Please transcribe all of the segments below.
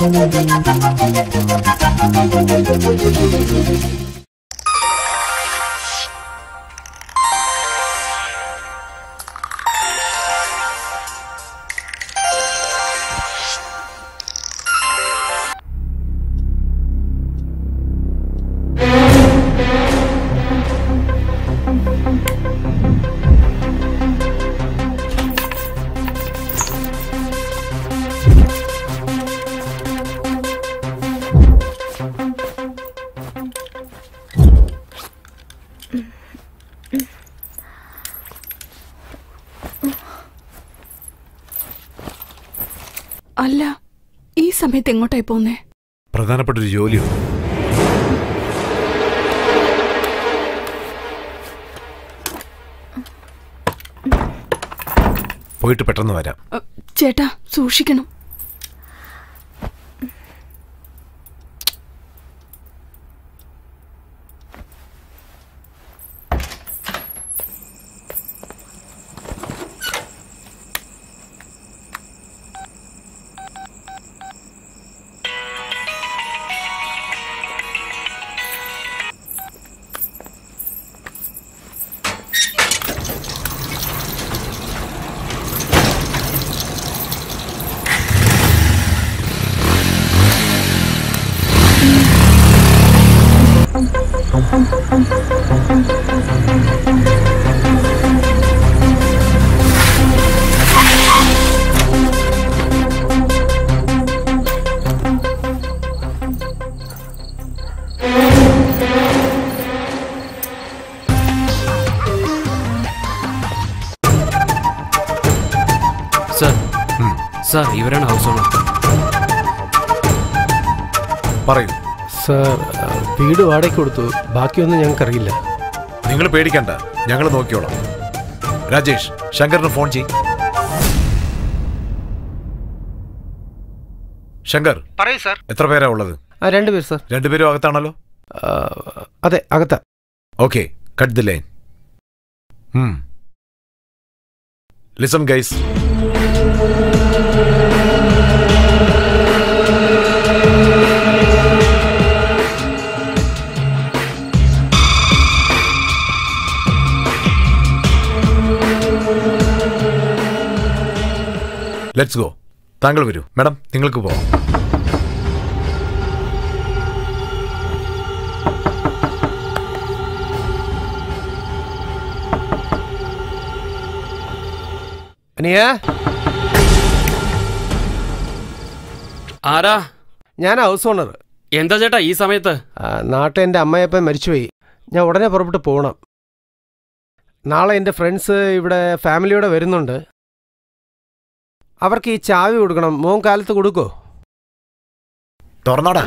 അല്ല ഈ സമയത്ത് എങ്ങോട്ടായി പോന്നേ പ്രധാനപ്പെട്ട ഒരു ജോലിയുണ്ട് പോയിട്ട് പെട്ടെന്ന് വരാം അ, ചേട്ടാ സൂക്ഷിക്കണം സാർ സാർ ഇവരാണ് ഹൗസ് ഓണർ പറയൂ സാർ ആ, വീട് വാടകയ്ക്ക് കൊടുത്തു ബാക്കിയൊന്നും ഞങ്ങൾക്കറിയില്ല നിങ്ങൾ പേടിക്കണ്ട ഞങ്ങൾ നോക്കിയോളാം രാജേഷ് ശങ്കറിന് ഫോൺ ചെയ് ശങ്കർ പറയൂ സാർ എത്ര പേരാ ഉള്ളത് ആ രണ്ടുപേർ സാർ രണ്ടുപേരും അകത്താണല്ലോ ആ, അതെ അകത്ത okay cut the line listen guys let's go താങ്കൾ വരൂ മാഡം നിങ്ങൾക്ക് പോവാം അനിയ ആരാ ഞാൻ ഹൗസ് ഓണർ എന്താ ചേട്ടാ ഈ സമയത്ത് നാട്ടിൽ എൻ്റെ അമ്മയപ്പൻ മരിച്ചുപോയി ഞാൻ ഉടനെ പുറപ്പെട്ട് പോകണം നാളെ എൻ്റെ ഫ്രണ്ട്സ് ഇവിടെ ഫാമിലിയോടെ വരുന്നുണ്ട് അവർക്ക് ഈ ചാവി കൊടുക്കണം മോൻ കാലത്ത് കൊടുക്കോ തുറന്നാടാ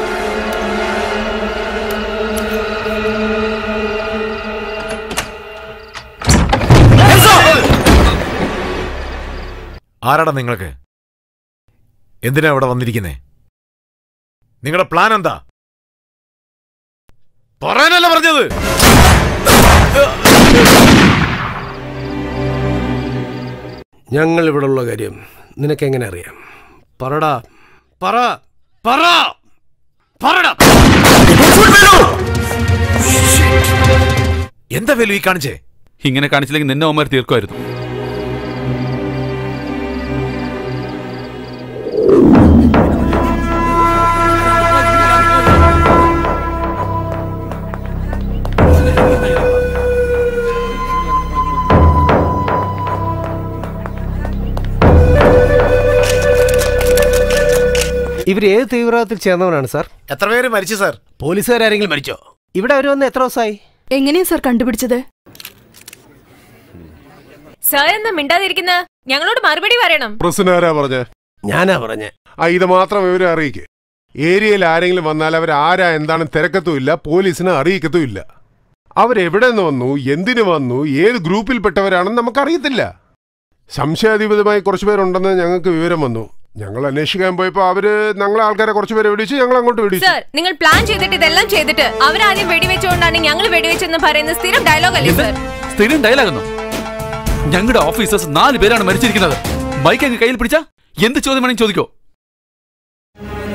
ആരാടാ നിങ്ങൾക്ക് എന്തിനാ ഇവിടെ വന്നിരിക്കുന്നേ നിങ്ങളുടെ പ്ലാൻ എന്താ പറയാനല്ല പറഞ്ഞത് ഞങ്ങൾ ഇവിടെ ഉള്ള കാര്യം നിനക്കെങ്ങനെ അറിയാം പറടാ പറ പറ പറടാ എന്താ വേലു ഈ കാണിച്ചേ ഇങ്ങനെ കാണിച്ചില്ലെങ്കിൽ നിന്നെ ഒമാർ തീർക്കുമായിരുന്നു ഇവർ ഏത് തീവ്രവാദത്തിൽ ചേർന്നവരാണ് സാർ എത്ര പേര് മരിച്ചു സാർ പോലീസുകാരെങ്കിലും മരിച്ചോ ഇവിടെ അവർ വന്ന് എത്ര ദിവസമായി എങ്ങനെയാ സാർ കണ്ടുപിടിച്ചത് സാർ എന്താ മിണ്ടാതിരിക്കുന്ന ഞങ്ങളോട് മറുപടി പറയണം പ്രസിനാരാ പറഞ്ഞ ഞാനാ പറഞ്ഞേ ആ ഇത് മാത്രം ഇവരെ അറിയിക്ക് ഏരിയയിൽ ആരെങ്കിലും വന്നാൽ അവർ ആരാ എന്താണ് തിരക്കത്തുമില്ല പോലീസിനെ അറിയിക്കത്തുമില്ല അവരെവിടെ നിന്ന് വന്നു എന്തിനു വന്നു ഏത് ഗ്രൂപ്പിൽപ്പെട്ടവരാണെന്ന് നമുക്കറിയത്തില്ല സംശയാതീതമായി കുറച്ച് പേരുണ്ടെന്ന് ഞങ്ങൾക്ക് വിവരം വന്നു ഞങ്ങൾ അന്വേഷിക്കാൻ പോയപ്പോ അവര് ഞങ്ങളെ ആൾക്കാരെ കുറച്ച് പേരെ വെടിച്ച് ഞങ്ങൾ അങ്ങോട്ട് വെടിച്ചു സാർ നിങ്ങൾ പ്ലാൻ ചെയ്തിട്ട് ഇതെല്ലാം ചെയ്തിട്ട് അവരാദ്യം വെടിവെച്ചുകൊണ്ടാണ് ഞങ്ങൾ വെടിവെച്ചെന്ന് പറയുന്ന സ്ഥിരം ഡയലോഗ് അല്ലേ എന്ത്? സാർ സ്ഥിരം ഡയലാകുന്നു ഞങ്ങളുടെ ഓഫീസേഴ്സ് നാല് പേരാണ് മരിച്ചിരിക്കുന്നത് ബൈക്ക് അങ്ങ് കയ്യിൽ പിടിച്ച എന്ത് ചോദ്യം വേണമെങ്കിൽ ചോദിക്കോ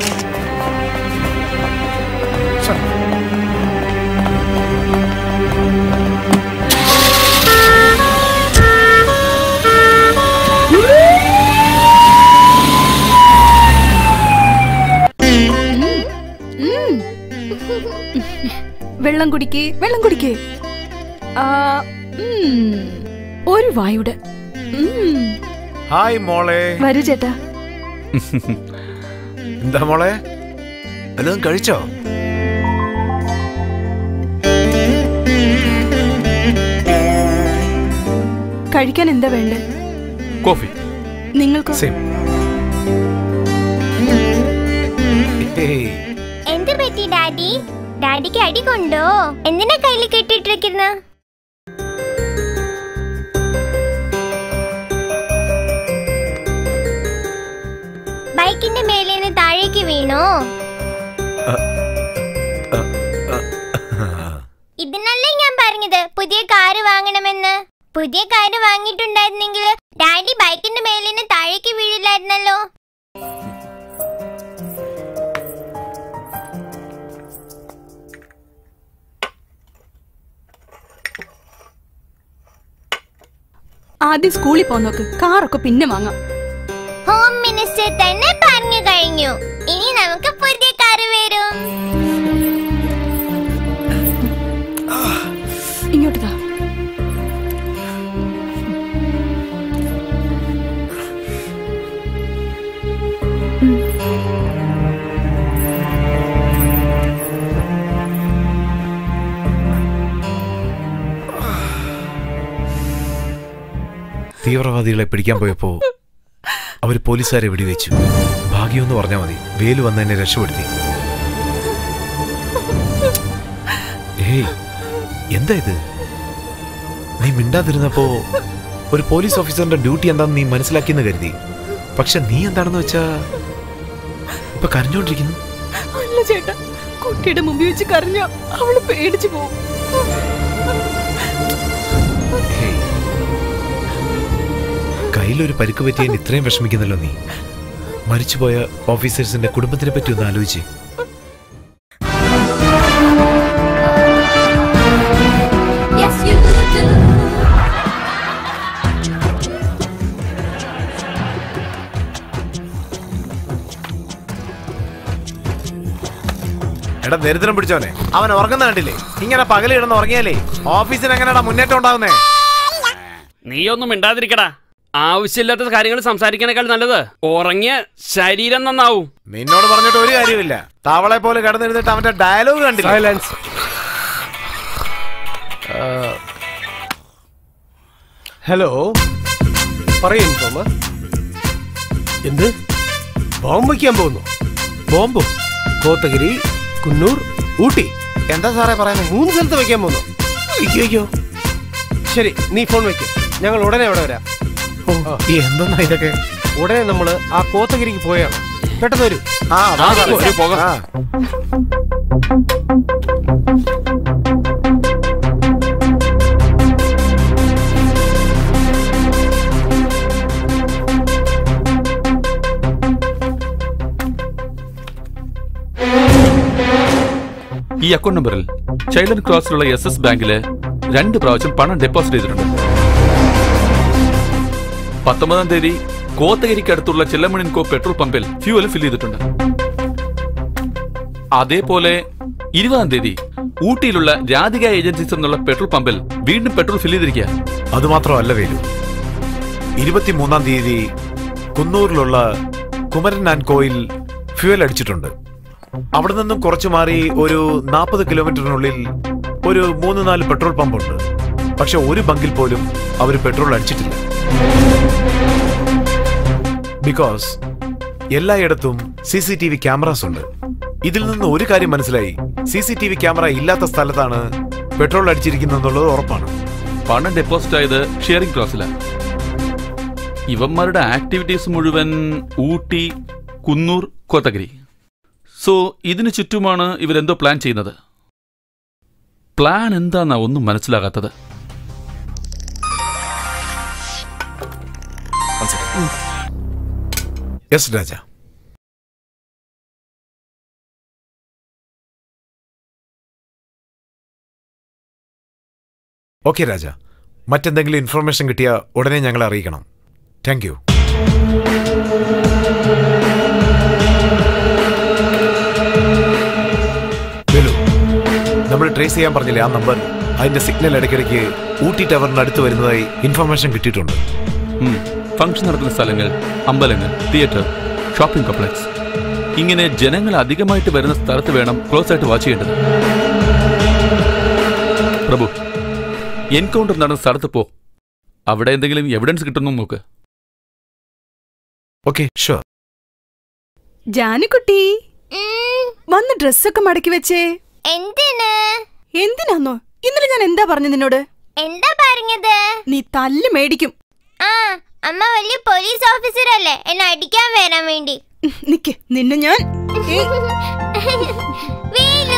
വെള്ളം കുടിക്കേ വെള്ളം കുടിക്കേ ആ, ഉം, ഒരു വായുടെ ഉം, ഹായ് മോളെ വരൂ ചേട്ടാ എന്താ മോളെ വല്ലതും കഴിച്ചോ കഴിക്കാൻ എന്താ വേണ്ടേ കോഫി നിങ്ങൾക്കോ സെയിം ഹേയ് എന്ത് പറ്റി ഡാഡി ഡാഡിക്ക് അടി കൊണ്ടോ എന്തിനാ കയ്യിൽ കെട്ടിട്ടിരിക്കുന്ന ബൈക്കിന്റെ മേലേന്ന് താഴേക്ക് വീണോ ഇതിനല്ലേ ഞാൻ പറഞ്ഞത് പുതിയ കാറ് വാങ്ങണമെന്ന് പുതിയ കാറ് വാങ്ങിയിട്ടുണ്ടായിരുന്നെങ്കിൽ ഡാഡി ബൈക്കിന്റെ മേലേന്ന് താഴേക്ക് വീഴില്ലായിരുന്നല്ലോ ആദ്യം സ്കൂളിൽ പോകാൻ നോക്ക് കാറൊക്കെ പിന്നെ വാങ്ങാം ഹോം മിനിസ്റ്റർ തന്നെ പറഞ്ഞു കഴിഞ്ഞു ഇനി നമുക്ക് പുതിയ കാറ് വരും ഇങ്ങോട്ട് താ തീവ്രവാദികളെ പിടിക്കാൻ പോയപ്പോ അവർ പോലീസുകാരെ വെടിവെച്ചു ഭാഗ്യമെന്ന് പറഞ്ഞാൽ മതി വേലു വന്ന് എന്നെ രക്ഷപ്പെടുത്തി ഏയ് എന്താ ഇത് നീ മിണ്ടാതിരുന്നപ്പോ ഒരു പോലീസ് ഓഫീസറിന്റെ ഡ്യൂട്ടി എന്താണെന്ന് നീ മനസ്സിലാക്കിയെന്ന് കരുതി പക്ഷെ നീ എന്താണെന്ന് വെച്ചാ ഇപ്പൊ കരഞ്ഞോണ്ടിരിക്കുന്നു അല്ല ചേട്ടാ കുട്ടിയുടെ മുമ്പിൽ വെച്ച് കരഞ്ഞ അവള് പേടിച്ചു പോകും ഹേയ്. കയ്യിലൊരു പരിക്ക് പറ്റിയതിന് ഇത്രയും വിഷമിക്കുന്നല്ലോ നീ മരിച്ചുപോയ ഓഫീസേഴ്സിന്റെ കുടുംബത്തിനെ പറ്റി ഒന്ന് ആലോചിച്ച് എടാ ദരിദ്രം പിടിച്ചോനെ അവൻ ഉറങ്ങുന്ന കണ്ടില്ലേ ഇങ്ങനെ പകല് കിടന്ന് ഉറങ്ങിയാലേ ഓഫീസിന് എങ്ങനെയാടാ മുന്നേറ്റം ഉണ്ടാവുന്നേ നീയൊന്നും മിണ്ടാതിരിക്കടാ ആവശ്യമില്ലാത്ത കാര്യങ്ങൾ സംസാരിക്കണേക്കാൾ നല്ലത് ഉറങ്ങിയ ശരീരം നന്നാവും നിന്നോട് പറഞ്ഞിട്ട് ഒരു കാര്യമില്ല തവളെ പോലെ കിടന്നിരുന്നിട്ട് അവന്റെ ഡയലോഗ് കണ്ടില്ല സൈലൻസ് ഹലോ പറയും തോമ എന്ത് ബോംബ് വയ്ക്കാൻ പോകുന്നു ബോംബോ കോത്തഗിരി കുന്നൂർ ഊട്ടി എന്താ സാറേ പറയുന്നത് മൂന്ന് സ്ഥലത്ത് വയ്ക്കാൻ പോകുന്നു അയ്യോ അയ്യോ ശരി നീ ഫോൺ വയ്ക്കും ഞങ്ങൾ ഉടനെ അവിടെ വരാം ഓ, ഈ എന്തെന്നാ ഇതൊക്കെ ഉടനെ നമ്മൾ ആ കോത്തഗിരിക്ക് പോയാണ് പെട്ടെന്ന് വരൂ ആ വാ ആ, സാറേ. ഒരു പോകാം. ആ. ഈ അക്കൗണ്ട് നമ്പറിൽ ചൈൽഡ് ക്രോസിലുള്ള എസ് എസ് ബാങ്കില് രണ്ട് പ്രാവശ്യം പണം ഡെപ്പോസിറ്റ് ചെയ്തിട്ടുണ്ട് പത്തൊമ്പതാം തീയതി കോത്തകരിക്ക് അടുത്തുള്ള ചില്ലമണിൻകോ പെട്രോൾ പമ്പിൽ ഫ്യൂവൽ ഫിൽ ചെയ്തിട്ടുണ്ട് അതേപോലെ ഇരുപതാം തീയതി ഊട്ടിയിലുള്ള രാധിക ഏജൻസീസ് എന്നുള്ള പെട്രോൾ പമ്പിൽ വീണ്ടും പെട്രോൾ ഫിൽ ചെയ്തിരിക്കുക അതുമാത്രമല്ല വേലു ഇരുപത്തിമൂന്നാം തീയതി കുന്നൂരിലുള്ള കുമരൻ ആൻഡ് കോയിൽ ഫ്യൂവൽ അടിച്ചിട്ടുണ്ട് അവിടെ നിന്നും കുറച്ചു മാറി ഒരു നാൽപ്പത് കിലോമീറ്ററിനുള്ളിൽ ഒരു മൂന്ന് നാല് പെട്രോൾ പമ്പ് ഉണ്ട് പക്ഷെ ഒരു ബങ്കിൽ പോലും അവർ പെട്രോൾ അടിച്ചിട്ടില്ല ബിക്കോസ് എല്ലായിടത്തും C C T V cameras ഉണ്ട് ഇതിൽ നിന്ന് ഒരു കാര്യം മനസ്സിലായി C C T V camera ഇല്ലാത്ത സ്ഥലത്താണ് പെട്രോൾ അടിച്ചിരിക്കുന്നെന്നുള്ളത് ഉറപ്പാണ് പണം ഡെപ്പോസിറ്റ് ആയത് ഷെയറിംഗ് ക്ലാസ്സിലാണ് ഇവന്മാരുടെ ആക്ടിവിറ്റീസ് മുഴുവൻ ഊട്ടി കുന്നൂർ കോത്തഗിരി സോ ഇതിനു ചുറ്റുമാണ് ഇവരെന്തോ പ്ലാൻ ചെയ്യുന്നത് പ്ലാൻ എന്താന്നാ ഒന്നും മനസ്സിലാകാത്തത് യെസ് രാജ ഓക്കെ രാജ മറ്റെന്തെങ്കിലും ഇൻഫർമേഷൻ കിട്ടിയാൽ ഉടനെ ഞങ്ങളെ അറിയിക്കണം താങ്ക് യു വേലു നമ്മൾ ട്രേസ് ചെയ്യാൻ പറഞ്ഞില്ലേ ആ നമ്പർ അതിന്റെ സിഗ്നൽ ഇടയ്ക്കിടയ്ക്ക് ഊട്ടി ടവറിന് അടുത്ത് വരുന്നതായി ഇൻഫർമേഷൻ കിട്ടിയിട്ടുണ്ട് ഉം. ഫംഗ്ഷൻ നടക്കുന്ന സ്ഥലങ്ങൾ അമ്പലങ്ങൾ തിയേറ്റർ ഷോപ്പിംഗ് കോംപ്ലക്സ് ഇങ്ങനെ ജനങ്ങൾ അധികമായിട്ട് വരുന്ന സ്ഥലത്ത് വേണം ക്ലോസ് ആയിട്ട് വാച്ച് ചെയ്യേണ്ടത് പ്രഭു എൻകൗണ്ടർ നടന്ന സ്ഥലത്ത് പോ അവിടെ എന്തെങ്കിലും എവിഡൻസ് കിട്ടുന്നു നോക്ക് ഓക്കെ ഷുവർ ജാനുക്കുട്ടി ഉം, വന്ന് ഡ്രസ്സൊക്കെ മടക്കി വെച്ചേ എന്തിന് എന്തിനാന്നോ ഇന്നലെ ഞാൻ എന്താ പറഞ്ഞു നിന്നോട് എന്താ പറഞ്ഞത് നീ തല്ല് മേടിക്കും ആ അമ്മ വലിയ പോലീസ് ഓഫീസർ അല്ലേ എന്നെ അടിക്കാൻ വരാൻ വേണ്ടി ഉം, നിക്ക് നിന്നെ ഞാൻ ഏ, വീണു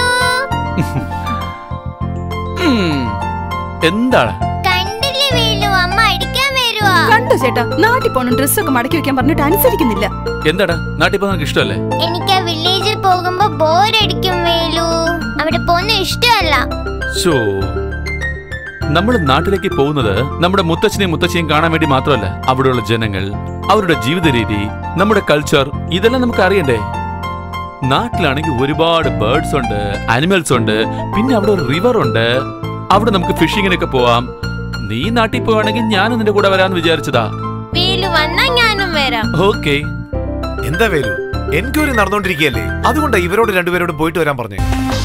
ഉം. എന്താണ് കണ്ടില്ലേ വീണു അമ്മ അടിക്കാൻ വരുവാ കണ്ടോ ചേട്ടാ നാട്ടിൽ പോണം ഡ്രസ്സൊക്കെ മടക്കി വെക്കാൻ പറഞ്ഞിട്ട് അനുസരിക്കുന്നില്ല എന്താടാ നാട്ടിൽ പോകാൻ നിനക്ക് ഇഷ്ടമല്ലേ എനിക്ക് ആ വില്ലേജിൽ പോകുമ്പോ ബോറടിക്കും വേലു അവിടെ പോകുന്ന ഇഷ്ടമല്ല ഷോ നമ്മൾ നാട്ടിലേക്ക് പോകുന്നത് നമ്മുടെ മുത്തച്ഛനെയും മുത്തച്ഛനെയും കാണാൻ വേണ്ടി മാത്രമല്ല അവിടെയുള്ള ജനങ്ങൾ അവരുടെ ജീവിത രീതി നമ്മുടെ കൾച്ചർ ഇതെല്ലാം നമുക്ക് അറിയണ്ടേ നാട്ടിലാണെങ്കിൽ ഒരുപാട് ബേർഡ്സ് ഉണ്ട് ആനിമൽസ് ഉണ്ട് പിന്നെ അവിടെ ഒരു റിവർ ഉണ്ട് അവിടെ നമുക്ക് ഫിഷിങ്ങിനൊക്കെ പോവാം നീ നാട്ടിൽ പോവാണെങ്കിൽ ഞാനും നിന്റെ കൂടെ വരാന്ന് വിചാരിച്ചതാ വീലു വന്നാ ഞാനും വരാം ഓക്കെ എന്താ വേലു എൻക്വയറി നടന്നുകൊണ്ടിരിക്കുകയല്ലേ അതുകൊണ്ടാ ഇവരോട് രണ്ടുപേരോടും പോയിട്ട് വരാൻ പറഞ്ഞു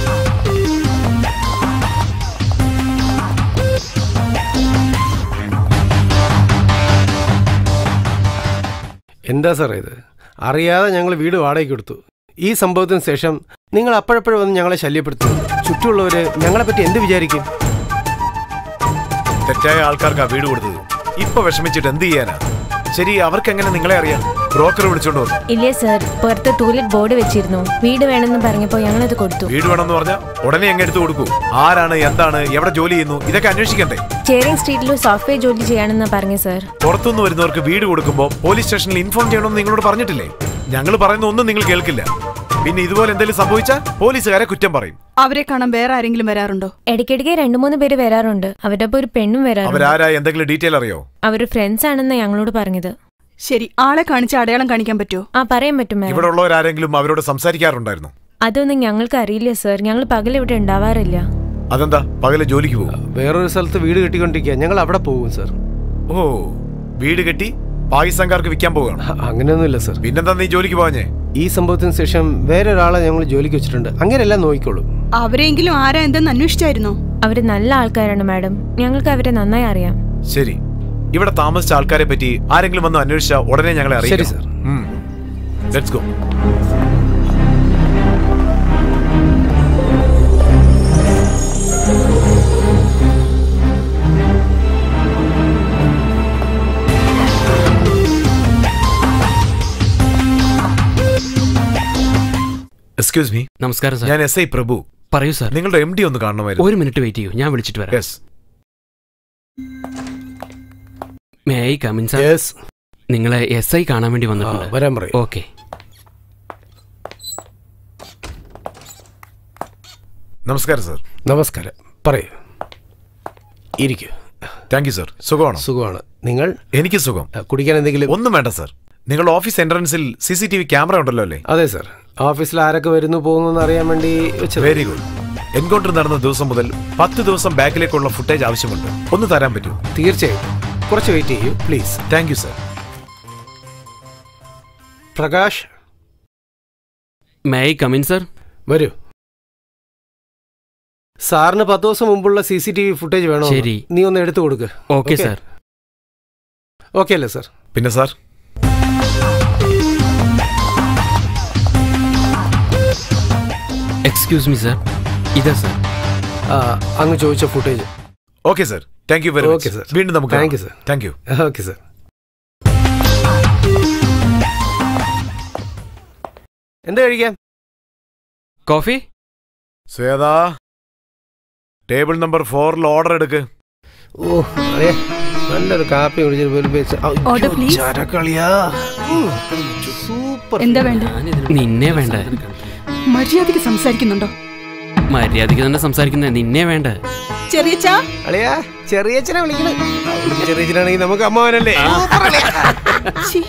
എന്താ സാറേ ഇത് അറിയാതെ ഞങ്ങൾ വീട് വാടകയ്ക്ക് കൊടുത്തു ഈ സംഭവത്തിന് ശേഷം നിങ്ങൾ അപ്പോഴപ്പോഴും വന്ന് ഞങ്ങളെ ശല്യപ്പെടുത്തുന്നു ചുറ്റുമുള്ളവർ ഞങ്ങളെപ്പറ്റി എന്ത് വിചാരിക്കും തെറ്റായ ആൾക്കാർക്കാ വീട് കൊടുത്തത് ഇപ്പൊ വിഷമിച്ചിട്ട് എന്ത് ചെയ്യാനാ ശരി അവർക്ക് എങ്ങനെ നിങ്ങളെ അറിയാം ബ്രോക്കർ വിളിച്ചോണ്ട് വന്നു ഇല്ലേ സർ പുറത്ത് ടൂലറ്റ് ബോർഡ് വെച്ചിരുന്നു വീട് വേണമെന്ന് പറഞ്ഞപ്പോ ഞങ്ങളത് കൊടുത്തു വീട് വേണമെന്ന് പറഞ്ഞാൽ ഉടനെ എങ്ങനെ എടുത്തു കൊടുക്കൂ ആരാണ് എന്താണ് എവിടെ ജോലി ചെയ്യുന്നു ഇതൊക്കെ അന്വേഷിക്കണ്ടേ ചേരിങ് സ്ട്രീറ്റിൽ സോഫ്റ്റ്വെയർ ജോലി ചെയ്യാണെന്ന് പറഞ്ഞു സർ പുറത്തുനിന്ന് വരുന്നവർക്ക് വീട് കൊടുക്കുമ്പോൾ പോലീസ് സ്റ്റേഷനിൽ ഇൻഫോം ചെയ്യണമെന്ന് നിങ്ങളോട് പറഞ്ഞിട്ടില്ലേ ഞങ്ങൾ പറയുന്ന ഒന്നും നിങ്ങൾ കേൾക്കില്ല പിന്നെ ഇതുപോലെ എന്തെങ്കിലും സംഭവിച്ചാൽ പോലീസുകാരെ കുറ്റം പറയും അവരെ കാണാൻ വേറെ ആരെങ്കിലും വരാറുണ്ടോ ഇടയ്ക്കിടയ്ക്ക് രണ്ടു മൂന്ന് പേര് വരാറുണ്ട് അവരുടെ ഒപ്പം ഒരു പെണ്ണും വരാറുണ്ട് അവരാരാ എന്തെങ്കിലും ഡീറ്റെയിൽ അറിയോ അവര് ഫ്രണ്ട്സ് ആണെന്ന് ഞങ്ങളോട് പറഞ്ഞത് ശരി ആളെ കാണിച്ച് അടയാളം കാണിക്കാൻ പറ്റുമോ ആ പറയാൻ പറ്റും മാം ഇവിടെ ഉള്ളവരാരെങ്കിലും അവരോട് സംസാരിക്കാറുണ്ടായിരുന്നു അതൊന്നും ഞങ്ങൾക്ക് അറിയില്ല സർ ഞങ്ങൾ പകൽ ഇവിടെ ഉണ്ടാവാറില്ല അതെന്താ പകല് ജോലിക്ക് പോകും വേറൊരു സ്ഥലത്ത് വീട് കെട്ടിക്കൊണ്ടിരിക്കുക ഞങ്ങൾ അവിടെ പോകും സാർ ഓ വീട് കെട്ടി പാകിസ്ഥാൻകാർക്ക് വിൽക്കാൻ പോവുകയാണ് അ- അങ്ങനെയൊന്നുമില്ല സാർ പിന്നെന്താ നീ ജോലിക്ക് പോവാഞ്ഞേ ഈ സംഭവത്തിന് ശേഷം വേറൊരാളെ ഞങ്ങൾ ജോലിക്ക് വെച്ചിട്ടുണ്ട് അങ്ങനെയല്ല നോക്കിക്കോളൂ അവരെങ്കിലും ആരാ എന്തെന്ന് അന്വേഷിച്ചായിരുന്നോ അവര് നല്ല ആൾക്കാരാണ് മാഡം ഞങ്ങൾക്ക് അവരെ നന്നായി അറിയാം ശരി ഇവിടെ താമസിച്ച ആൾക്കാരെ പറ്റി ആരെങ്കിലും വന്ന് അന്വേഷിച്ചാൽ ഉടനെ ഞങ്ങളെ ശരി, അറിയിക്കും ലെറ്റ്സ് ഗോ എക്സ്ക്യൂസ് മീ നമസ്കാരം സാർ ഞാൻ എസ് ഐ പ്രഭു പറയൂ സാർ നിങ്ങളുടെ എം ഡി ഒന്ന് കാണണമായിരുന്നു ഒരു മിനിറ്റ് വെയിറ്റ് ചെയ്യൂ ഞാൻ വിളിച്ചിട്ട് വരാം yes may I come in sir yes നിങ്ങളെ എസ് ഐ കാണാൻ വേണ്ടി വന്നിട്ടുണ്ട് വരാൻ പറയും ഓക്കെ നമസ്കാരം സർ നമസ്കാരം പറയൂ ഇരിക്കൂ താങ്ക് യു സർ സുഖമാണോ സുഖമാണ് നിങ്ങൾ എനിക്ക് സുഖം അ, കുടിക്കാൻ എന്തെങ്കിലും ഒന്നും വേണ്ട സർ നിങ്ങളുടെ ഓഫീസ് എൻട്രൻസിൽ C C T V camera ഉണ്ടല്ലോ അല്ലേ അതെ സാർ ഓഫീസിൽ ആരൊക്കെ വരുന്നു പോകുന്നു എന്ന് അറിയാൻ വേണ്ടി വെച്ചത് വെരി ഗുഡ് എൻകൗണ്ടർ നടന്ന ദിവസം മുതൽ പത്ത് ദിവസം ബാക്കിലേക്കുള്ള ഫുട്ടേജ് ആവശ്യമുണ്ട് ഒന്ന് തരാൻ പറ്റൂ തീർച്ചയായും കുറച്ച് വെയിറ്റ് ചെയ്യൂ please thank you sir Prakash may I come in sir വരൂ സാറിന് പത്ത് ദിവസം മുമ്പുള്ള C C T V footage വേണോ ശരി. നീ ഒന്ന് എടുത്തു കൊടുക്ക് ഓക്കെ Okay. സാർ ഓക്കെ അല്ലേ സാർ പിന്നെ സാർ എക്സ്ക്യൂസ് മീ സാർ ഇതാ സാർ ആ, അങ്ങ് ചോദിച്ച footage okay sir thank you very Okay, much sir. വീണ്ടും നമുക്ക് Thank you, sir. Thank you okay sir എന്താ കഴിക്കാം കോഫി ശ്വേതാ ടേബിൾ നമ്പർ ഫോറിൽ ഓർഡർ എടുക്ക് ഓ അറിയാ നല്ലൊരു കാപ്പി കുടിച്ചിട്ട് ഒരു പേച്ച് Order, please. ചരക്കളിയാ സൂപ്പർ എന്താ വേണ്ട നിന്നെ വേണ്ട മര്യാദയ്ക്ക് സംസാരിക്കുന്നുണ്ടോ മര്യാദയ്ക്ക് തന്നെ സംസാരിക്കുന്നത് നിന്നെ വേണ്ട ചെറിയ ചാ അളിയാ ചെറിയച്ഛനെ വിളിക്കണേ അവിടുത്തെ ചെറിയച്ഛനാണെങ്കിൽ നമുക്ക് അമ്മാവനല്ലേ ഛീ,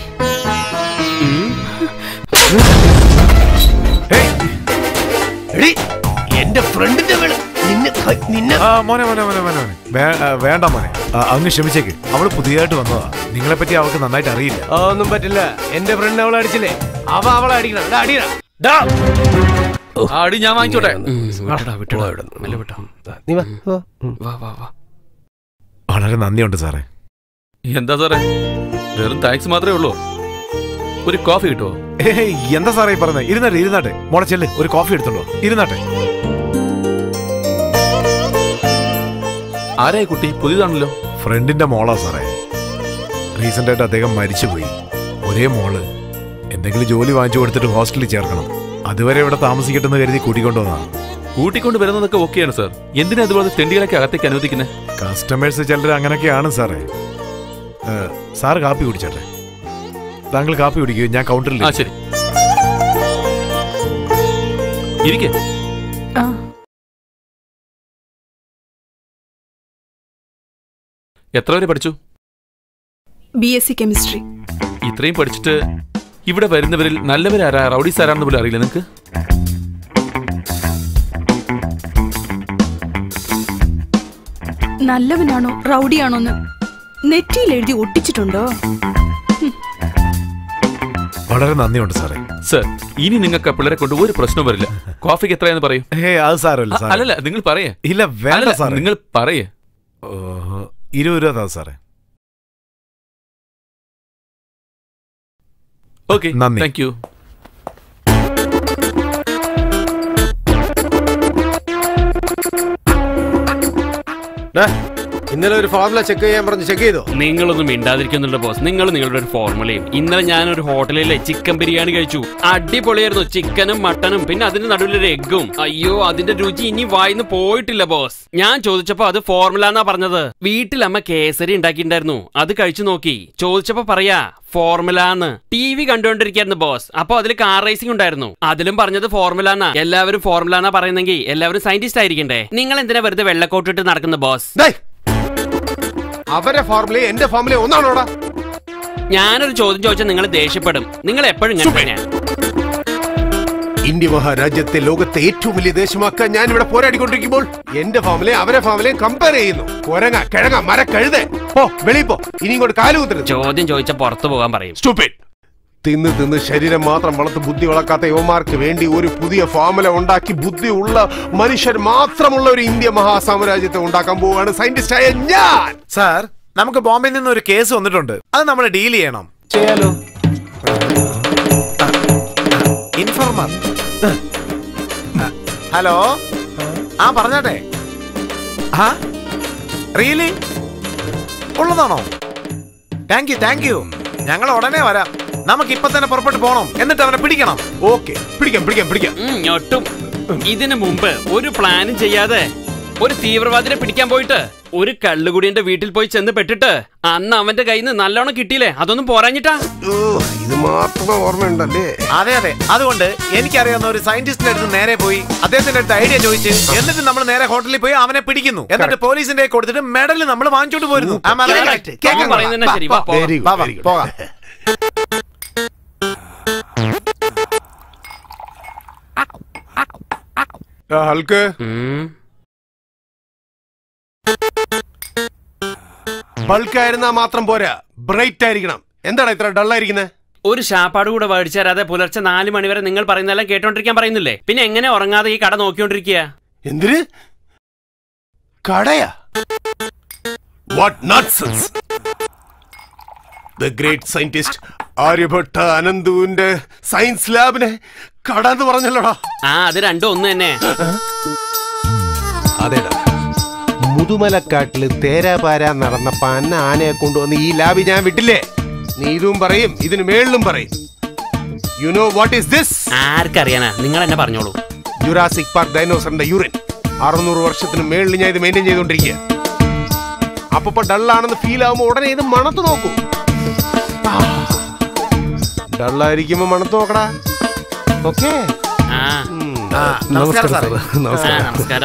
എടി എന്റെ ഫ്രണ്ടിന്റെ നിന്നെ ആ, മോനെ മോനെ മോനെ മോനെ മോനെ. വേ- ആ, വേണ്ട മോനെ ആ, അങ്ങ് ക്ഷമിച്ചേക്ക് അവള് പുതിയതായിട്ട് വന്നതാ നിങ്ങളെ പറ്റി അവൾക്ക് നന്നായിട്ട് അറിയില്ല ആ, ഒന്നും പറ്റില്ല എന്റെ ഫ്രണ്ട് അവളെ അടിച്ചില്ലേ അവ അവളെ അടിക്കണം ഡാ, അടിയടാ. ഡാ. ആ അടി ഞാൻ വാങ്ങിച്ചോട്ടെ ഉം, വിട്ടടാ വിട്ടടാ പോ ഇവിടുന്ന്. മെല്ലെ വിട്ടോ നീ വാ, വാ. ഉം. വാ വാ വാ വളരെ നന്ദിയുണ്ട് സാറേ എന്താ സാറേ വെറും താങ്ക്സ് മാത്രമേ ഉള്ളൂ ഒരു കോഫി കിട്ടുമോ ഏയ് എന്താ സാറേ ഈ പറഞ്ഞത് ഇരുന്നാട്ടെ ഇരുന്നാട്ടെ മോളെ ചെല്ല് ഒരു കോഫി എടുത്തുണ്ടോ ഇരുന്നാട്ടെ ആരായി കുട്ടി പുതിയതാണല്ലോ ഫ്രണ്ടിന്റെ മോളാ സാറേ റീസെന്റ് ആയിട്ട് അദ്ദേഹം മരിച്ചുപോയി ഒരേ മോള് എന്തെങ്കിലും ജോലി വാങ്ങിച്ചു കൊടുത്തിട്ട് ഹോസ്റ്റലിൽ ചേർക്കണം അതുവരെ ഇവിടെ താമസിക്കട്ടെന്ന് കരുതി കൂട്ടിക്കൊണ്ടുവന്നാ കൂട്ടിക്കൊണ്ട് വരുന്നതൊക്കെ ഓക്കെയാണ് സാർ എന്തിനാ ഇതുപോലെ തെണ്ടികളൊക്കെ അകത്തേക്ക് അനുവദിക്കുന്നത് കസ്റ്റമേഴ്സ് ചിലർ അങ്ങനെയൊക്കെയാണ് സാറേ ഏ, സാറ് കാപ്പി കുടിച്ചട്ടെ താങ്കൾ കാപ്പി കുടിക്കൂ ഞാൻ കൗണ്ടറിൽ ആ ശരി ഇരിക്കെ ആ എത്ര വരെ പഠിച്ചു ബി എസ് സി കെമിസ്ട്രി ഇത്രയും പഠിച്ചിട്ട് ഇവിടെ വരുന്നവരിൽ നല്ലവരാരാ റൗഡീസ് ആരാണെന്ന് പോലും അറിയില്ല നിനക്ക് നല്ലവനാണോ റൗഡിയാണോന്ന് നെറ്റിയിൽ എഴുതി ഒട്ടിച്ചിട്ടുണ്ടോ വളരെ നന്ദിയുണ്ട് സാറേ സർ ഇനി നിങ്ങൾക്ക് ആ പിള്ളേരെ കൊണ്ട് ഒരു പ്രശ്നവും വരില്ല കോഫിക്ക് എത്രയാന്ന് പറയൂ ഹേ അത് സാരമല്ല സാറേ അല്ലല്ല നിങ്ങൾ പറയേ ഇല്ല വേണ്ട അല്ലല്ല, സാറേ നിങ്ങൾ പറയേ ഓഹോ, ഇരുപത് രൂപ താ സാറേ ഓക്കെ നന്ദി. താങ്ക് യു ഡാ, ഇന്നലെ ഒരു ഫോർമുല ചെക്ക് ചെയ്യാൻ പറഞ്ഞ് ചെക്ക് ചെയ്തോ നിങ്ങളൊന്നും മിണ്ടാതിരിക്കുന്നുണ്ട് ബോസ് നിങ്ങൾ നിങ്ങളുടെ ഒരു ഫോർമുലയും ഇന്നലെ ഞാൻ ഒരു ഹോട്ടലിലെ ചിക്കൻ ബിരിയാണി കഴിച്ചു അടിപൊളിയായിരുന്നു ചിക്കനും മട്ടനും പിന്നെ അതിന്റെ നടുവിലൊരു എഗ്ഗും അയ്യോ അതിന്റെ രുചി ഇനി വായിന്ന് പോയിട്ടില്ല ബോസ് ഞാൻ ചോദിച്ചപ്പോ അത് ഫോർമുല എന്നാ പറഞ്ഞത് വീട്ടിൽ അമ്മ കേസരി ഉണ്ടാക്കിയിട്ടുണ്ടായിരുന്നു അത് കഴിച്ചു നോക്കി ചോദിച്ചപ്പോ പറയാ ഫോർമുലാന്ന് ടി വി കണ്ടുകൊണ്ടിരിക്കായിരുന്നു ബോസ് അപ്പൊ അതിൽ കാർ റേസിംഗ് ഉണ്ടായിരുന്നു അതിലും പറഞ്ഞത് ഫോർമുല എന്നാ എല്ലാവരും ഫോർമുല എന്നാ പറയുന്നെങ്കിൽ എല്ലാവരും സയന്റിസ്റ്റ് ആയിരിക്കണ്ടേ നിങ്ങൾ എന്തിനാ വെറുതെ വെള്ളക്കോട്ടിട്ട് നടക്കുന്ന ബോസ് ഡേയ്, അവരെ ഫോർമുലയും എന്റെ ഫോർമുലയും ഒന്നാണോടാ ഞാനൊരു ചോദ്യം ചോദിച്ചാൽ നിങ്ങൾ ദേഷ്യപ്പെടും നിങ്ങൾ എപ്പോഴും ഇങ്ങനെ തന്നെയാ. ഇന്ത്യ മഹാരാജ്യത്തെ ലോകത്തെ ഏറ്റവും വലിയ ദേശമാക്കാൻ ഞാൻ ഇവിടെ പോരാടിക്കൊണ്ടിരിക്കുമ്പോൾ എന്റെ ഫാമിലിയും അവരെ ഫാമിലിയും കമ്പയർ ചെയ്യുന്നു കൊരങ്ങ കിഴങ്ങ മര കഴുത പോ വെളിയിൽ പോ ഇനി ഇങ്ങോട്ട് കാലുകുത്തരുത് ചോദ്യം ചോദിച്ചാൽ പുറത്തു പോകാൻ പറയും Stupid. തിന്ന് തിന്ന് ശരീരം മാത്രം വളർത്ത് ബുദ്ധി വളർക്കാത്ത യുവമാർക്ക് വേണ്ടി ഒരു പുതിയ ഫോമുല ഉണ്ടാക്കി ബുദ്ധി ഉള്ള മനുഷ്യർ മാത്രമുള്ള ഒരു ഇന്ത്യ മഹാസാമ്രാജ്യത്തെ ഉണ്ടാക്കാൻ പോവുകയാണ് സയന്റിസ്റ്റായ ഞാൻ സാർ നമുക്ക് ബോംബെയിൽ നിന്ന് ഒരു കേസ് വന്നിട്ടുണ്ട് അത് നമ്മൾ ഡീൽ ചെയ്യണം ചെയ്യാലോ ഇൻഫോർമർ ഹലോ ആ പറഞ്ഞാട്ടെ ആ റിയലി ഉള്ളതാണോ താങ്ക് യു താങ്ക് യു ഞങ്ങൾ ഉടനെ വരാം നമുക്ക് ഇപ്പൊ തന്നെ പുറപ്പെട്ട് പോണം എന്നിട്ട് അവനെ പിടിക്കണം ഓക്കെ പിടിക്കാം പിടിക്കാം പിടിക്കാം ഉം, ഞൊട്ടും ഇതിനു മുമ്പ് ഒരു പ്ലാനും ചെയ്യാതെ ഒരു തീവ്രവാദിനെ പിടിക്കാൻ പോയിട്ട് ഒരു കള്ളുകുടിയന്റെ വീട്ടിൽ പോയി ചെന്ന് പെട്ടിട്ട് അന്ന് അവന്റെ കയ്യിൽ നിന്ന് നല്ലോണം കിട്ടിയില്ലേ അതൊന്നും പോരാഞ്ഞിട്ടാ ഓ, ഇത് മാത്രം ഓർമ്മയുണ്ടല്ലേ അതെ അതെ അതുകൊണ്ട് എനിക്കറിയാവുന്ന ഒരു സയന്റിസ്റ്റിന്റെ അടുത്ത് നേരെ പോയി അദ്ദേഹത്തിന്റെ അടുത്ത് ഐഡിയ ചോദിച്ച് എന്നിട്ട് നമ്മൾ നേരെ ഹോട്ടലിൽ പോയി അവനെ പിടിക്കുന്നു എന്നിട്ട് പോലീസിന്റെ കയ്യിൽ കൊടുത്തിട്ട് മെഡൽ നമ്മൾ വാങ്ങിച്ചോണ്ട് പോരുന്നു Am I right? കേൾക്കാം. അവൻ പറയുന്നത് തന്നെ ശരി വാ പോകാം. Very good, വാ, വാ, very good. പോകാം ആ, ഹൾക്ക് ഉം. ബൾക്ക് ആയിരുന്നാ മാത്രം പോരാ ബ്രൈറ്റ് ആയിരിക്കണം എന്താണ് ഇത്ര ഡള്ളായിരിക്കുന്നത് ഒരു ഷാപ്പാട് കൂടെ മേടിച്ചു തരാതെ പുലർച്ചെ നാല് മണിവരെ നിങ്ങൾ പറയുന്നതെല്ലാം കേട്ടോണ്ടിരിക്കാൻ പറയുന്നില്ലേ പിന്നെ എങ്ങനെ ഉറങ്ങാതെ ഈ കട നോക്കിക്കൊണ്ടിരിക്കുക എന്തിന് കടയാ what nonsense the great scientist Aryabhatta അനന്തുവിന്റെ സയൻസ് ലാബിനെ കട എന്ന് പറഞ്ഞല്ലോടാ ആ അത് രണ്ടും ഒന്ന് തന്നെ അതേടാ മുതുമലക്കാട്ടില് തേരാപാര നടന്നപ്പോ അന്ന ആനയെ കൊണ്ടുവന്ന് ഈ ലാബ് ഞാൻ വിട്ടില്ലേ നീ ഇതും പറയും ഇതിന് മേളിലും പറയും you know what is this ആർക്കറിയാനാ നിങ്ങൾ എന്നെ പറഞ്ഞോളൂ ജുറാസിക് പാർക്ക് ഡൈനോസറിന്റെ യൂറിൻ അറുന്നൂറ് വർഷത്തിന് മേളിൽ ഞാൻ ഇത് മെയിൻറ്റെയിൻ ചെയ്തോണ്ടിരിക്കുക അപ്പൊ ഡള്ളാണെന്ന് ഫീൽ ആവുമ്പോ ഉടനെ ഇത് മണത്ത് നോക്കൂ ഡള്ളായിരിക്കുമ്പോ മണത്ത് നോക്കടാ ഓക്കേ ആ ആ, നമസ്കാരം സാറേ. ആ, നമസ്കാരം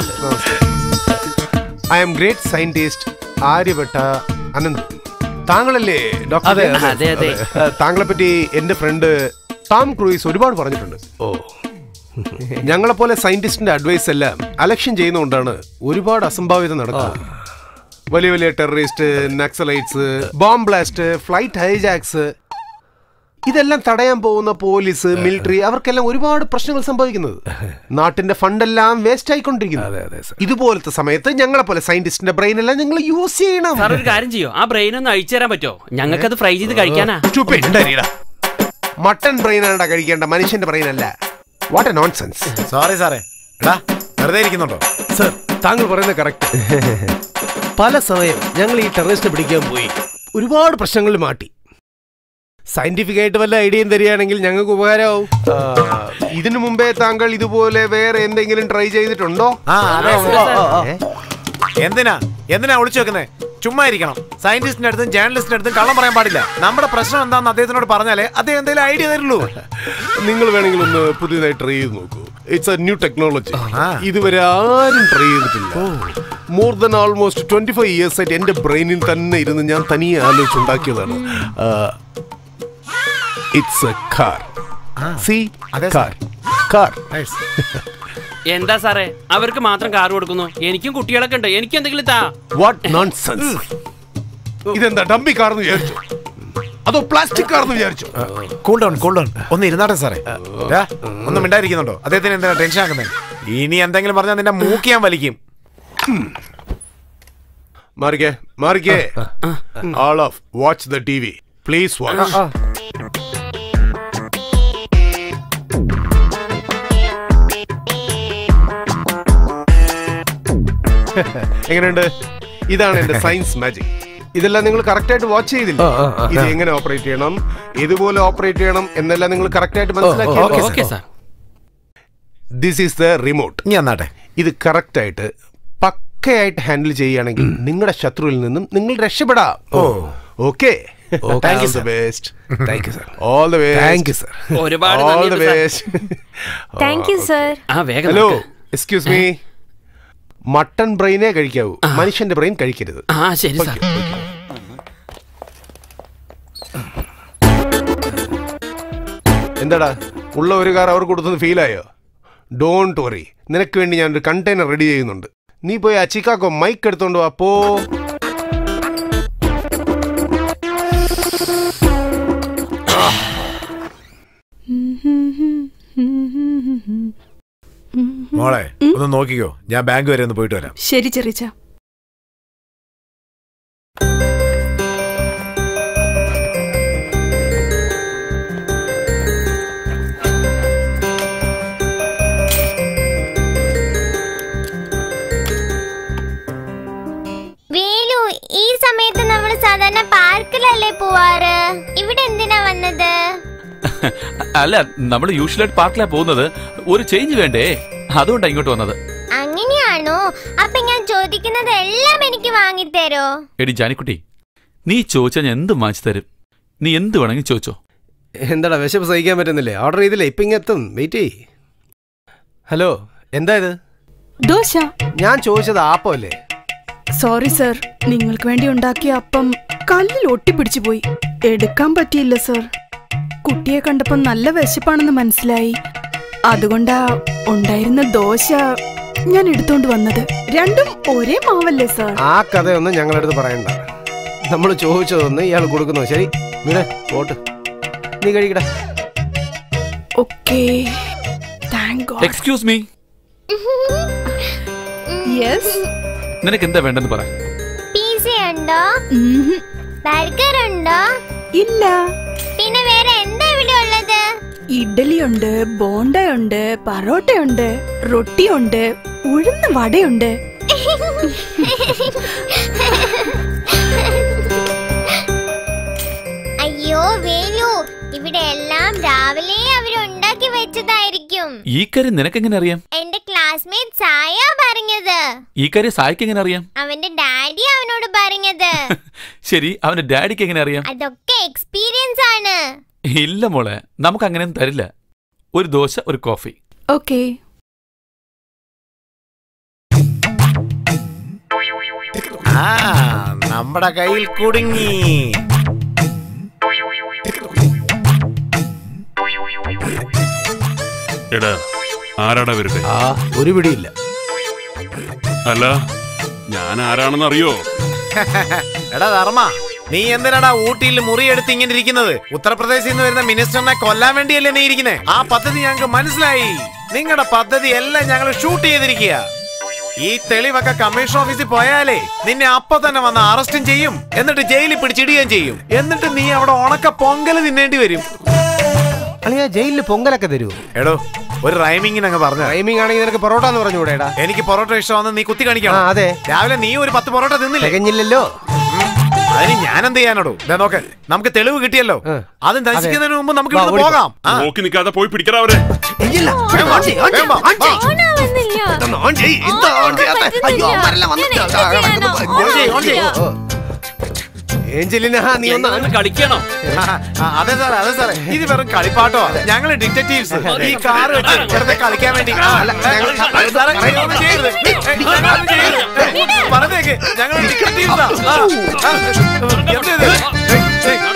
I am great scientist Aryabhatta Ananth താങ്കളല്ലേ ഡോക്ടർ അതെ, അതെ. താങ്കളെ പറ്റി എന്റെ ഫ്രണ്ട് ടോം ക്രൂയിസ് ഒരുപാട് പറഞ്ഞിട്ടുണ്ട് ഓ ഞങ്ങളെ പോലെ സയന്റിസ്റ്റിന്റെ അഡ്വൈസ് എല്ലാം അലക്ഷൻ ചെയ്യുന്നതുകൊണ്ടാണ് ഒരുപാട് അസംഭാവിതം നടക്കുന്നത് വലിയ വലിയ terrorist naxalites bomb blast flight hijacks ഇതെല്ലാം തടയാൻ പോകുന്ന പോലീസ് മിലിറ്ററി അവർക്കെല്ലാം ഒരുപാട് പ്രശ്നങ്ങൾ സംഭവിക്കുന്നത് നാട്ടിന്റെ ഫണ്ടെല്ലാം വേസ്റ്റ് ആയിക്കൊണ്ടിരിക്കുന്നു ഇതുപോലത്തെ സമയത്ത് ഞങ്ങളെ പോലെ സയന്റിസ്റ്റിന്റെ ബ്രെയിൻ എല്ലാം ഞങ്ങൾ യൂസ് ചെയ്യണം സാർ ഒരു കാര്യം ചെയ്യോ ആ ബ്രെയിൻ ഒന്ന് അഴിച്ചു തരാൻ പറ്റുമോ ഞങ്ങൾക്കത് ഫ്രൈ ചെയ്ത് കഴിക്കാനാ Stupid. മട്ടൺ ബ്രെയിൻ ആണ്ടാ കഴിക്കേണ്ട മനുഷ്യന്റെ ബ്രെയിൻ അല്ല വാട്ട് എ നോൺസെൻസ് സോറി സാറേ എടാ വെറുതെ ഇരിക്കുന്നുണ്ടോ സർ താങ്കൾ പറയുന്നത് കറക്റ്റ് പല സമയം ഞങ്ങൾ ഈ ടെററിസ്റ്റ് പിടിക്കാൻ പോയി ഒരുപാട് പ്രശ്നങ്ങളിൽ മാട്ടി സയന്റിഫിക് ആയിട്ട് വല്ല ഐഡിയയും തരികയാണെങ്കിൽ ഞങ്ങൾക്ക് ഉപകാരമാവും ഇതിനു മുമ്പേ താങ്കൾ ഇതുപോലെ വേറെ എന്തെങ്കിലും ട്രൈ ചെയ്തിട്ടുണ്ടോ ആ അതെ ഉണ്ട്. ഏ? എന്തിനാ എന്തിനാ ഒളിച്ചു വെക്കുന്നേ ചുമ്മാ ഇരിക്കണം സയന്റിസ്റ്റിന്റെ അടുത്തും ജേർണലിസ്റ്റിന്റെ അടുത്തും കള്ളം പറയാൻ പാടില്ല നമ്മുടെ പ്രശ്നം എന്താണെന്ന് അദ്ദേഹത്തിനോട് പറഞ്ഞാലേ അദ്ദേഹം എന്തെങ്കിലും ഐഡിയ തരുള്ളൂ നിങ്ങൾ വേണമെങ്കിൽ ഒന്ന് പുതിയതായി ട്രൈ ചെയ്ത് നോക്കൂ ഇറ്റ്സ് എ ന്യൂ ടെക്നോളജി ആ. ഇതുവരെ ആരും ട്രൈ ചെയ്തിട്ടില്ല more than almost twenty five years ആയിട്ട് എന്റെ ബ്രെയിനിൽ തന്നെ ഇരുന്ന് ഞാൻ തനിയെ ആലോചിച്ചുണ്ടാക്കിയതാണ് ഇറ്റ്സ് എ കാർ സി അതെ, കാർ കാർ എന്താ സാറേ അവർക്ക് മാത്രം കാർ കൊടുക്കുന്നു എനിക്കും കുട്ടികളൊക്കെ ഉണ്ട് എനിക്കും എന്തെങ്കിലും താ വാട്ട് നോൺസെൻസ് ഇതെന്താ ഡമ്മി കാർ എന്ന് വിചാരിച്ചു അതോ പ്ലാസ്റ്റിക് കാർ എന്ന് വിചാരിച്ചു കൂൾ ഡൗൺ കൂൾ ഡൗൺ ഒന്ന് ഇരുന്നാട്ടെ സാറേ ദാ, ഒന്നും മിണ്ടായിരിക്കുന്നുണ്ടോ അദ്ദേഹത്തിന് എന്തിനാ ടെൻഷൻ ആക്കുന്നത് ഇനി എന്തെങ്കിലും പറഞ്ഞാൽ നിന്റെ മൂക്ക് ഞാൻ വലിക്കും മാറിക്കേ മാറിക്കേ all of watch the T V please watch എങ്ങനെയുണ്ട് ഇതാണ് എന്റെ സയൻസ് മാജിക് ഇതെല്ലാം നിങ്ങൾ കറക്റ്റ് ആയിട്ട് വാച്ച് ചെയ്തില്ല ഇത് എങ്ങനെ ഓപ്പറേറ്റ് ചെയ്യണം ഇതുപോലെ ഓപ്പറേറ്റ് ചെയ്യണം എന്നെല്ലാം നിങ്ങൾ കറക്റ്റ് ആയിട്ട് മനസ്സിലാക്കി okay sir this is the remote ഇനി എന്നാട്ടെ ഇത് കറക്റ്റ് ആയിട്ട് പക്കയായിട്ട് ഹാൻഡിൽ ചെയ്യുകയാണെങ്കിൽ നിങ്ങളുടെ ശത്രുവിൽ നിന്നും നിങ്ങൾ രക്ഷപ്പെടാം ഓ okay Thank you, sir. Best thank you sir all the thank you sir ഒരുപാട് ഓൾ ദ നന്ദിയുണ്ട് സാർ. ബെസ്റ്റ് താങ്ക് യു സർ ആ വേഗം ഹലോ നടക്ക്. എക്സ്ക്യൂസ് മീ മട്ടൺ ബ്രെയിനേ കഴിക്കാവൂ മനുഷ്യന്റെ ബ്രെയിൻ കഴിക്കരുത് ആ ശരി സാർ എന്താടാ ഉള്ള ഒരു കാർ അവർ കൊടുത്തത് ഫീലായോ ഡോണ്ട് വറി നിനക്ക് വേണ്ടി ഞാൻ ഒരു കണ്ടെയ്നർ റെഡി ചെയ്യുന്നുണ്ട് നീ പോയി ആ ചിക്കാക്കോ മൈക്ക് എടുത്തോണ്ട് വാ പോ മോളെ ഒന്ന് നോക്കിക്കോ ഞാൻ ബാങ്ക് വരെ ഒന്ന് പോയിട്ട് വരാം ശരി ചെറിച്ച വേലു ഈ സമയത്ത് നമ്മൾ സാധാരണ പാർക്കിലല്ലേ പോവാറ് ഇവിടെ എന്തിനാ വന്നത് അല്ല നമ്മൾ യൂഷ്വലായിട്ട് പാർക്കിലാ പോകുന്നത് ഒരു ചേഞ്ച് വേണ്ടേ അതുകൊണ്ടാ ഇങ്ങോട്ട് വന്നത് അങ്ങനെയാണോ അപ്പൊ ഞാൻ ചോദിക്കുന്നത് എല്ലാം എനിക്ക് വാങ്ങിത്തരോ എടി ജാനിക്കുട്ടി നീ ചോദിച്ചാൽ ഞാൻ എന്തും വാങ്ങിച്ചു തരും നീ എന്ത് വേണമെങ്കിൽ ചോദിച്ചോ എന്താടാ വിശപ്പ് സഹിക്കാൻ പറ്റുന്നില്ലേ ഓർഡർ ചെയ്തില്ലേ ഇപ്പൊ ഇങ്ങെത്തും വെയിറ്റ് ചെയ് ഹലോ എന്താ ഇത് ദോശ ഞാൻ ചോദിച്ചത് ആപ്പമല്ലേ സോറി സർ നിങ്ങൾക്ക് വേണ്ടി ഉണ്ടാക്കിയ അപ്പം കല്ലിൽ ഒട്ടിപ്പിടിച്ചു പോയി എടുക്കാൻ പറ്റിയില്ല സർ കുട്ടിയെ കണ്ടപ്പോൾ നല്ല വിശപ്പാണെന്ന് മനസ്സിലായി അതുകൊണ്ടാ ഉണ്ടായിരുന്ന ദോശ ഞാൻ എടുത്തോണ്ട് വന്നത് രണ്ടും ഒരേ മാവല്ലേ സർ ആ കഥയൊന്നും ഞങ്ങളുടെ അടുത്ത് പറയണ്ട നമ്മൾ ചോദിച്ചതൊന്ന് ഇയാൾ കൊടുക്കുന്നു ശരി വീട് പോട്ട് നീ കഴിക്കടാ okay thank God excuse me yes നിനക്ക് എന്താ വേണ്ടെന്ന് പറ പിസ ഉണ്ടോ ബർഗർ ഉണ്ടോ ഇല്ല പിന്നെ വേറെ എന്താ ഇവിടെ ഉള്ളത് ഇഡ്ഡലിയുണ്ട് ബോണ്ടയുണ്ട് പറോട്ടയുണ്ട് റൊട്ടിയുണ്ട് ഉഴുന്ന വടയുണ്ട് അയ്യോ വേലു ഇവിടെ എല്ലാം രാവിലെ അവരുണ്ടാക്കി വെച്ചതായിരിക്കും ഈ കാര്യം നിനക്കെങ്ങനെ അറിയാം എന്റെ ക്ലാസ്മേറ്റ് സായ പറഞ്ഞത് ഈ കാര്യം സായിക്ക് എങ്ങനെ അറിയാം അവന്റെ ഡാഡി അവനോട് പറഞ്ഞത് ശരി അവന്റെ ഡാഡിക്ക് എങ്ങനെ അറിയാം അതൊക്കെ എക്സ്പീരിയൻസ് ആണ് ഇല്ല മോളെ നമുക്ക് അങ്ങനെയൊന്നും തരില്ല ഒരു ദോശ ഒരു കോഫി ഓക്കേ ആ നമ്മുടെ കയ്യിൽ കുടുങ്ങി എടാ ആരാടാ വരുന്നത് ആ ഒരു പിടിയില്ല അല്ല ഞാൻ ആരാണെന്ന് അറിയോ എടാ ധർമ്മ നീ എന്തിനാടാ ഊട്ടിയിൽ മുറിയെടുത്ത് ഇങ്ങനെ ഇരിക്കുന്നത് ഉത്തർപ്രദേശിൽ നിന്ന് വരുന്ന മിനിസ്റ്ററിനെ കൊല്ലാൻ വേണ്ടിയല്ലേ നീ ഇരിക്കുന്നേ ആ പദ്ധതി ഞങ്ങൾക്ക് മനസ്സിലായി നിങ്ങളുടെ പദ്ധതി എല്ലാം ഞങ്ങൾ ഷൂട്ട് ചെയ്തിരിക്കുക ഈ തെളിവൊക്കെ കമ്മീഷൻ ഓഫീസിൽ പോയാലേ നിന്നെ അപ്പൊ തന്നെ വന്ന് അറസ്റ്റും ചെയ്യും എന്നിട്ട് ജയിലിൽ പിടിച്ചിടുകയും ചെയ്യും എന്നിട്ട് നീ അവിടെ ഉണക്ക പൊങ്കൽ തിന്നേണ്ടി വരും അളിയാ ജയിലിൽ പൊങ്കലൊക്കെ തരൂ എടോ ഒരു റൈമിങ്ങിന് അങ്ങ് പറഞ്ഞു ടൈമിംഗ് ആണെങ്കിൽ നിനക്ക് പൊറോട്ട എന്ന് പറഞ്ഞുകൂടെടാ എനിക്ക് പൊറോട്ട ഇഷ്ടമാണെന്ന് നീ കുത്തി ആ കാണിക്കണം അതെ രാവിലെ നീ ഒരു പത്ത് പൊറോട്ട തിന്നില്ലേ തികഞ്ഞില്ലല്ലോ അതിന് ഞാൻ എന്ത് ചെയ്യാനോടോ ദേ നോക്ക് നമുക്ക് തെളിവ് കിട്ടിയല്ലോ ആ. അത് നശിക്കുന്നതിന് മുമ്പ് നമുക്ക് വാ, ഇവിടുന്ന് ഓടിപ്പോ. പോകാം ആ. നോക്കി നിൽക്കാതെ പോയി പിടിക്കടാ അവരെ വേഗം വാ, വേഗം വാ, വാ. ഓണാവുന്നില്ല. ഓൺ ചെയ്യ്, ഇത് ഓൺ ചെയ്യാത്ത. അയ്യോ, പറ്റുന്നില്ല. അവന്മാരെല്ലാം വന്നിട്ട് ഞാൻ അതാ എന്ത് കിടക്കുന്നു. ഓൺ ചെയ്യ്, ഓൺ ചെയ്യ്. ഓ. ഏഞ്ചലിന നീ ഒന്ന് ഒന്ന് കളിക്കണം ആ, ആ, അതെ സാറേ അതെ സാറേ ഇത് വെറും കളിപ്പാട്ടോ ഞങ്ങള് ഡിറ്റക്റ്റീവ്സ് ഈ കാർ വെച്ച് വെറുതെ കളിക്കാൻ വേണ്ടി ആ, അല്ല, ഞങ്ങൾ- സാറേ, സാറേ, ഒന്നും ചെയ്യരുത്. ഏയ്, ഞങ്ങളൊന്നും ചെയ്യരുത്. പറഞ്ഞേക്ക് ഞങ്ങൾ ഡിറ്റക്റ്റീവ്സാ ആ, ആ, എന്താ ഇത്? ഏയ്, ഏയ്.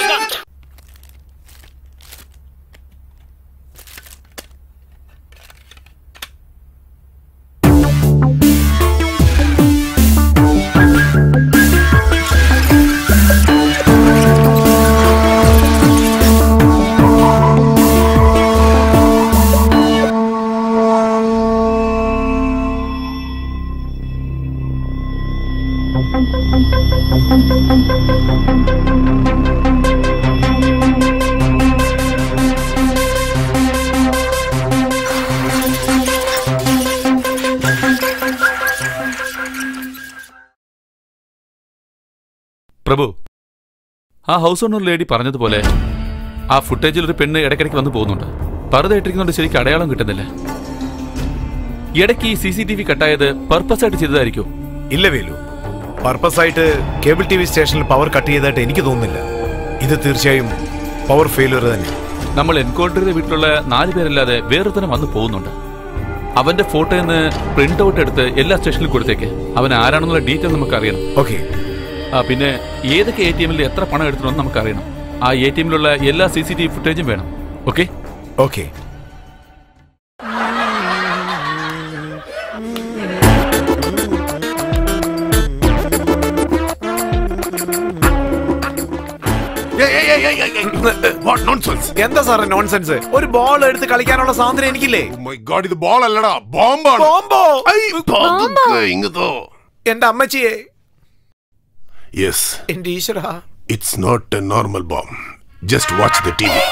പ്രഭു ആ ഹൗസ് ഓണർ ലേഡി പറഞ്ഞതുപോലെ ആ ഫുട്ടേജിൽ ഒരു പെണ്ണ് ഇടയ്ക്കിടയ്ക്ക് വന്ന് പോകുന്നുണ്ട് പറുത ഇട്ടിരിക്കുന്നുണ്ട് ശരിക്കും അടയാളം കിട്ടുന്നില്ല ഇടയ്ക്ക് ഈ സി സി ടി വി കട്ടായത് പർപ്പസ് ആയിട്ട് ചെയ്തതായിരിക്കും ഇല്ല വേലു പർപ്പസ് ആയിട്ട് കേബിൾ ടി വി സ്റ്റേഷനിൽ പവർ കട്ട് ചെയ്തതായിട്ട് എനിക്ക് തോന്നുന്നില്ല ഇത് തീർച്ചയായും പവർ ഫെയിലിയർ തന്നെ നമ്മൾ എൻകൗണ്ടർ ചെയ്ത വീട്ടിലുള്ള നാല് പേരല്ലാതെ വേറൊരുത്തരം വന്ന് പോകുന്നുണ്ട് അവന്റെ ഫോട്ടോയിൽ നിന്ന് പ്രിന്റ് ഔട്ട് എടുത്ത് എല്ലാ സ്റ്റേഷനിലും കൊടുത്തേക്ക് അവൻ ആരാണെന്നുള്ള ഡീറ്റെയിൽ നമുക്ക് അറിയണം ഓക്കെ ആ പിന്നെ ഏതൊക്കെ എ ടി എമ്മിൽ എത്ര പണം എടുത്തിട്ടുണ്ടെന്ന് നമുക്ക് അറിയണം ആ എ ടി എമ്മിലുള്ള എല്ലാ സി സി ടി വി ഫുട്ടേജും വേണം ഓക്കെ ഓക്കെ വാട്ട് നോൺസെൻസ് എന്താ സാറേ നോൺസെൻസ് ഒരു ബോൾ എടുത്ത് കളിക്കാനുള്ള സ്വാതന്ത്ര്യം എനിക്കില്ലേ ഓ മൈ ഗോഡ് ഇത് ബോൾ അല്ലടാ ബോംബാണ് ബോംബോ ഐ, പതുക്കെ ഇങ്ങതോ എന്റെ അമ്മച്ചിയെ യെസ് എന്റെ ഈശ്വര it's not a normal bomb just watch the T V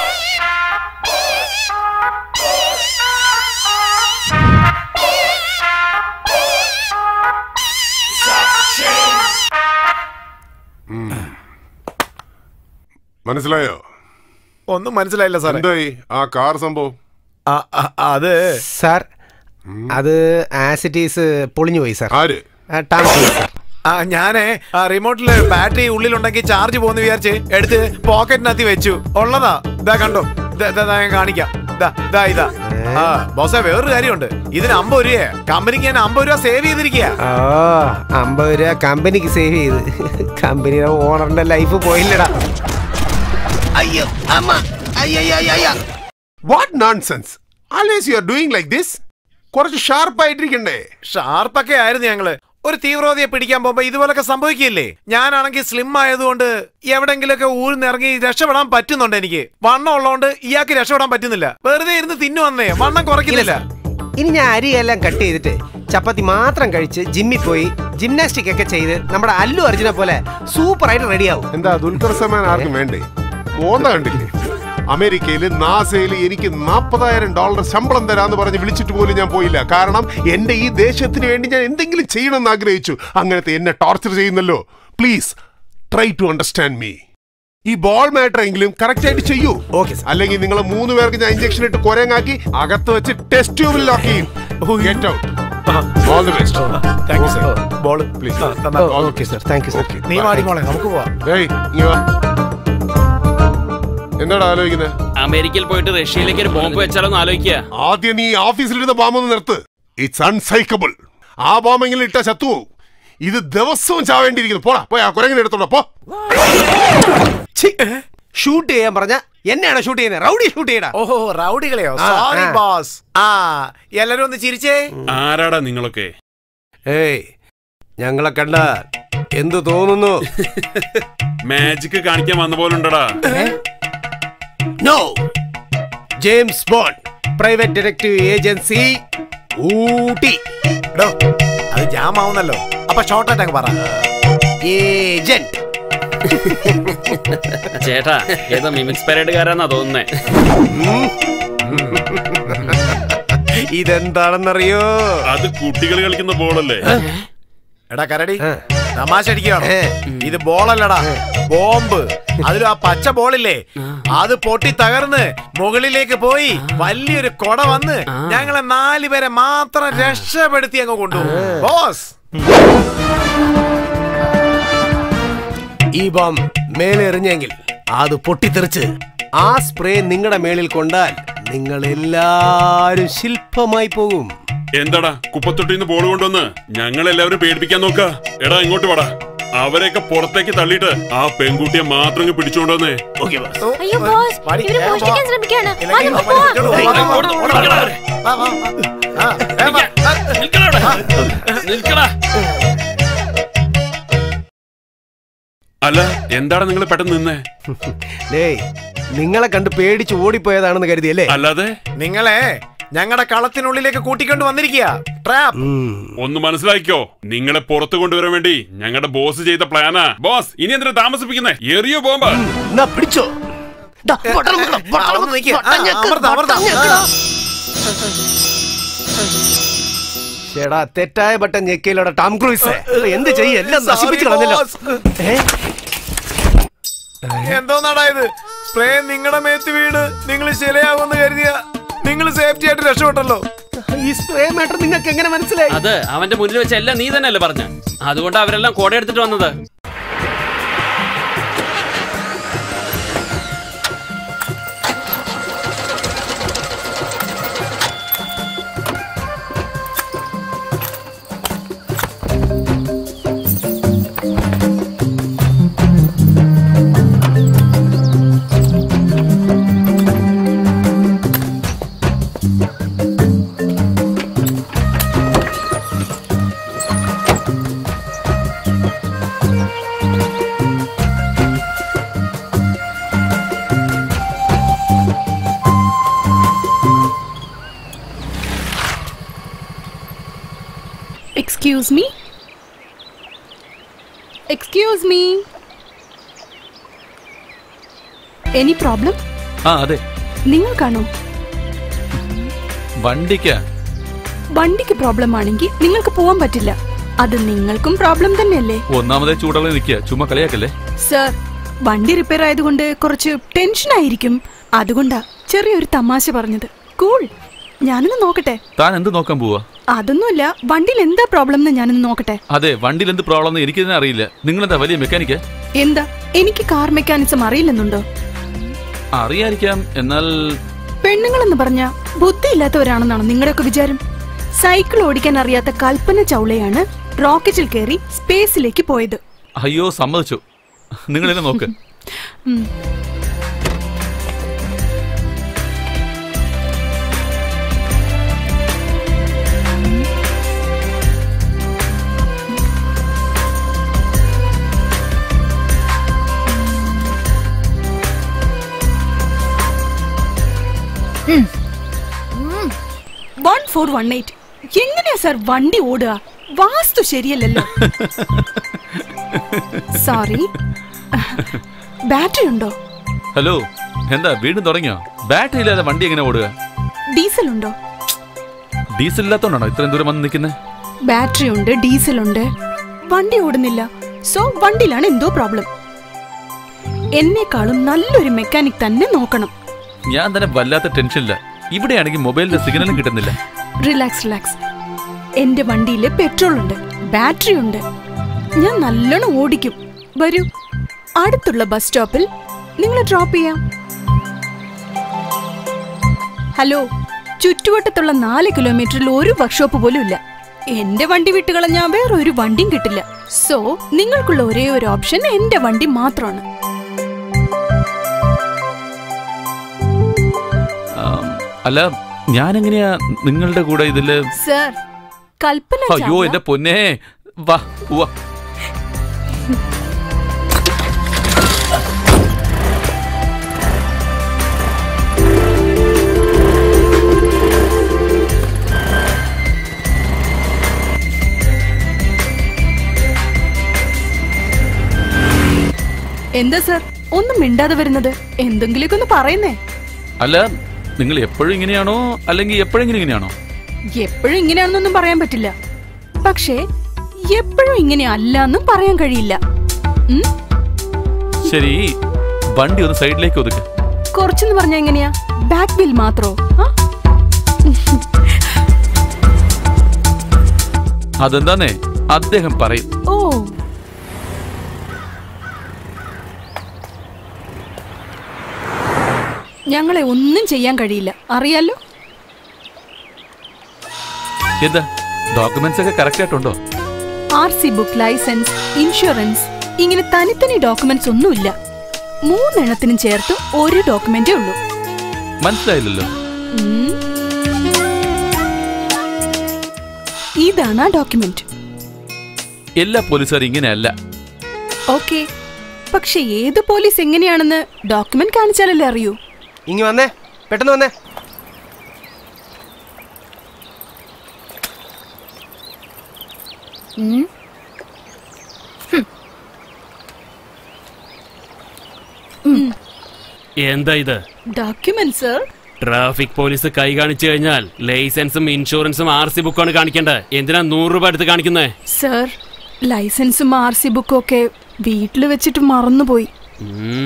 മനസ്സിലായോ ഒന്നും മനസ്സിലായില്ല സാറേ എന്തായി ആ കാർ സംഭവം ആ, ആ, അത് സാർ അത് ആസിറ്റീസ് പൊളിഞ്ഞു പോയി സാർ ആര് ആ, ടാങ്ക് സാർ ആ ഞാനേ ആ റിമോട്ടില് ബാറ്ററി ഉള്ളിലുണ്ടെങ്കിൽ ചാർജ് പോകുന്ന വിചാരിച്ച് എടുത്ത് പോക്കറ്റിനകത്ത് വെച്ചു ഉള്ളതാ ഇതാ കണ്ടോ ദാ, ദാ, ദാ ഞാൻ കാണിക്കാം ദാ, ദാ ഇതാ ആ ബോസേ വേറൊരു കാര്യമുണ്ട് ഇതിന് അമ്പത് രൂപയെ കമ്പനിക്ക് ഞാൻ അമ്പത് രൂപ സേവ് ചെയ്തിരിക്കുക ഓ അമ്പത് രൂപ കമ്പനിക്ക് സേവ് ചെയ്ത് കമ്പനിയുടെ ഓണറിന്റെ ലൈഫ് പോയില്ലടാ അയ്യോ അമ്മ what nonsense always you are doing like this കുറച്ച് ഷാർപ്പ് ആയിട്ടിരിക്കണ്ടേ ഷാർപ്പൊക്കെ ആയിരുന്നു ഞങ്ങള് ഒരു തീവ്രവാദിയെ പിടിക്കാൻ പോകുമ്പോ ഇതുപോലൊക്കെ സംഭവിക്കില്ലേ ഞാനാണെങ്കിൽ സ്ലിം ആയതുകൊണ്ട് എവിടെങ്കിലൊക്കെ ഊഴ്ന്നിറങ്ങി രക്ഷപ്പെടാൻ പറ്റുന്നുണ്ട് എനിക്ക് വണ്ണം ഉള്ളതുകൊണ്ട് ഇയാൾക്ക് രക്ഷപ്പെടാൻ പറ്റുന്നില്ല വെറുതെ ഇരുന്ന് തിന്നു വന്നേ വണ്ണം കുറയ്ക്കുന്നില്ല ഇനി ഞാൻ അരിയെല്ലാം കട്ട് ചെയ്തിട്ട് ചപ്പാത്തി മാത്രം കഴിച്ച് ജിമ്മിൽ പോയി ജിംനാസ്റ്റിക് ഒക്കെ ചെയ്ത് നമ്മുടെ അല്ലു അർജുനെ പോലെ സൂപ്പർ ആയിട്ട് റെഡിയാവും എന്താ ദുൽഖർ സൽമാൻ ആർക്കും വേണ്ടേ മോന്ത കണ്ടില്ലേ അമേരിക്കയിൽ നാസയിൽ എനിക്ക് നാൽപ്പതായിരം ഡോളർ ശമ്പളം തരാന്ന് പറഞ്ഞ് വിളിച്ചിട്ട് പോലും ഞാൻ പോയില്ല കാരണം എന്റെ ഈ ദേശത്തിന് വേണ്ടി ഞാൻ എന്തെങ്കിലും ചെയ്യണമെന്ന് ആഗ്രഹിച്ചു അങ്ങനത്തെ എന്നെ ടോർച്ചർ ചെയ്യുന്നല്ലോ please try to understand me ഈ ബോൾ മാറ്റർ എങ്കിലും കറക്റ്റ് ആയിട്ട് ചെയ്യൂ ഓക്കെ സാർ അല്ലെങ്കിൽ നിങ്ങൾ മൂന്ന് പേർക്ക് ഞാൻ ഇഞ്ചക്ഷൻ ഇട്ട് കൊരങ്ങാക്കി അകത്ത് വെച്ച് ടെസ്റ്റ് ട്യൂബിൽ ലോക്ക് ചെയ്യും get out all the best thank you sir ball please okay sir thank you sir നീ മാടി മോളെ നമുക്ക് പോവാം ഏയ് ഇങ്ങ് വാ. എന്താടാ ആലോചിക്കുന്നത് അമേരിക്കയിൽ പോയിട്ട് റഷ്യയിലേക്ക് ഒരു ബോംബ് വെച്ചാലോ എന്ന് ആലോചിക്കുക ആദ്യം നീ ഓഫീസിലിരുന്ന ബോംബൊന്ന് നിർത്ത് ഇറ്റ്സ് അൺസൈക്കബിൾ ആ ബോംബെങ്കിലും ഇട്ട ചത്തു ഇത് ദിവസവും ചാവേണ്ടിയിരിക്കുന്നു പോടാ പോയി ആ കുരങ്ങനെ എടുത്തോടാ പോ ഷൂട്ട് ചെയ്യാൻ പറഞ്ഞ എന്നെയാണ് ഷൂട്ട് ചെയ്യുന്നത് റൗഡി ഷൂട്ട് ചെയ്യടാ ഓഹോ റൗഡികളെയോ ആ, സോറി ആ. ബോസ് ആ എല്ലാരും ഒന്ന് ചിരിച്ചേ ആരാടാ നിങ്ങളൊക്കെ ഏയ് ഞങ്ങളെ കണ്ട എന്തു തോന്നുന്നു മാജിക് കാണിക്കാൻ വന്ന പോലെ ഉണ്ടടാ no James Bond private detective agency Ooty എടോ അത് ജാം ആവുന്നല്ലോ അപ്പൊ ഷോർട്ട് അറ്റാക്ക് പറ ഏജന്റ് ചേട്ടാ ഏതോ മിമിക്സ് പരേഡുകാരാന്നാ തോന്നുന്നേ ഇതെന്താണെന്നറിയോ അത് കുട്ടികൾ കളിക്കുന്ന ബോളല്ലേ എടാ കരടി തമാശ അടിക്കുകയാണോ ഇത് ബോളല്ലടാ ബോംബ് അതിലും ആ പച്ച ബോളില്ലേ അത് പൊട്ടി തകർന്ന് മുകളിലേക്ക് പോയി വലിയൊരു കൊട വന്ന് ഞങ്ങളെ നാല് പേരെ മാത്രം രക്ഷപ്പെടുത്തി അങ്ങ് കൊണ്ടുപോകും ബോസ് ഈ ബോം മേലെ എറിഞ്ഞെങ്കിൽ അത് പൊട്ടിത്തെറിച്ച് ആ സ്പ്രേ നിങ്ങളുടെ മേളിൽ കൊണ്ടാൽ നിങ്ങൾ എല്ലാരും ശില്പമായി പോകും എന്താടാ കുപ്പത്തൊട്ടിന്ന് ബോൾ കൊണ്ടുവന്ന് ഞങ്ങൾ എല്ലാവരും പേടിപ്പിക്കാൻ നോക്ക എടാ ഇങ്ങോട്ട് വാടാ അവരെയൊക്കെ പുറത്തേക്ക് തള്ളിയിട്ട് ആ പെൺകുട്ടിയെ മാത്രം ഇങ്ങ് പിടിച്ചുകൊണ്ടുവന്നേ അയ്യോ ബോസ് പാടി, ഇവര് വേഗം മോഷ്ടിക്കാൻ പോ. ശ്രമിക്കാണ് ഇല്ലെങ്കിൽ വാ, അവന്മാര് നമുക്ക് പിടിച്ചോണ്ട് പോവാം. പോകും. വാ, വാ, വാ, വാ, വാ, വാ. ആ, വേഗം വാ. നിൽക്കടാ അല്ല എന്താണ് നിങ്ങൾ പെട്ടെന്ന് നിന്നേ ഡേയ് നിങ്ങളെ കണ്ട് പേടിച്ച് ഓടിപ്പോയതാണെന്ന് കരുതിയല്ലേ അല്ലാതെ നിങ്ങളെ ഞങ്ങളുടെ കളത്തിനുള്ളിലേക്ക് കൂട്ടിക്കൊണ്ട് വന്നിരിക്കുക ട്രാപ്പ് ഒന്ന് മനസ്സിലാക്കിക്കോ നിങ്ങളെ പുറത്തു കൊണ്ടുവരാൻ വേണ്ടി ഞങ്ങളുടെ ബോസ് ചെയ്ത പ്ലാനാ ബോസ് ഇനി എന്തിനാ താമസിപ്പിക്കുന്നേ എറിയോ ബോംബ് എന്നാ പിടിച്ചോ ദാ, ബട്ടൺ വെക്കണം, ബട്ടൺ ഒന്ന് നിക്ക്. ബട്ടൺ ആ, ഞെക്ക്, അമർത്താം, ബട്ടൺ അമർത്താം. ഞെക്കടാ. ചേടാ തെറ്റായ ബട്ടൺ ഞെക്കിയിലൂടെ ടോം ക്രൂസ് എന്ത് ചെയ്യും എല്ലാം നശിപ്പിച്ചു Sorry, കളഞ്ഞല്ലോ boss. ഏ? എന്തോന്നാടാ ഇത് സ്പ്രേ നിങ്ങളുടെ മേത്ത് വീണ് നിങ്ങൾ ശരിയാകുമെന്ന് കരുതിയ നിങ്ങൾ സേഫ്റ്റി ആയിട്ട് രക്ഷപ്പെട്ടല്ലോ ഈ സ്പ്രേ മാറ്റർ നിങ്ങൾക്ക് എങ്ങനെ മനസ്സിലായി അത് അവന്റെ മുന്നിൽ വെച്ച് എല്ലാം നീ തന്നെയല്ലേ പറഞ്ഞ അതുകൊണ്ട് അവരെല്ലാം കോട എടുത്തിട്ട് വന്നത് excuse me excuse me any problem ആ അതെ നിങ്ങൾക്കാണോ വണ്ടിക്കാ വണ്ടിക്ക് പ്രോബ്ലം ആണെങ്കിൽ നിങ്ങൾക്ക് പോവാൻ പറ്റില്ല അത് നിങ്ങൾക്കും പ്രോബ്ലം തന്നെയല്ലേ ഒന്നാമതേ ചൂടുള്ള നിൽക്കുക ചുമ്മാ കളിയാക്കല്ലേ സർ വണ്ടി റിപ്പയർ ആയതുകൊണ്ട് കുറച്ച് ടെൻഷൻ ആയിരിക്കും അതുകൊണ്ടാ ചെറിയൊരു തമാശ പറഞ്ഞത് കൂൾ ഞാനൊന്ന് നോക്കട്ടെ താൻ എന്ത് നോക്കാൻ പോവാ അതൊന്നുമില്ല വണ്ടിയിൽ എന്താ പ്രോബ്ലം എന്ന് ഞാനൊന്ന് നോക്കട്ടെ അതെ വണ്ടിയിൽ എന്ത് പ്രോബ്ലം എന്ന് എനിക്ക് തന്നെ അറിയില്ല നിങ്ങളെന്താ വലിയ മെക്കാനിക്ക് എന്താ എനിക്ക് കാർ മെക്കാനിസം അറിയില്ലെന്നുണ്ടോ അറിയാതിരിക്കാം എന്നാൽ പെണ്ണുങ്ങളെന്ന് പറഞ്ഞ ബുദ്ധിയില്ലാത്തവരാണെന്നാണ് നിങ്ങളുടെയൊക്കെ വിചാരം സൈക്കിൾ ഓടിക്കാൻ അറിയാത്ത കൽപ്പന ചൗളയാണ് റോക്കറ്റിൽ കയറി സ്പേസിലേക്ക് പോയത് അയ്യോ സമ്മതിച്ചു നിങ്ങളെന്നെ നോക്ക് ഉം. വൺ ഫോർ വൺ എയ്റ്റ് എങ്ങനെയാ സാർ വണ്ടി ഓടുക വാസ്തു ശരിയല്ലല്ലോ സോറി ബാറ്ററി ഉണ്ടോ ഹലോ എന്താ വീണ്ടും തുടങ്ങിയോ ബാറ്ററി ഇല്ലാതെ വണ്ടി എങ്ങനെ ഓടുക ഡീസൽ ഉണ്ടോ ഡീസൽ ഇല്ലാത്തോണ്ടാണോ ഇത്രയും ദൂരം വന്ന് നിൽക്കുന്നത് ബാറ്ററി ഉണ്ട് ഡീസൽ ഉണ്ട് വണ്ടി ഓടുന്നില്ല സോ വണ്ടിയിലാണ് എന്തോ പ്രോബ്ലം എന്നെക്കാളും നല്ലൊരു മെക്കാനിക് തന്നെ നോക്കണം ഞാൻ തന്നെ വല്ലാത്ത ടെൻഷനില്ല ഇവിടെയാണെങ്കിൽ മൊബൈലിന്റെ സിഗ്നലും കിട്ടുന്നില്ല റിലാക്സ് റിലാക്സ് എന്റെ വണ്ടിയിൽ പെട്രോൾ ഉണ്ട് ബാറ്ററി ഉണ്ട് ഞാൻ നല്ലോണം ഓടിക്കും വരൂ അടുത്തുള്ള ബസ് സ്റ്റോപ്പിൽ നിങ്ങളെ ഡ്രോപ്പ് ചെയ്യാം ഹലോ ചുറ്റുവട്ടത്തുള്ള നാല് കിലോമീറ്ററിൽ ഒരു വർക്ക്ഷോപ്പ് പോലും ഇല്ല എന്റെ വണ്ടി വിട്ടുകളഞ്ഞാൽ വേറെ ഒരു വണ്ടിയും കിട്ടില്ല സോ നിങ്ങൾക്കുള്ള ഒരേ ഒരു ഓപ്ഷൻ എന്റെ വണ്ടി മാത്രമാണ് അല്ല ഞാൻ എങ്ങനെയാ നിങ്ങളുടെ കൂടെ ഇതില് സർ കൽപ്പന അയ്യോ ചാവ്ല എന്റെ പൊന്നേ വാ ഉവ്വ. എന്താ സർ ഒന്നും മിണ്ടാതെ വരുന്നത് എന്തെങ്കിലുമൊക്കെ ഒന്ന് പറയുന്നേ അല്ല നിങ്ങൾ എപ്പോഴും ഇങ്ങനെയാണോ അല്ലെങ്കിൽ എപ്പോഴെങ്കിലും ഇങ്ങനെയാണോ എപ്പോഴും ഇങ്ങനെയാണെന്നൊന്നും പറയാൻ പറ്റില്ല പക്ഷേ എപ്പോഴും ഇങ്ങനെ അല്ല എന്നും പറയാൻ കഴിയില്ല ഉം? ശരി വണ്ടി ഒന്ന് സൈഡിലേക്ക് ഒതുക്ക് കുറച്ചെന്ന് പറഞ്ഞാ എങ്ങനെയാ ബാക്ക് വീൽ മാത്രോ ആ? അതെന്താന്നേ അദ്ദേഹം പറയും ഓ ഞങ്ങളെ ഒന്നും ചെയ്യാൻ കഴിയില്ല അറിയാലോ എന്താ ഡോക്യുമെന്റ്സ് ഒക്കെ കറക്റ്റ് ആയിട്ടുണ്ടോ R C book license insurance ഇങ്ങനെ തനിത്തനി ഡോക്യുമെന്റ്സ് ഒന്നുമില്ല മൂന്നെണ്ണത്തിനും ചേർത്ത് ഒരു ഡോക്യുമെന്റേ ഉള്ളൂ മനസ്സിലായില്ലല്ലോ ഉം. ഇതാണ് ആ ഡോക്യുമെന്റ് എല്ലാ പോലീസുകാരും ഇങ്ങനെയല്ല ഓക്കെ പക്ഷെ ഏത് പോലീസ് എങ്ങനെയാണെന്ന് ഡോക്യുമെന്റ് കാണിച്ചാലല്ലേ അറിയൂ ഇങ്ങി വന്നേ പെട്ടെന്ന് വന്നേ എന്താ ഇത് ഡോക്യുമെന്റ് സർ ട്രാഫിക് പോലീസ് കൈ കാണിച്ചു കഴിഞ്ഞാൽ ലൈസൻസും ഇൻഷുറൻസും ആർ സി ബുക്കാണ് കാണിക്കേണ്ടത് എന്തിനാ നൂറ് രൂപ എടുത്ത് കാണിക്കുന്നേ സർ ലൈസൻസും ആർ സി ബുക്കും ഒക്കെ വീട്ടിൽ വെച്ചിട്ട് മറന്നുപോയി ഉം.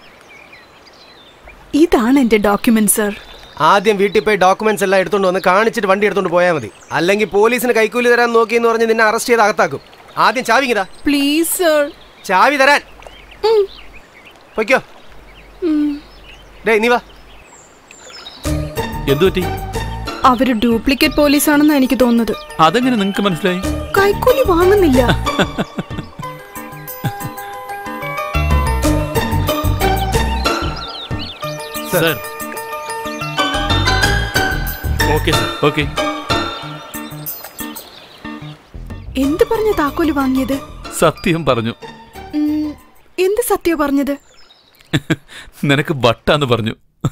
ഇതാണ് എന്റെ ഡോക്യുമെന്റ് സർ ആദ്യം വീട്ടിൽ പോയി ഡോക്യുമെന്റ്സ് എല്ലാം എടുത്തോണ്ട് വന്ന് കാണിച്ചിട്ട് വണ്ടി എടുത്തോണ്ട് പോയാൽ മതി അല്ലെങ്കിൽ പോലീസിന് കൈക്കൂലി തരാൻ നോക്കി എന്ന് പറഞ്ഞ് നിന്നെ അറസ്റ്റ് ചെയ്ത് അകത്താക്കും ആദ്യം ചാവിങ്ങിതാ പ്ലീസ് സർ ചാവി തരാൻ പൊയ്ക്കോ ഡേ നീ വാ എന്തു പറ്റി അവര് ഡ്യൂപ്ലിക്കേറ്റ് പോലീസാണെന്ന് എനിക്ക് തോന്നുന്നത് അതെങ്ങനെ നിങ്ങൾക്ക് മനസ്സിലായി കൈക്കൂലി വാങ്ങുന്നില്ല സർ ഓക്കെ സർ ഓക്കെ എന്ത് പറഞ്ഞ താക്കോല് വാങ്ങിയത് സത്യം പറഞ്ഞു ഉം, എന്ത് സത്യ പറഞ്ഞത് നിനക്ക് ബട്ടാന്ന് പറഞ്ഞു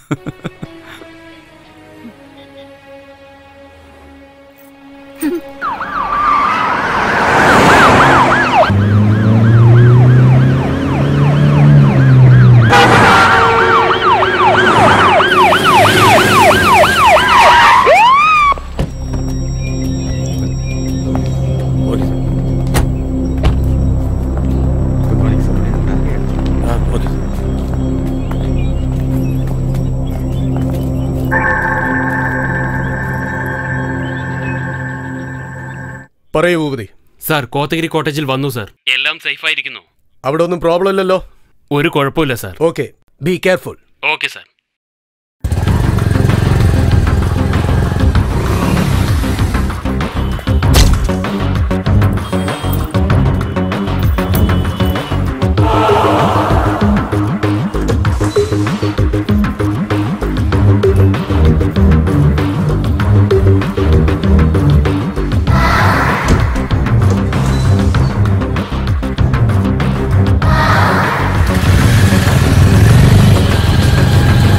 പറയൂ ഭൂപതി സാർ കോത്തഗിരി കോട്ടേജിൽ വന്നു സാർ എല്ലാം സേഫ് ആയിരിക്കുന്നു അവിടെ ഒന്നും പ്രോബ്ലം ഇല്ലല്ലോ ഒരു കുഴപ്പമില്ല sir okay be careful okay sir ആ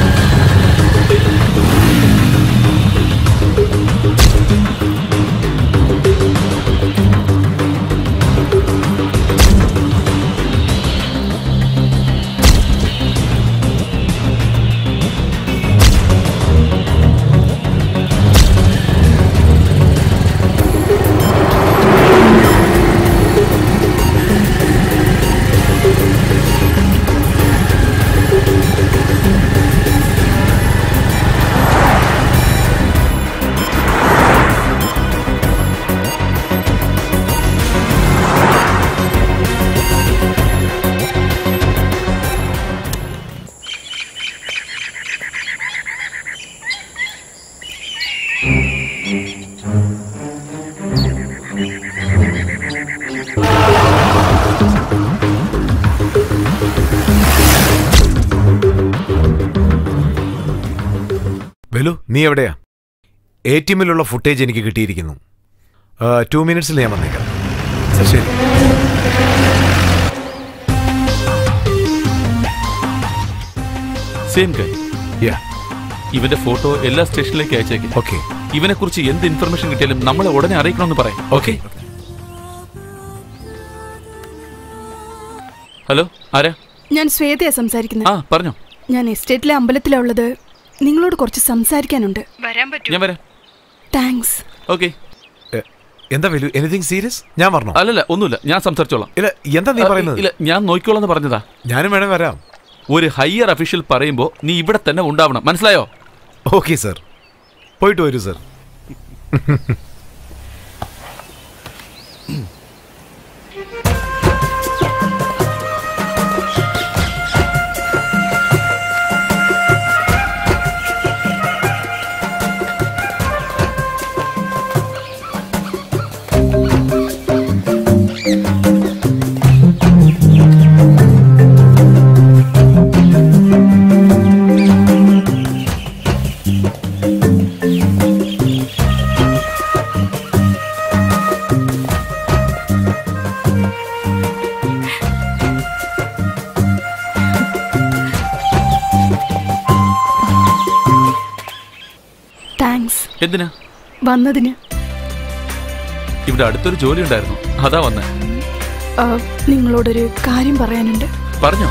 ബലു നീ എവിടെയാ എ ടി എമ്മിലുള്ള ഫുട്ടേജ് എനിക്ക് കിട്ടിയിരിക്കുന്നു ടു മിനിറ്റ്സിൽ ഞാൻ വന്നേക്കാം ശരി സെയിം ഗൈ യാ ഇവന്റെ ഫോട്ടോ എല്ലാ സ്റ്റേഷനിലേക്ക് അയച്ചേക്കും ഓക്കെ ഇവനെ കുറിച്ച് എന്ത് ഇൻഫർമേഷൻ കിട്ടിയാലും നമ്മളെ ഉടനെ അറിയിക്കണമെന്ന് പറയാം ഓക്കെ ഹലോ ആരാ ഞാൻ ശ്വേതയാ സംസാരിക്കുന്നത് ആ പറഞ്ഞോ ഞാൻ എസ്റ്റേറ്റിലെ അമ്പലത്തിലാ ഉള്ളത് നിങ്ങളോട് കുറച്ച് സംസാരിക്കാനുണ്ട് വരാൻ പറ്റും ഞാൻ വരാം താങ്ക്സ് ഓക്കെ എന്താ വലു എനിത്തിങ് സീരിയസ് ഞാൻ പറഞ്ഞോ അല്ലല്ല ഒന്നുമില്ല ഞാൻ സംസാരിച്ചോളാം ഇല്ല എന്താ നീ ആ, പറയുന്നത് ഇല്ല ഞാൻ നോക്കിക്കോളാം എന്ന് പറഞ്ഞതാ ഞാനും വേണേ വരാം ഒരു ഹയർ അഫീഷ്യൽ പറയുമ്പോ നീ ഇവിടെ തന്നെ ഉണ്ടാവണം മനസ്സിലായോ ഓക്കെ സർ പോയിട്ട് വരൂ സർ താങ്ക്സ് എന്തിനാ വന്നതിന് ഇവിടെ അടുത്തൊരു ജോലി ഉണ്ടായിരുന്നു അതാ വന്നേ ആ, നിങ്ങളോടൊരു കാര്യം പറയാനുണ്ട് പറഞ്ഞോ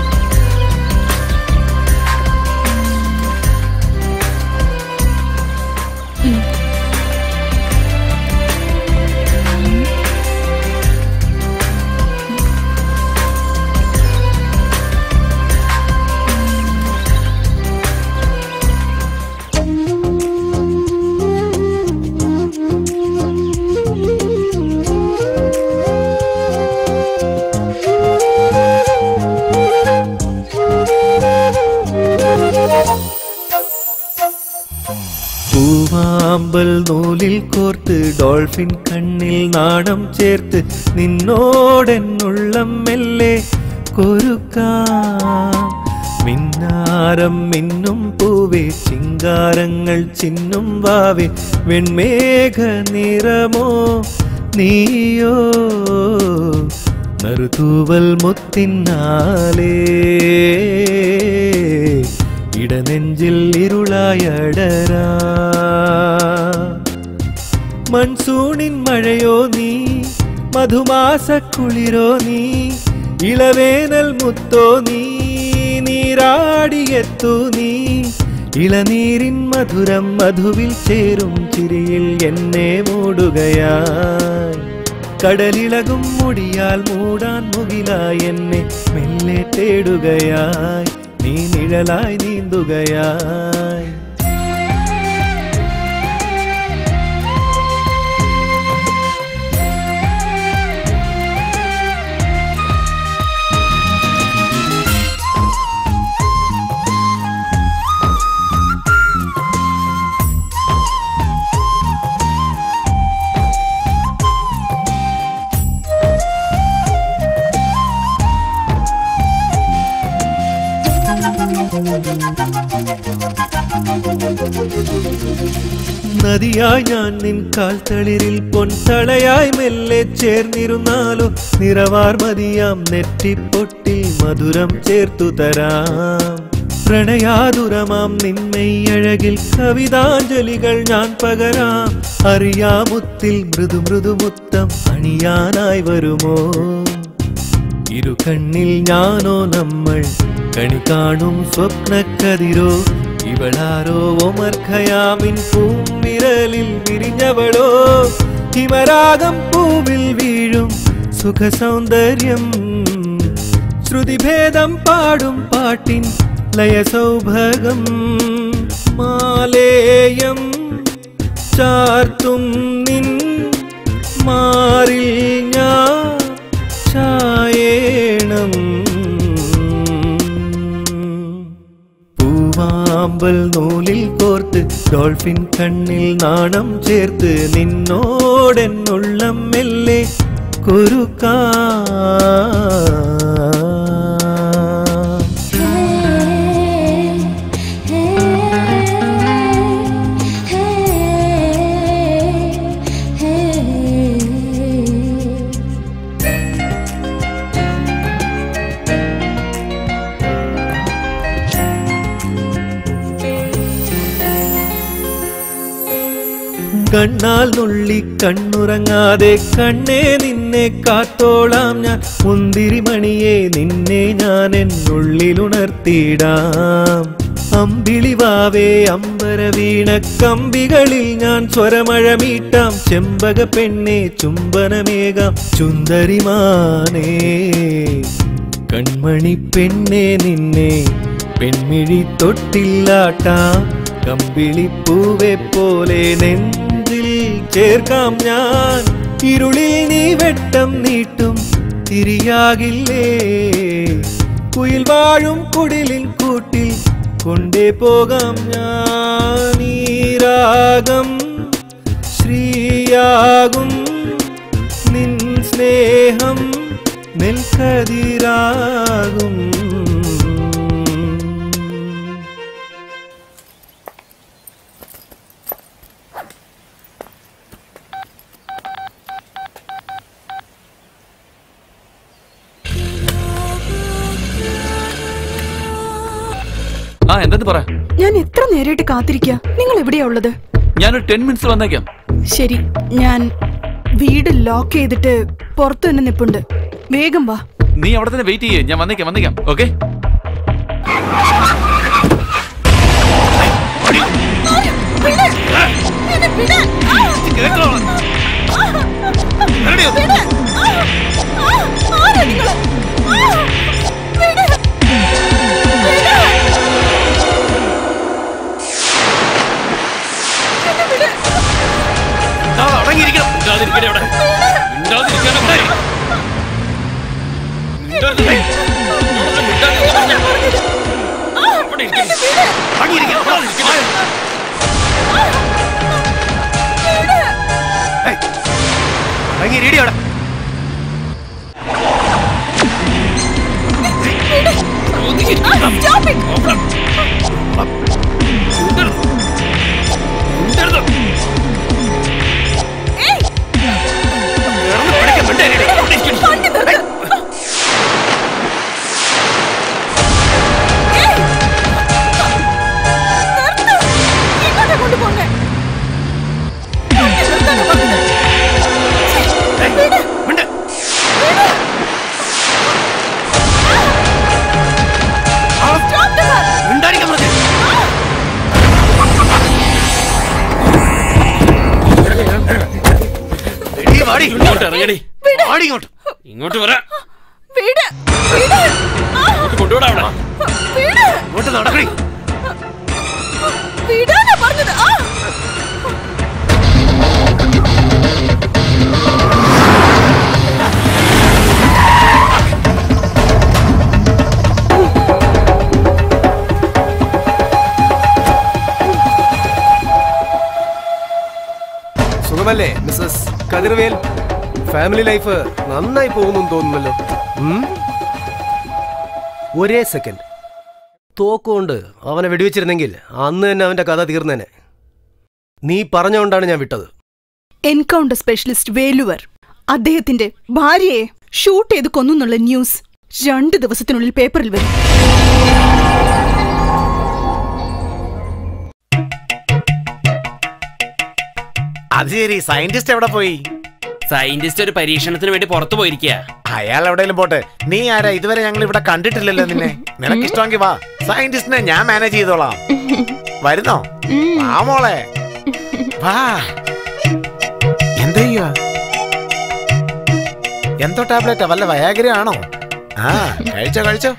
പൂവാമ്പൽ നൂലിൽ കോർത്ത് ഡോൾഫിൻ കണ്ണിൽ നാണം ചേർത്ത് നിന്നോടെന്നുള്ളം മെല്ലെ കൊരുക്കാം മിന്നാരം മിന്നും പൂവേ ചിങ്കാരങ്ങൾ ചിന്നും വാവേ വെൺമേഘ നിറമോ നീയോ നറുതൂവൽ മുത്തിന്നാലേ ഇടനെഞ്ചിൽ ഇരുളായടരാ മൺസൂണിൻ മഴയോ നീ മധുമാസക്കുളിരോ നീ ഇളവേനൽ മുത്തോ നീ നീരാടിയെത്തു നീ ഇളനീരിൻ മധുരം മധുവിൽ ചേരും ചിരിയിൽ എന്നെ മൂടുകയായി കടലിളകും മുടിയാൽ മൂടാൻ മുകിലായി എന്നെ മെല്ലെ തേടുകയായി നീ നിഴലായി നീന്തുകയായി നദിയായി ഞാൻ നിൻ കാൽത്തളിരിൽ പൊൻതളയായി മെല്ലെ ചേർന്നിരുന്നാലോ നിറവാർ മതിയാം നെറ്റിപ്പൊട്ടിൽ മധുരം ചേർത്തു തരാം പ്രണയാതുരമാം നിന്മയ്യഴകിൽ കവിതാഞ്ജലികൾ ഞാൻ പകരാം അറിയാമുത്തിൽ മൃദു മൃദുമുത്തം അണിയാനായി വരുമോ ഇരു കണ്ണിൽ ഞാനോ നമ്മൾ കണി കാണും സ്വപ്നക്കതിരോ ഇവളാരോ ഒമർ ഖയാമിൻ പൂമിരലിൽ വിരിഞ്ഞവളോ ഹിമരാഗം പൂവിൽ വീഴും സുഖ സൗന്ദര്യം ശ്രുതിഭേദം പാടും പാട്ടിൻ ലയസൗഭകം മാലേയം ചാർത്തും നിൻ മാറിൽ ഞാൻ ചായേണം പൂവാമ്പൽ നൂലിൽ കോർത്ത് ഡോൾഫിൻ കണ്ണിൽ നാണം ചേർത്ത് നിന്നോടെന്നുള്ളം മെല്ലെ കുരുക്കാ Hey, hey, hey. കണ്ണാൽ നുള്ളി കണ്ണുറങ്ങാതെ കണ്ണേ നിന്നെ കാത്തോളാം ഞാൻ മുന്തിരിമണിയെ നിന്നെ ഞാൻ എന്നുള്ളിലുണർത്തിയിടാം അമ്പിളിവാവേ അമ്പര വീണ കമ്പികളിൽ ഞാൻ സ്വരമഴമീട്ടാം ചെമ്പക പെണ്ണെ ചുംബനമേകാം ചുന്ദരിമാനേ കൺമണി പെണ്ണെ നിന്നെ പെൺമിഴി തൊട്ടില്ലാട്ടാം കമ്പിളി പൂവെ പോലെ നെഞ്ചിൽ ചേർക്കാം ഞാൻ ഇരുളിൽ നീ വെട്ടം നീട്ടും തിരിയാകില്ലേ കുയിൽ വാഴും കുടിലിൽ കൂട്ടിൽ കൊണ്ടേ പോകാം ഞാൻ ഈ രാഗം ശ്രീയാകും നിൻ സ്നേഹം നെൽക്കതിരാകും ആ എന്തെന്ന് പറ ഞാൻ എത്ര നേരമായിട്ട് കാത്തിരിക്കുക നിങ്ങൾ എവിടെയാ ഉള്ളത് ഞാനൊരു ടെൻ മിനിറ്റ്സ് വന്നേക്കാം ശരി ഞാൻ വീട് ലോക്ക് ചെയ്തിട്ട് പുറത്തു തന്നെ നിപ്പുണ്ട് വേഗം വാ നീ അവിടെ തന്നെ വെയിറ്റ് ചെയ്യേ ഞാൻ വന്നേക്കാം വന്നേക്കാം ഓക്കെ ഇങ്ങോട്ട് ഇറങ്ങടി ഇങ്ങോട്ട് വരാ ഇങ്ങോട്ട് കൊണ്ടുവിടാ അവിടെ ഇങ്ങോട്ട് നടക്കണേ സുഖമല്ലേ മിസ്സസ് കതിർവേൽ ഫാമിലി ലൈഫ് നന്നായി പോകുന്നു തോന്നുന്നല്ലോ ഉം? ഒരേ സെക്കൻഡ് തോക്കുകൊണ്ട് അവനെ വെടിവെച്ചിരുന്നെങ്കിൽ അന്ന് തന്നെ അവന്റെ കഥ തീർന്നേനെ നീ പറഞ്ഞുകൊണ്ടാണ് ഞാൻ വിട്ടത് എൻകൗണ്ടർ സ്പെഷ്യലിസ്റ്റ് വേലുവർ അദ്ദേഹത്തിന്റെ ഭാര്യയെ ഷൂട്ട് ചെയ്ത് കൊന്നുള്ള ന്യൂസ് രണ്ട് ദിവസത്തിനുള്ളിൽ പേപ്പറിൽ വരും അത് ശരി സയന്റിസ്റ്റ് എവിടെ പോയി സയന്റിസ്റ്റ് ഒരു പരീക്ഷണത്തിന് വേണ്ടി പുറത്തു പോയിരിക്കുക അയാൾ എവിടെയെങ്കിലും പോട്ടെ നീ ആരാ ഇതുവരെ ഞങ്ങൾ ഇവിടെ കണ്ടിട്ടില്ലല്ലോ നിന്നെ നിനക്ക് ഇഷ്ടമെങ്കിൽ വാ സയന്റിസ്റ്റിനെ ഞാൻ മാനേജ് ചെയ്തോളാം വരുന്നോ വാ മോളെ വാ എന്താ ചെയ്യുക എന്തോ ടാബ്ലറ്റാ വല്ല വയാഗ്ര ആണോ ആ കഴിച്ചോ കഴിച്ചോ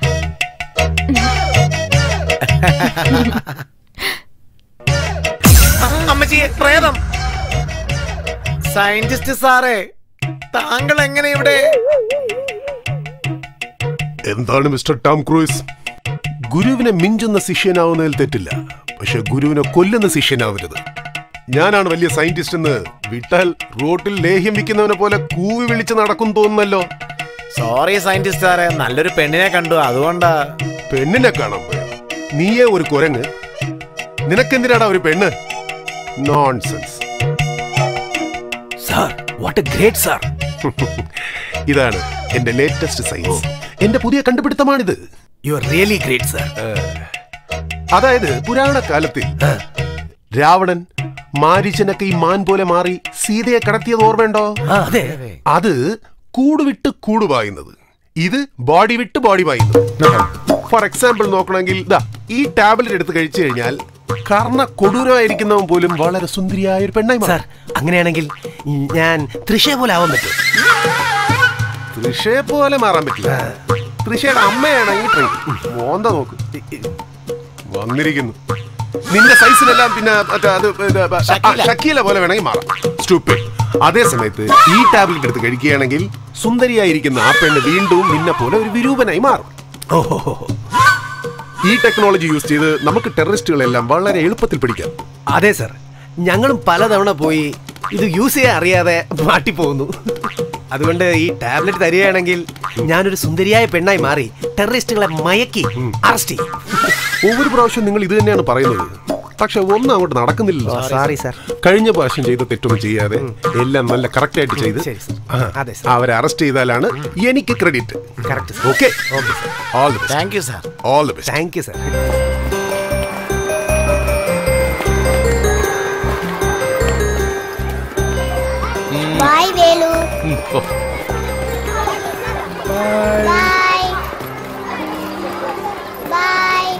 ആ, അമ്മച്ചിയെ പ്രേതം സയന്റിസ്റ്റ് സാറേ താങ്കൾ എങ്ങനെ ഇവിടെ എന്താണ് മിസ്റ്റർ ടോം ക്രൂയിസ് ഗുരുവിനെ മിഞ്ചുന്ന ശിഷ്യനാവുന്നതിൽ തെറ്റില്ല പക്ഷെ ഗുരുവിനെ കൊല്ലുന്ന ശിഷ്യനാവരുത് ഞാനാണ് വലിയ സയന്റിസ്റ്റ് എന്ന് വിട്ടാൽ റോട്ടിൽ ലേഹ്യം വിൽക്കുന്നവനെ പോലെ കൂവി വിളിച്ച് നടക്കും തോന്നുന്നല്ലോ സോറി സയന്റിസ്റ്റ് സാറേ നല്ലൊരു പെണ്ണിനെ കണ്ടു അതുകൊണ്ടാ പെണ്ണിനെ കാണാൻ പോയോ നീയേ ഒരു കുരങ്ങ് നിനക്കെന്തിനാടാ ഒരു പെണ്ണ് nonsense sir what a great sir ഇതാണ് എന്റെ ലേറ്റസ്റ്റ് സയൻസ് എന്റെ പുതിയ കണ്ടുപിടുത്തമാണിത് you are really great sir അതായത് പുരാണ കാലത്തിൽ രാവണൻ മാരിച്ചനൊക്കെ ഈ മാൻ പോലെ മാറി സീതയെ കടത്തിയത് ഓർമ്മയുണ്ടോ അതെ അത് കൂട് വിട്ട് കൂട് പായുന്നത് ഇത് ബോഡി വിട്ട് ബോഡി പായുന്നത് ഫോർ എക്സാമ്പിൾ നോക്കണമെങ്കിൽ ദാ ഈ ടാബ്ലറ്റ് എടുത്ത് കഴിച്ചു കഴിഞ്ഞാൽ കർണ കൊടൂരമായിരിക്കുന്നവൻ പോലും വളരെ സുന്ദരിയായ ഒരു പെണ്ണായി സാർ അങ്ങനെയാണെങ്കിൽ ഞാൻ തൃശയെ പോലെ ആവാൻ പറ്റും തൃഷയെ പോലെ മാറാൻ പറ്റില്ല തൃഷയുടെ അമ്മയാണ് ഈ ട്രെയിൻ മോന്ത നോക്ക് വന്നിരിക്കുന്നു നിന്റെ സൈസിലെല്ലാം പിന്നെ മറ്റേ അത് ഇത് ആ, ഷക്കീല പോലെ വേണമെങ്കിൽ മാറാം Stupid. അതേ സമയത്ത് ഈ ടാബ്ലറ്റ് എടുത്ത് കഴിക്കുകയാണെങ്കിൽ സുന്ദരിയായിരിക്കുന്ന ആ പെണ്ണ് വീണ്ടും നിന്നെ പോലെ ഒരു വിരൂപനായി മാറും ഈ ടെക്നോളജി യൂസ് ചെയ്ത് നമുക്ക് ടെററിസ്റ്റുകളെല്ലാം വളരെ എളുപ്പത്തിൽ പിടിക്കാം അതെ സാർ ഞങ്ങളും പലതവണ പോയി ഇത് യൂസ് ചെയ്യാൻ അറിയാതെ മാട്ടിപ്പോകുന്നു അതുകൊണ്ട് ഈ ടാബ്ലറ്റ് തരികയാണെങ്കിൽ ഞാനൊരു സുന്ദരിയായ പെണ്ണായി മാറി ടെററിസ്റ്റുകളെ മയക്കി അറസ്റ്റ് ചെയ്യും ഒவ்வொരു പ്രാവശ്യം നിങ്ങൾ ഇത് തന്നെയാണ് പറയുന്നത് പക്ഷെ ഒന്നും അങ്ങോട്ട് നടക്കുന്നില്ലല്ലോ സോറി സാർ കഴിഞ്ഞ പ്രാവശ്യം ചെയ്ത തെറ്റൊന്നും ചെയ്യാതെ എല്ലാം നല്ല കറക്റ്റ് ആയിട്ട് ചെയ്ത് ശരി സാർ ആ, അതെ അവരെ അറസ്റ്റ് ചെയ്താലാണ് എനിക്ക് credit correct okay all the thank you sir all the best thank you sir bye Velu ഓ bye bye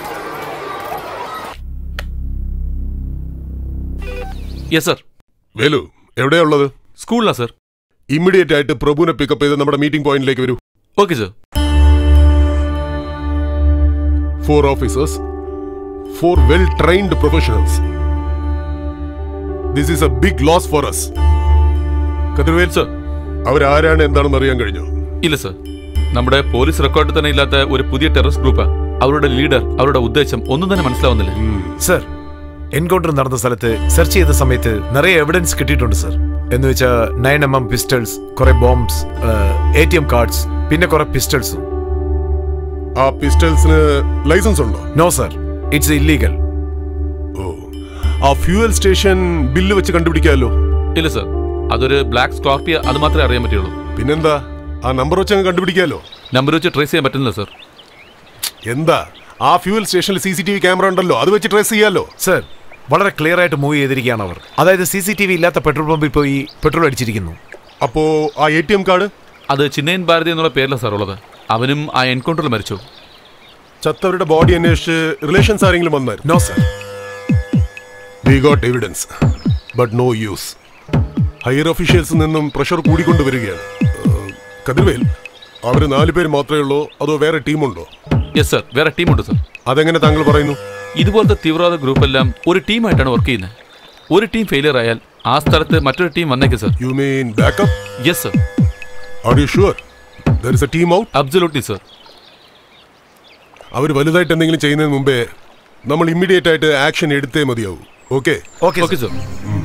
yes sir Velu എവിടെയാ ഉള്ളത് സ്കൂളിലാ സർ ഇമ്മീഡിയറ്റ് ആയിട്ട് പ്രഭുവിനെ പിക്കപ്പ് ചെയ്ത് നമ്മുടെ മീറ്റിംഗ് പോയിന്റിലേക്ക് വരൂ okay sir four officers four well trained professionals this is a big loss for us Kathirvel sir അവരാരാണ് എന്താണെന്ന് അറിയാൻ കഴിഞ്ഞോ ഇല്ല സർ നമ്മുടെ പോലീസ് റെക്കോർഡിൽ തന്നെ ഇല്ലാത്ത ഒരു പുതിയ ടെററിസ്റ്റ് ഗ്രൂപ്പാ അവരുടെ ലീഡർ അവരുടെ ഉദ്ദേശം ഒന്നും തന്നെ മനസ്സിലാവുന്നില്ല സർ എൻകൗണ്ടർ നടന്ന സ്ഥലത്ത് സെർച്ച് ചെയ്ത സമയത്ത് നിറയെ എവിഡൻസ് കിട്ടിയിട്ടുണ്ട് സർ എന്ന് വെച്ചാൽ നയൻ എം എം പിസ്റ്റൾസ് കുറെ bombs A T M cards പിന്നെ കുറെ പിസ്റ്റൾസും ആ പിസ്റ്റൾസിന് ലൈസൻസ് ഉണ്ടോ നോ സർ ഇറ്റ്സ് ഇല്ലീഗൽ ഓ ആ ഫ്യൂവൽ സ്റ്റേഷൻ ബില്ല് വെച്ച് കണ്ടുപിടിക്കാമല്ലോ ഇല്ല സർ അതൊരു ബ്ലാക്ക് സ്കോർപ്പിയ അത് മാത്രമേ അറിയാൻ പറ്റുള്ളൂ പിന്നെന്താ ആ നമ്പർ വെച്ച് അങ്ങ് കണ്ടുപിടിക്കാമല്ലോ നമ്പർ വെച്ച് ട്രേസ് ചെയ്യാൻ പറ്റുന്നില്ല സർ എന്താ ആ ഫ്യൂവൽ സ്റ്റേഷനിൽ C C T V camera ഉണ്ടല്ലോ അത് വെച്ച് ട്രേസ് ചെയ്യാലോ സർ വളരെ ക്ലിയർ ആയിട്ട് മൂവ് ചെയ്തിരിക്കുകയാണ് അവർ അതായത് സി സി ടി വി ഇല്ലാത്ത പെട്രോൾ പമ്പിൽ പോയി പെട്രോൾ അടിച്ചിരിക്കുന്നു അപ്പോ ആ എ ടി എം കാർഡ് അത് ചിന്നയൻ ഭാരതി എന്നുള്ള പേരിലാണ് സാർ ഉള്ളത് അവനും ആ എൻകൗണ്ടറിൽ മരിച്ചു ചത്തവരുടെ ബോഡി അന്വേഷിച്ച് റിലേഷൻസ് ആരെങ്കിലും വന്നായിരുന്നു no sir we got evidence but no use higher ഒഫീഷ്യൽസിൽ നിന്നും പ്രഷർ കൂടിക്കൊണ്ട് വരികയാണ് ഏഹ്, കതിർവേൽ അവര് നാല് പേര് മാത്രമേ ഉള്ളൂ അതോ വേറെ ടീമുണ്ടോ യെസ് സർ വേറെ ടീമുണ്ട് സർ അതെങ്ങനെ താങ്കൾ പറയുന്നു ഇതുപോലത്തെ തീവ്രവാദ ഗ്രൂപ്പെല്ലാം ഒരു ടീമായിട്ടാണ് വർക്ക് ചെയ്യുന്നത് ഒരു ടീം ഫെയിലിയർ ആയാൽ ആ സ്ഥലത്ത് മറ്റൊരു ടീം വന്നേക്കും sir you mean backup yes sir are you sure there is a team out absolutely sir അവർ വലുതായിട്ട് എന്തെങ്കിലും ചെയ്യുന്നതിന് മുമ്പേ നമ്മൾ ഇമ്മീഡിയറ്റ് ആയിട്ട് ആക്ഷൻ എടുത്തേ മതിയാവൂ ഓക്കെ ഓക്കെ ഓക്കെ സർ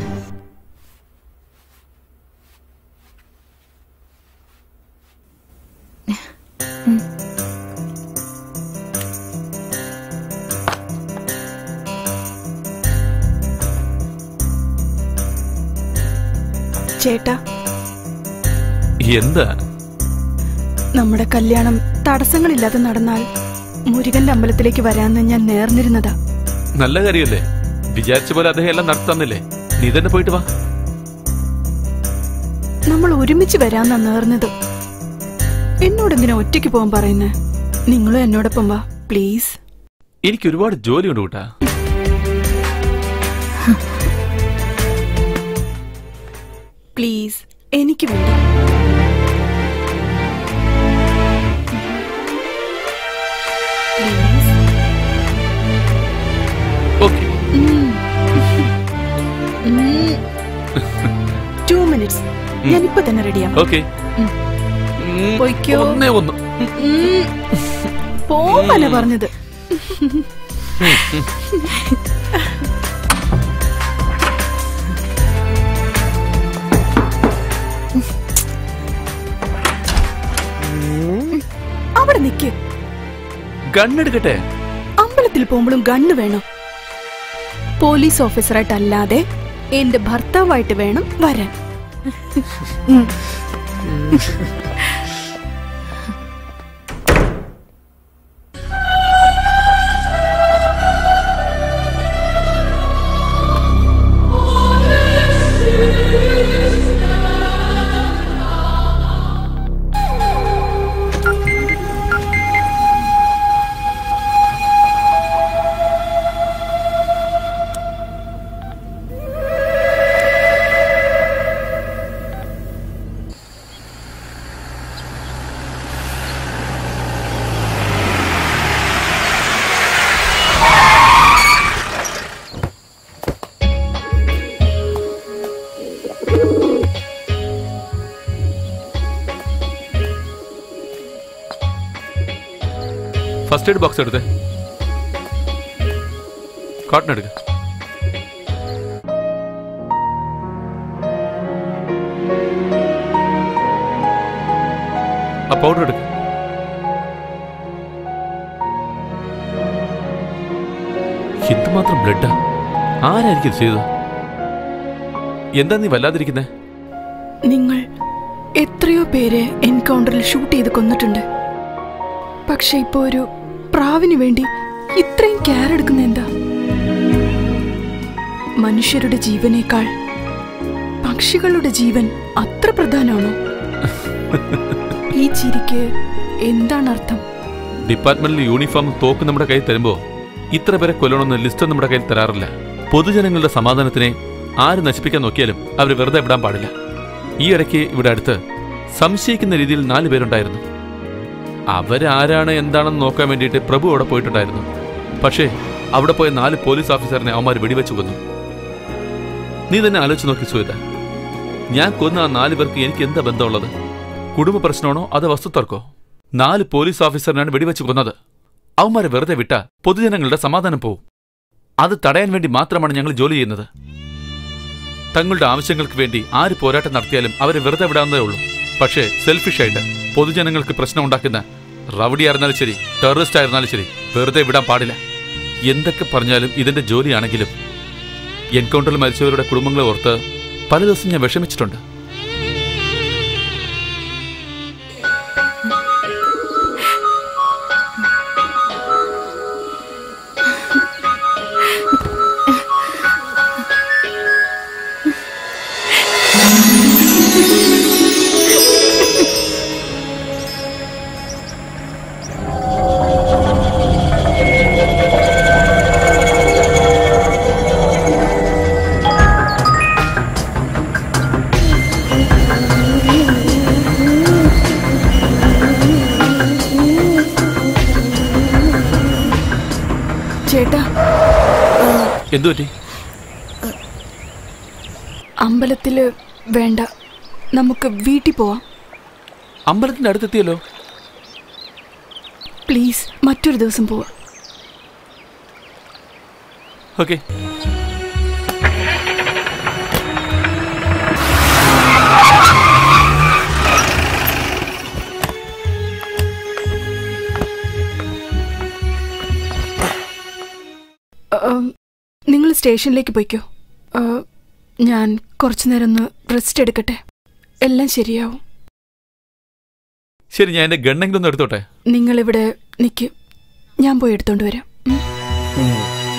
ചേട്ടാ എന്താ നമ്മുടെ കല്യാണം തടസ്സങ്ങളില്ലാതെ നടന്നാൽ മുരുകന്റെ അമ്പലത്തിലേക്ക് വരാമെന്ന് ഞാൻ നേർന്നിരുന്നതാ നല്ല കാര്യമല്ലേ വിചാരിച്ച പോലെ അദ്ദേഹം എല്ലാം നടത്തന്നില്ലേ നീ തന്നെ പോയിട്ട് വാ നമ്മൾ ഒരുമിച്ച് വരാന്നാ നേർന്നത് എന്നോട് എന്തിനാ ഒറ്റയ്ക്ക് പോകാൻ പറയുന്നേ നിങ്ങളും എന്നോടൊപ്പം വാ പ്ലീസ് എനിക്ക് ഒരുപാട് ജോലിയുണ്ട് കൂട്ടാ പ്ലീസ് എനിക്ക് വേണ്ടി പ്ലീസ് ഓക്കെ ടു മിനിറ്റ്സ് ഞാൻ ഇപ്പൊ തന്നെ റെഡിയാവും ഓക്കെ പൊയ്ക്കോ ഒന്നേ ഒന്ന് പോവല്ല പറഞ്ഞത് അവിടെ നിക്ക് ഗണ്ണെടുക്കട്ടെ അമ്പലത്തിൽ പോകുമ്പോഴും ഗണ്ണ് വേണം പോലീസ് ഓഫീസറായിട്ടല്ലാതെ എന്റെ ഭർത്താവായിട്ട് വേണം വരാൻ ഫസ്റ്റ് എയ്ഡ് ബോക്സ് എടുത്തേ കോട്ടൺ എടുക്ക ആ പൗഡർ എടുക്ക എന്തുമാത്രം ബ്ലഡാ ആരായിരിക്കും ഇത് ചെയ്തത് എന്താ നീ വല്ലാതിരിക്കുന്നേ നിങ്ങൾ എത്രയോ പേരെ എൻകൗണ്ടറിൽ ഷൂട്ട് ചെയ്ത് കൊന്നിട്ടുണ്ട് പക്ഷെ ഇപ്പോ ഒരു പ്രാവിന് വേണ്ടി ഇത്രയും കെയർ എടുക്കുന്ന എന്താ മനുഷ്യരുടെ ജീവനേക്കാൾ പക്ഷികളുടെ ജീവൻ അത്ര പ്രധാനമാണോ ഈ ചിരിക്ക് എന്താണ് അർത്ഥം ഡിപ്പാർട്ട്മെന്റിൽ യൂണിഫോം തോക്ക് നമ്മുടെ കയ്യിൽ തരുമ്പോ ഇത്ര പേരെ കൊല്ലണമെന്ന് ലിസ്റ്റ് നമ്മുടെ കയ്യിൽ തരാറില്ല പൊതുജനങ്ങളുടെ സമാധാനത്തിനെ ആര് നശിപ്പിക്കാൻ നോക്കിയാലും അവർ വെറുതെ വിടാൻ പാടില്ല ഈ ഇടയ്ക്ക് ഇവിടെ അടുത്ത് സംശയിക്കുന്ന രീതിയിൽ നാല് പേരുണ്ടായിരുന്നു അവരാരാണ് എന്താണെന്ന് നോക്കാൻ വേണ്ടിയിട്ട് പ്രഭു അവിടെ പോയിട്ടുണ്ടായിരുന്നു പക്ഷേ അവിടെ പോയ നാല് പോലീസ് ഓഫീസറിനെ അവന്മാർ വെടിവെച്ച് കൊന്നു നീ തന്നെ ആലോചിച്ച് നോക്കി സുഹിത ഞാൻ കൊന്ന ആ നാല് പേർക്ക് എനിക്ക് എന്താ ബന്ധമുള്ളത് കുടുംബ പ്രശ്നമാണോ അതോ വസ്തുതർക്കോ നാല് പോലീസ് ഓഫീസറിനാണ് വെടിവെച്ച് കൊന്നത് അവന്മാരെ വെറുതെ വിട്ട പൊതുജനങ്ങളുടെ സമാധാനം പോവും അത് തടയാൻ വേണ്ടി മാത്രമാണ് ഞങ്ങൾ ജോലി ചെയ്യുന്നത് തങ്ങളുടെ ആവശ്യങ്ങൾക്ക് വേണ്ടി ആര് പോരാട്ടം നടത്തിയാലും അവരെ വെറുതെ വിടാവുന്നതേ ഉള്ളൂ പക്ഷേ സെൽഫിഷായിട്ട് പൊതുജനങ്ങൾക്ക് പ്രശ്നം ഉണ്ടാക്കുന്ന റവഡി ആയിരുന്നാലും ശരി ടെററിസ്റ്റ് ആയിരുന്നാലും ശരി വെറുതെ വിടാൻ പാടില്ല എന്തൊക്കെ പറഞ്ഞാലും ഇതിന്റെ ജോലിയാണെങ്കിലും എൻകൗണ്ടറിൽ മരിച്ചവരുടെ കുടുംബങ്ങളെ ഓർത്ത് പല ദിവസം ഞാൻ വിഷമിച്ചിട്ടുണ്ട് ചേട്ടാ എന്തു പറ്റി അമ്പലത്തില് വേണ്ട നമുക്ക് വീട്ടിൽ പോവാം അമ്പലത്തിന്റെ അടുത്തെത്തിയല്ലോ പ്ലീസ് മറ്റൊരു ദിവസം പോവാം ഓക്കെ നിങ്ങൾ സ്റ്റേഷനിലേക്ക് പോയിക്കോ ആ, ഞാൻ കുറച്ചു നേരം ഒന്ന് റെസ്റ്റ് എടുക്കട്ടെ എല്ലാം ശരിയാവും ശരി ഞാൻ എന്റെ ഗണ്ണെങ്കിലും ഒന്ന് എടുത്തോട്ടെ നിങ്ങളിവിടെ നിൽക്കും ഞാൻ പോയി എടുത്തോണ്ട് വരാം ഉം.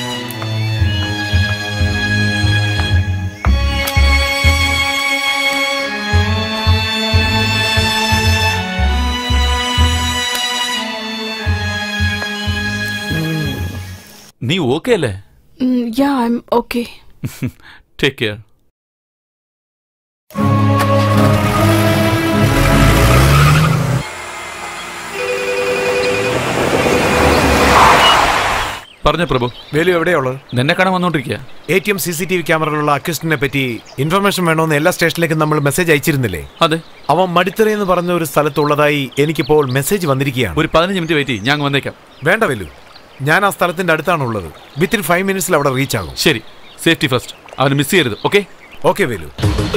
നീ ഓക്കെ അല്ലേ ഉം, yeah I am okay take care പറഞ്ഞ പ്രഭു വേലു എവിടെയുള്ളത് നിന്നെ കാണാൻ വന്നോണ്ടിരിക്കുക A T M C C T V ക്യാമറയിലുള്ള അക്യൂസ്റ്റിനെ പറ്റി ഇൻഫർമേഷൻ വേണമെന്ന് എല്ലാ സ്റ്റേഷനിലേക്കും നമ്മൾ മെസ്സേജ് അയച്ചിരുന്നില്ലേ അതെ അവൻ മടിത്തറ എന്ന് പറഞ്ഞ ഒരു സ്ഥലത്തുള്ളതായി എനിക്കിപ്പോൾ മെസ്സേജ് വന്നിരിക്കുകയാണ് ഒരു പതിനഞ്ച് മിനിറ്റ് വെയിറ്റ് ചെയ്യ്, ഞാൻ അങ്ങ് വന്നേക്കാം വേണ്ട വേലു ഞാൻ ആ സ്ഥലത്തിന്റെ അടുത്താണുള്ളത് വിത്തിൻ ഫൈവ് മിനിറ്റ്സിൽ അവിടെ റീച്ച് ആകും ശരി സേഫ്റ്റി ഫസ്റ്റ് അവന് മിസ് ചെയ്യരുത് ഓക്കെ ഓക്കെ വേലു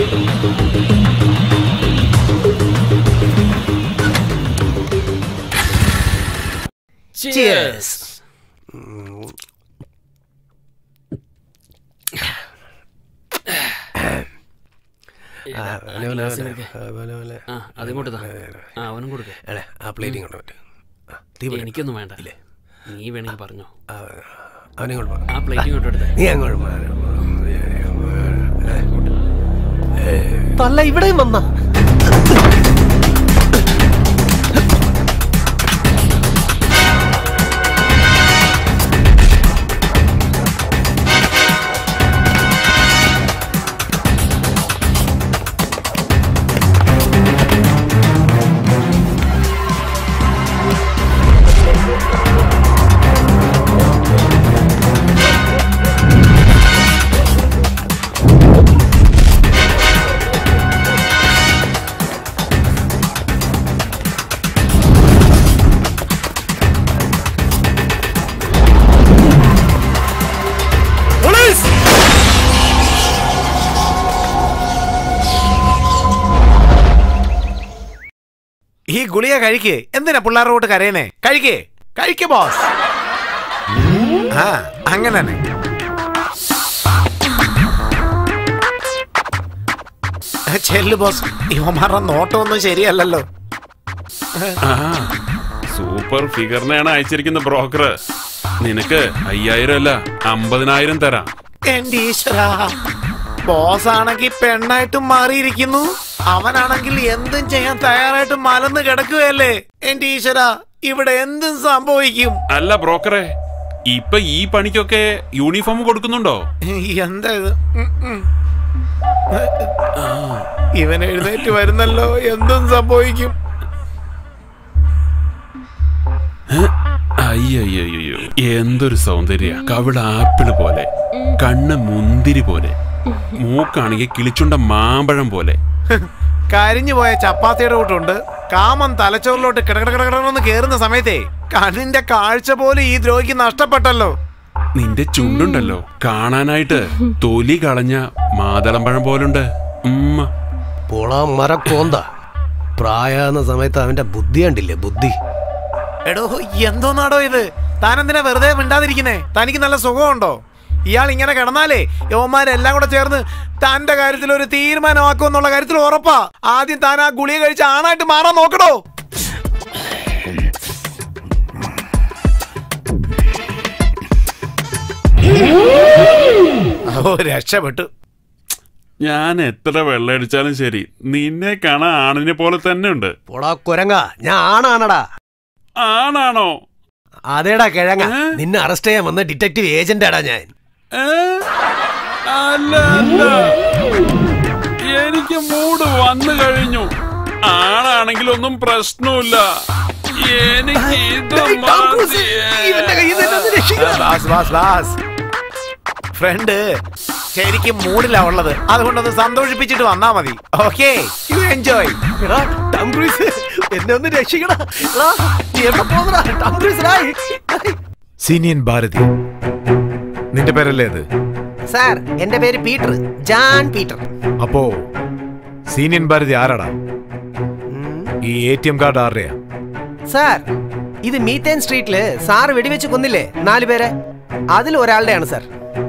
Cheers. ആ, അവനെ, അവനെ, അവനെ, അവനെ, അവനെ. ആ അതിങ്ങോട്ട് താ ആ അവനും കൊടുക്ക എടാ, ആ പ്ലേറ്റ് ഇങ്ങോട്ട് മാറ്റ്. ആ, തീ പിടി. എനിക്കൊന്നും വേണ്ട നീ വേണമെങ്കിൽ പറഞ്ഞോ ആ, അവനെ ഇങ്ങോട്ട് മാറ്. ആ പ്ലേറ്റ് ഇങ്ങോട്ട് എടുത്തേ നീ അങ്ങോട്ട് മാറ്. തള്ള ഇവിടെയും വന്ന ആ ഗുളിക കഴിക്കേ എന്തിനാ പിള്ളേരുടെ കൂട്ട് കരയണേ കഴിക്കേ കഴിക്കേ ബോസ് ആ അങ്ങനെ തന്നെ ചെല്ലു ബോസ് ഇവന്മാരുടെ നോട്ടമൊന്നും ശരിയല്ലല്ലോ ആ സൂപ്പർ ഫിഗറിനെയാണ് അയച്ചിരിക്കുന്ന ബ്രോക്കർ നിനക്ക് അയ്യായിരം അല്ല അമ്പതിനായിരം തരാം എന്റെ ഈശ്വരാ ബോസ് ആണെങ്കിൽ പെണ്ണായിട്ടും മാറിയിരിക്കുന്നു അവനാണെങ്കിൽ എന്തും ചെയ്യാൻ തയ്യാറായിട്ട് മലന്ന് കിടക്കുകയല്ലേ എന്റെ ഈശ്വര ഇവിടെ എന്തും സംഭവിക്കും അല്ല ബ്രോക്കറെ ഇപ്പൊ ഈ പണിക്കൊക്കെ യൂണിഫോം കൊടുക്കുന്നുണ്ടോ എന്താ ഇത് ഉം, ഉം. ഇവൻ എഴുന്നേറ്റ് വരുന്നല്ലോ എന്തും സംഭവിക്കും അയ്യോ എന്തൊരു സൗന്ദര്യ കവിള ആപ്പിള് പോലെ കണ്ണ് മുന്തിരി പോലെ മൂക്കാണെങ്കിൽ കിളിച്ചുണ്ട മാമ്പഴം പോലെ കരിഞ്ഞു പോയ ചപ്പാത്തിയുടെ കൂട്ടുണ്ട് കാമം തലച്ചോറിലോട്ട് കിടകിടകിടകിടന്ന് കേറുന്ന സമയത്തെ കണ്ണിന്റെ കാഴ്ച പോലും ഈ ദ്രോഹിക്ക് നഷ്ടപ്പെട്ടല്ലോ നിന്റെ ചുണ്ടുണ്ടല്ലോ കാണാനായിട്ട് തൊലി കളഞ്ഞ മാതളമ്പഴം പോലുണ്ട് ഉമ്മ പോളാ മരക്കോന്ത പ്രായാകുന്ന സമയത്ത് അവന്റെ ബുദ്ധി കണ്ടില്ലേ ബുദ്ധി എടോ എന്തോന്നാടോ ഇത് താനെന്തിനാ വെറുതെ മിണ്ടാതിരിക്കുന്നേ തനിക്ക് നല്ല സുഖമുണ്ടോ ഇയാൾ ഇങ്ങനെ കിടന്നാലേ യവന്മാരെല്ലാം കൂടെ ചേർന്ന് തന്റെ കാര്യത്തിൽ ഒരു തീരുമാനമാക്കും എന്നുള്ള കാര്യത്തിൽ ഉറപ്പാ ആദ്യം താൻ ആ ഗുളിക കഴിച്ച് ആണായിട്ട് മാറാൻ നോക്കടോ ഓ രക്ഷപ്പെട്ടു ഞാൻ എത്ര വെള്ളം അടിച്ചാലും ശരി നിന്നെ കാണാൻ ആണിനെ പോലെ തന്നെ ഉണ്ട് പോടാ കുരങ്ങ ഞാൻ ആണാണടാ ആണാണോ അതേടാ കിഴങ്ങ നിന്നെ അറസ്റ്റ് ചെയ്യാൻ വന്ന ഡിറ്റക്റ്റീവ് ഏജന്റാടാ ഞാൻ ഏ? അല്ല അല്ല എനിക്ക് മൂഡ് വന്നു കഴിഞ്ഞു ആണാണെങ്കിൽ ഒന്നും പ്രശ്നമില്ല എനിക്ക് ഇത് മതി. ബാസ് ബാസ് ബാസ് ഫ്രണ്ട് ശരിക്കും മൂഡിലാ ഉള്ളത് അതുകൊണ്ടൊന്ന് സന്തോഷിപ്പിച്ചിട്ട് വന്നാ മതി ഓക്കെ യു എൻജോയ് എടാ ടം ക്രൂസ് എന്നെ ഒന്ന് രക്ഷിക്കടാ എടാ, നീ എവിടെ പോകുന്നടാ ടം ക്രൂസ് ഡായ്. സീനിയൻ ഭാരതി നിന്റെ പേരല്ലേ ഇത് സാർ എന്റെ പേര് പീറ്റർ ജാൻ പീറ്റർ അപ്പോ സീനിയൻ ഭാരതി ആരാടാ ഈ എ ടി എം കാർഡ് ആരുടെയാ സാർ ഇത് മീത്തേൻ സ്ട്രീറ്റില് സാർ വെടിവെച്ച് കൊന്നില്ലേ നാലു പേരെ അതിൽ ഒരാളുടെയാണ് സാർ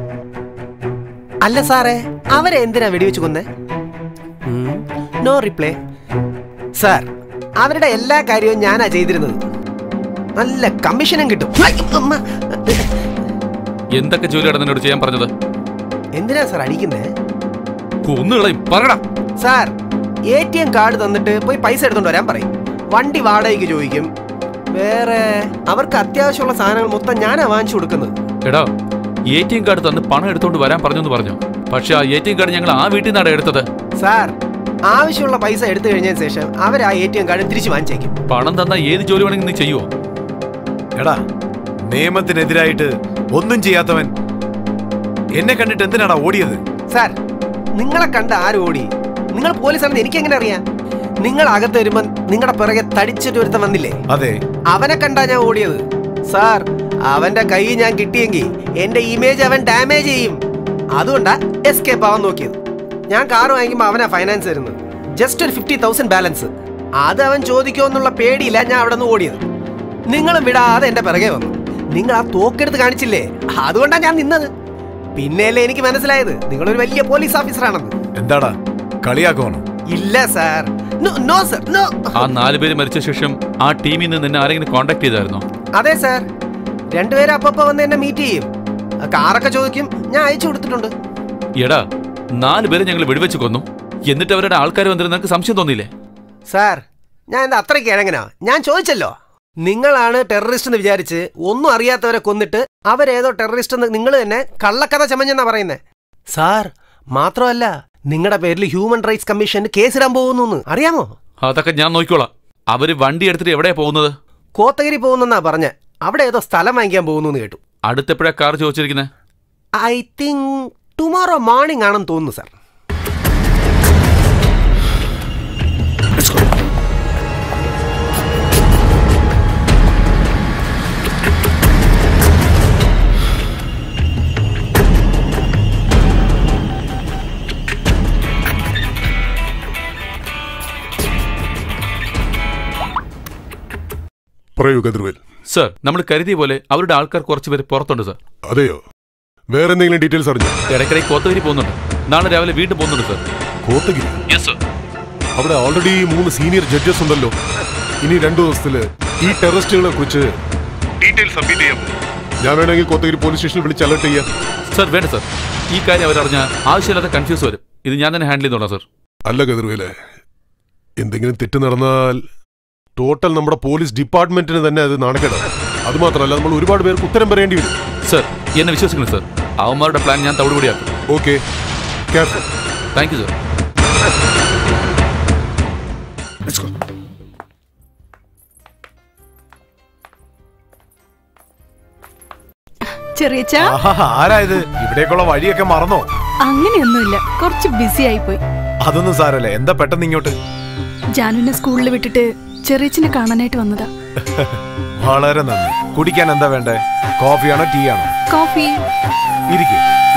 അല്ല സാറേ അവരെ എന്തിനാ വെടിവെച്ച് കൊന്നേ നോ റിപ്ലൈ സാർ അവരുടെ എല്ലാ കാര്യവും ഞാനാ ചെയ്തിരുന്നത് നല്ല കമ്മീഷനും കിട്ടും ഐ, അമ്മ. എന്തൊക്കെ ജോലിയാണ് നിന്നോട് ചെയ്യാൻ പറഞ്ഞത് എന്തിനാ സാർ അടിക്കുന്നേ കൊന്നുകളയും പറയടാ sir A T M card തന്നിട്ട് പോയി പൈസ എടുത്തോണ്ട് വരാൻ പറയും വണ്ടി വാടകയ്ക്ക് ചോദിക്കും വേറെ അവർക്ക് അത്യാവശ്യമുള്ള സാധനങ്ങൾ മൊത്തം ഞാനാ വാങ്ങിച്ചു കൊടുക്കുന്നത് എടാ എ ടി എം കാർഡ് തന്ന് പണം എടുത്തോണ്ട് വരാൻ പറഞ്ഞു എന്ന് പറഞ്ഞു പക്ഷെ ആ എ ടി എം കാർഡ് ഞങ്ങൾ ആ വീട്ടിൽ നിന്നാണ് എടുത്തത് സാർ ആവശ്യമുള്ള പൈസ എടുത്തു കഴിഞ്ഞതിന് ശേഷം അവർ ആ എ ടി എം കാർഡ് തിരിച്ചു വാങ്ങിച്ചേക്കും പണം തന്ന ഏത് ജോലി വേണമെങ്കിൽ നീ ചെയ്യുവോ എടാ നിയമത്തിനെതിരായിട്ട് ഒന്നും ചെയ്യാത്തവൻ എന്നെ കണ്ടിട്ട് എന്തിനാടാ ഓടിയത് സാർ നിങ്ങളെ കണ്ട ആരും ഓടി നിങ്ങൾ പോലീസാണെന്ന് എനിക്ക് എങ്ങനെ അറിയാം നിങ്ങൾ അകത്ത് വരുമ്പോ നിങ്ങളുടെ പിറകെ തടിച്ചിട്ട് ഒരുത്തൻ വന്നില്ലേ അതെ അവനെ കണ്ടാ ഞാൻ ഓടിയത് സാർ അവന്റെ കൈ ഞാൻ കിട്ടിയെങ്കിൽ എന്റെ ഇമേജ് അവൻ ഡാമേജ് ചെയ്യും അതുകൊണ്ടാ എസ്കേപ്പ് ആവാൻ നോക്കിയത് ഞാൻ കാർ വാങ്ങിക്കുമ്പോൾ അവനാ ഫൈനാൻസ് തരുന്നത് ജസ്റ്റ് ഒരു ഫിഫ്റ്റി തൗസൻഡ് ബാലൻസ് അത് അവൻ ചോദിക്കുമോ എന്നുള്ള പേടിയില്ല ഞാൻ അവിടെ നിന്ന് ഓടിയത് നിങ്ങളും വിടാതെ എന്റെ പിറകെ വന്നു നിങ്ങൾ ആ തോക്കെടുത്ത് കാണിച്ചില്ലേ അതുകൊണ്ടാ ഞാൻ നിന്നത് പിന്നെയല്ലേ എനിക്ക് മനസ്സിലായത് നിങ്ങളൊരു വലിയ പോലീസ് ഓഫീസറാണെന്ന് എന്താടാ കളിയാക്കണോ ഇല്ല സാർ നോ സർ നോ ആ നാല് പേര് മരിച്ച ശേഷം ആ ടീമിൽ നിന്ന് നിന്നെ ആരെങ്കിലും കോണ്ടാക്ട് ചെയ്തായിരുന്നോ അതെ സാർ രണ്ടുപേരും അപ്പപ്പോ വന്ന് എന്നെ മീറ്റ് ചെയ്യും ആ കാറൊക്കെ ചോദിക്കും ഞാൻ അയച്ചു കൊടുത്തിട്ടുണ്ട് എടാ നാല് പേരെ ഞങ്ങൾ വെടിവെച്ച് കൊന്നു എന്നിട്ട് അവരുടെ ആൾക്കാർ വന്നിരുന്ന നിനക്ക് സംശയം തോന്നിയില്ലേ സാർ ഞാൻ എന്താ അത്രയ്ക്ക് കിഴങ്ങനാ ഞാൻ ചോദിച്ചല്ലോ നിങ്ങളാണ് ടെററിസ്റ്റ് എന്ന് വിചാരിച്ച് ഒന്നും അറിയാത്തവരെ കൊന്നിട്ട് അവരേതോ ടെററിസ്റ്റ് എന്ന് നിങ്ങൾ തന്നെ കള്ളക്കഥ ചമഞ്ഞെന്നാ പറയുന്നേ സാർ മാത്രമല്ല നിങ്ങളുടെ പേരിൽ ഹ്യൂമൻ റൈറ്റ്സ് കമ്മീഷന് കേസിടാൻ പോകുന്നു അറിയാമോ അതൊക്കെ ഞാൻ നോക്കിക്കോളാം അവര് വണ്ടി എടുത്തിട്ട് എവിടെയാ പോകുന്നത് കോത്തഗിരി പോകുന്നെന്നാ പറഞ്ഞ അവിടെ ഏതോ സ്ഥലം വാങ്ങിക്കാൻ പോകുന്നു എന്ന് കേട്ടു അടുത്തെപ്പോഴാ കാർ ചോദിച്ചിരിക്കുന്നത് ഐ തിങ്ക് ടുമോറോ മോർണിംഗ് ആണെന്ന് തോന്നുന്നു സാർ പറയൂ കതിർവേൽ സർ നമ്മൾ കരുതിയ പോലെ അവരുടെ ആൾക്കാർ കുറച്ചുപേര് പുറത്തുണ്ട് സർ അതെയോ വേറെ എന്തെങ്കിലും ഡീറ്റെയിൽസ് അറിഞ്ഞോ ഇടയ്ക്കിടയ്ക്ക് കോത്തഗിരി പോകുന്നുണ്ട് നാളെ രാവിലെ വീണ്ടും പോകുന്നുണ്ട് സർ കോത്തഗിരി യെസ് സർ അവിടെ ഓൾറെഡി മൂന്ന് സീനിയർ ജഡ്ജസ് ഉണ്ടല്ലോ ഇനി രണ്ടു ദിവസത്തില് ഈ ടെററിസ്റ്റുകളെ കുറിച്ച് ഡീറ്റെയിൽസ് സബ്മിറ്റ് ചെയ്യാം ഞാൻ വേണമെങ്കിൽ കോത്തഗിരി പോലീസ് സ്റ്റേഷനിൽ വിളിച്ച് അലർട്ട് ചെയ്യാം സർ വേണ്ട സർ ഈ കാര്യം അവരറിഞ്ഞ ആവശ്യമില്ലാത്ത കൺഫ്യൂസ് വരും ഇത് ഞാൻ തന്നെ ഹാൻഡിൽ ചെയ്തോളാം സർ അല്ല കതിർവേലെ എന്തെങ്കിലും തെറ്റ് നടന്നാൽ ടോട്ടൽ നമ്മുടെ പോലീസ് ഡിപ്പാർട്ട്മെന്റിന് തന്നെ അത് നാണക്കേടാണ് അത് മാത്രമല്ല നമ്മൾ ഒരുപാട് പേർക്ക് ഉത്തരം പറയേണ്ടി വരും സർ എന്നെ വിശ്വസിക്കണം സർ അവന്മാരുടെ പ്ലാൻ ഞാൻ തവിടുപടിയാക്കും okay careful thank you sir ചെറിയച്ച ആഹാ, ആരാ ഇത് ഇവിടേക്കുള്ള വഴിയൊക്കെ മറന്നോ അങ്ങനെയൊന്നുമില്ല കുറച്ച് ബിസി ആയിപ്പോയി അതൊന്നും സാരല്ല എന്താ പെട്ടെന്ന് ഇങ്ങോട്ട് ജാനുവിനെ സ്കൂളിൽ വിട്ടിട്ട് ചെറിയച്ചനെ കാണാനായിട്ട് വന്നതാ വളരെ നന്ദി കുടിക്കാൻ എന്താ വേണ്ടേ കോഫിയാണോ ടീ ആണോ കോഫി ഇരിക്കും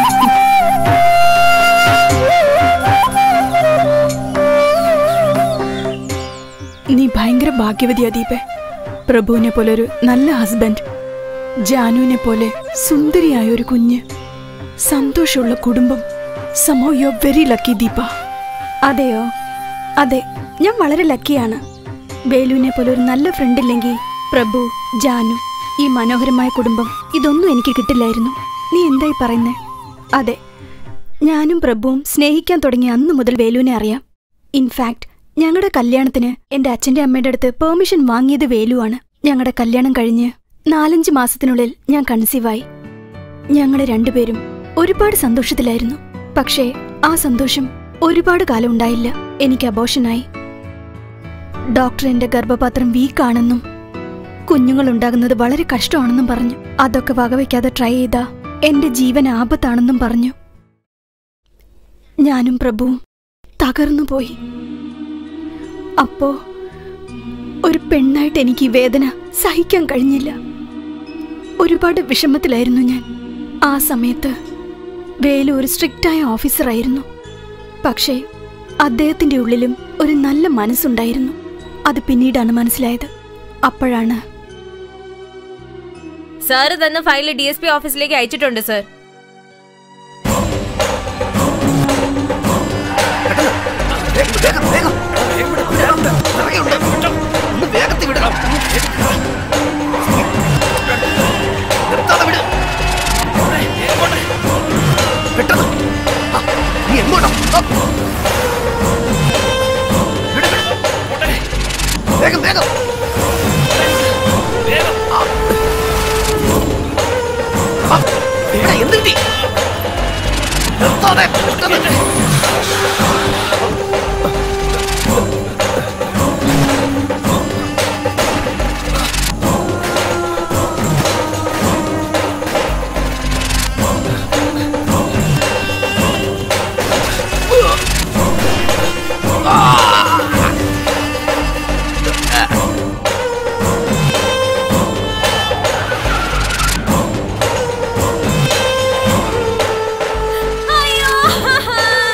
നീ ഭയങ്കര ഭാഗ്യവതിയാ ദീപേ പ്രഭുവിനെ പോലെ ഒരു നല്ല ഹസ്ബൻഡ് ജാനുവിനെ പോലെ സുന്ദരിയായ ഒരു കുഞ്ഞ് സന്തോഷമുള്ള കുടുംബം സമോ യു വെരി ലക്കി ദീപ അതെയോ അതെ ഞാൻ വളരെ ലക്കിയാണ് വേലുവിനെ പോലെ ഒരു നല്ല ഫ്രണ്ട് ഇല്ലെങ്കിൽ പ്രഭു ജാനു ഈ മനോഹരമായ കുടുംബം ഇതൊന്നും എനിക്ക് കിട്ടില്ലായിരുന്നു നീ എന്തായി പറയുന്നേ അതെ ഞാനും പ്രഭുവും സ്നേഹിക്കാൻ തുടങ്ങിയ അന്നു മുതൽ വേലുവിനെ അറിയാം ഇൻഫാക്ട് ഞങ്ങളുടെ കല്യാണത്തിന് എന്റെ അച്ഛന്റെ അമ്മയുടെ അടുത്ത് പെർമിഷൻ വാങ്ങിയത് വേലുവാണ് ഞങ്ങളുടെ കല്യാണം കഴിഞ്ഞ് നാലഞ്ച് മാസത്തിനുള്ളിൽ ഞാൻ കൺസീവായി ഞങ്ങൾ രണ്ടുപേരും ഒരുപാട് സന്തോഷത്തിലായിരുന്നു പക്ഷേ ആ സന്തോഷം ഒരുപാട് കാലം ഉണ്ടായില്ല എനിക്ക് അബോഷനായി ഡോക്ടർ എന്റെ ഗർഭപാത്രം വീക്കാണെന്നും കുഞ്ഞുങ്ങൾ ഉണ്ടാകുന്നത് വളരെ കഷ്ടമാണെന്നും പറഞ്ഞു അതൊക്കെ വകവയ്ക്കാതെ ട്രൈ ചെയ്താ എന്റെ ജീവൻ ആപത്താണെന്നും പറഞ്ഞു ഞാനും പ്രഭുവും തകർന്നു പോയി അപ്പോ ഒരു പെണ്ണായിട്ട് എനിക്ക് ഈ വേദന സഹിക്കാൻ കഴിഞ്ഞില്ല ഒരുപാട് വിഷമത്തിലായിരുന്നു ഞാൻ ആ സമയത്ത് വേലു ഒരു സ്ട്രിക്റ്റായ ഓഫീസറായിരുന്നു പക്ഷേ അദ്ദേഹത്തിന്റെ ഉള്ളിലും ഒരു നല്ല മനസ്സുണ്ടായിരുന്നു അത് പിന്നീടാണ് മനസ്സിലായത് അപ്പോഴാണ് സാറ് തന്ന ഫയൽ ഡി എസ് പി ഓഫീസിലേക്ക് അയച്ചിട്ടുണ്ട് സർ വേഗം വേഗം ആ, ഇവിടെ എന്ത് കിട്ടി നിർത്താതെ പെട്ടെന്ന്. അയ്യോ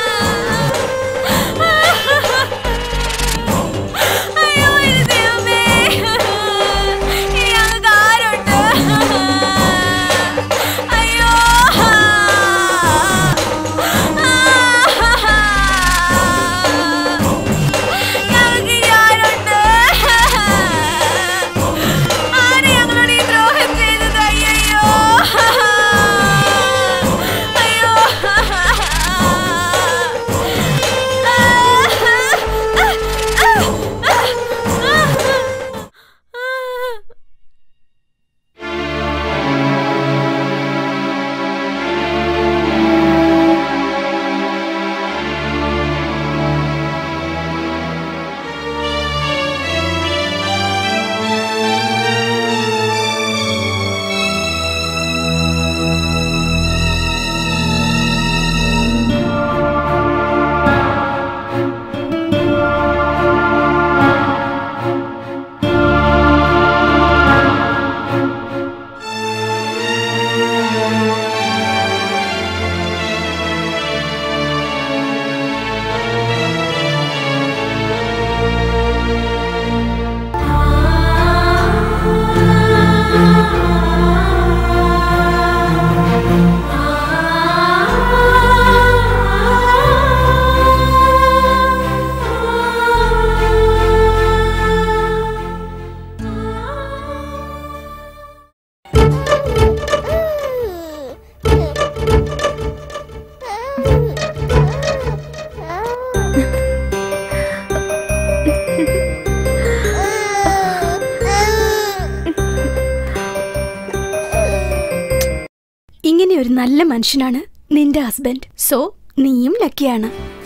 ഇങ്ങനെ ഒരു നല്ല മനുഷ്യനാണ് നിന്റെ ഹസ്ബൻഡ് സോ നീയും ലക്കിയാണ്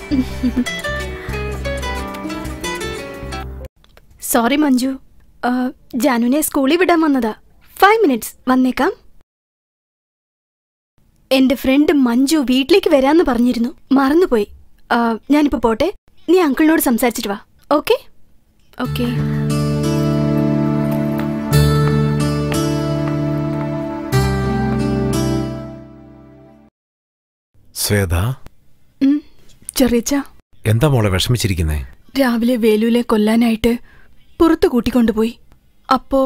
സോറി മഞ്ജു ആ, ജാനുവിനെ സ്കൂളിൽ വിടാൻ വന്നതാ ഫൈവ് മിനിറ്റ്സ് വന്നേക്കാം എന്റെ ഫ്രണ്ട് മഞ്ജു വീട്ടിലേക്ക് വരാന്ന് പറഞ്ഞിരുന്നു മറന്നുപോയി ആ, ഞാനിപ്പോ പോട്ടെ നീ അങ്കിളിനോട് സംസാരിച്ചിട്ട് വാ ഓക്കെ ഓക്കെ ശ്വേത ചെറിയച്ച എന്താ മോളെ വിഷമിച്ചിരിക്കുന്നേ രാവിലെ വേലൂലെ കൊല്ലാനായിട്ട് പുറത്തു കൂട്ടിക്കൊണ്ടുപോയി അപ്പോ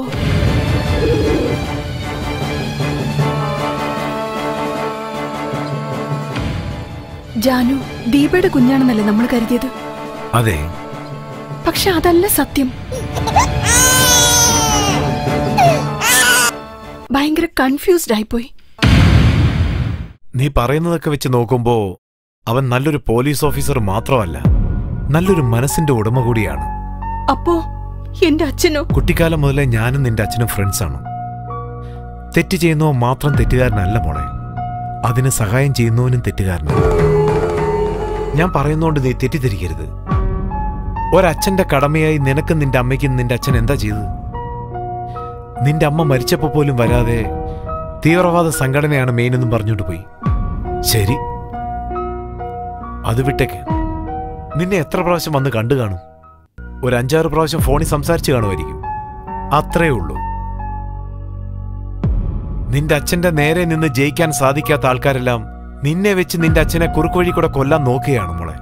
ജാനു ദീപയുടെ കുഞ്ഞാണെന്നല്ലേ നമ്മൾ കരുതിയത് അതെ പക്ഷെ അതല്ല സത്യം ഭയങ്കര കൺഫ്യൂസ്ഡ് ആയിപ്പോയി നീ പറയുന്നതൊക്കെ വെച്ച് നോക്കുമ്പോ അവൻ നല്ലൊരു പോലീസ് ഓഫീസർ മാത്രമല്ല നല്ലൊരു മനസ്സിന്റെ ഉടമ കൂടിയാണ് അപ്പോ എന്റെ അച്ഛനോ കുട്ടിക്കാലം മുതലേ ഞാനും നിന്റെ അച്ഛനും ഫ്രണ്ട്സാണ് തെറ്റ് ചെയ്യുന്നവൻ മാത്രം തെറ്റുകാരനല്ല മോളെ അതിന് സഹായം ചെയ്യുന്നവനും തെറ്റുകാരനാണ് ഞാൻ പറയുന്നോണ്ട് നീ തെറ്റിദ്ധരിക്കരുത് ഒരച്ഛന്റെ കടമയായി നിനക്കും നിന്റെ അമ്മയ്ക്കും നിന്റെ അച്ഛൻ എന്താ ചെയ്തത് നിന്റെ അമ്മ മരിച്ചപ്പോ പോലും വരാതെ തീവ്രവാദ സംഘടനയാണ് മെയിൻ എന്നും പറഞ്ഞുകൊണ്ട് പോയി ശരി അത് വിട്ടേക്ക് നിന്നെ എത്ര പ്രാവശ്യം വന്ന് കണ്ടു കാണും ഒരു അഞ്ചാറ് പ്രാവശ്യം ഫോണിൽ സംസാരിച്ചു കാണുമായിരിക്കും അത്രേ ഉള്ളൂ നിന്റെ അച്ഛന്റെ നേരെ നിന്ന് ജയിക്കാൻ സാധിക്കാത്ത ആൾക്കാരെല്ലാം നിന്നെ വെച്ച് നിന്റെ അച്ഛനെ കുറുക്കുവഴി കൂടെ കൊല്ലാൻ നോക്കുകയാണ് മോളെ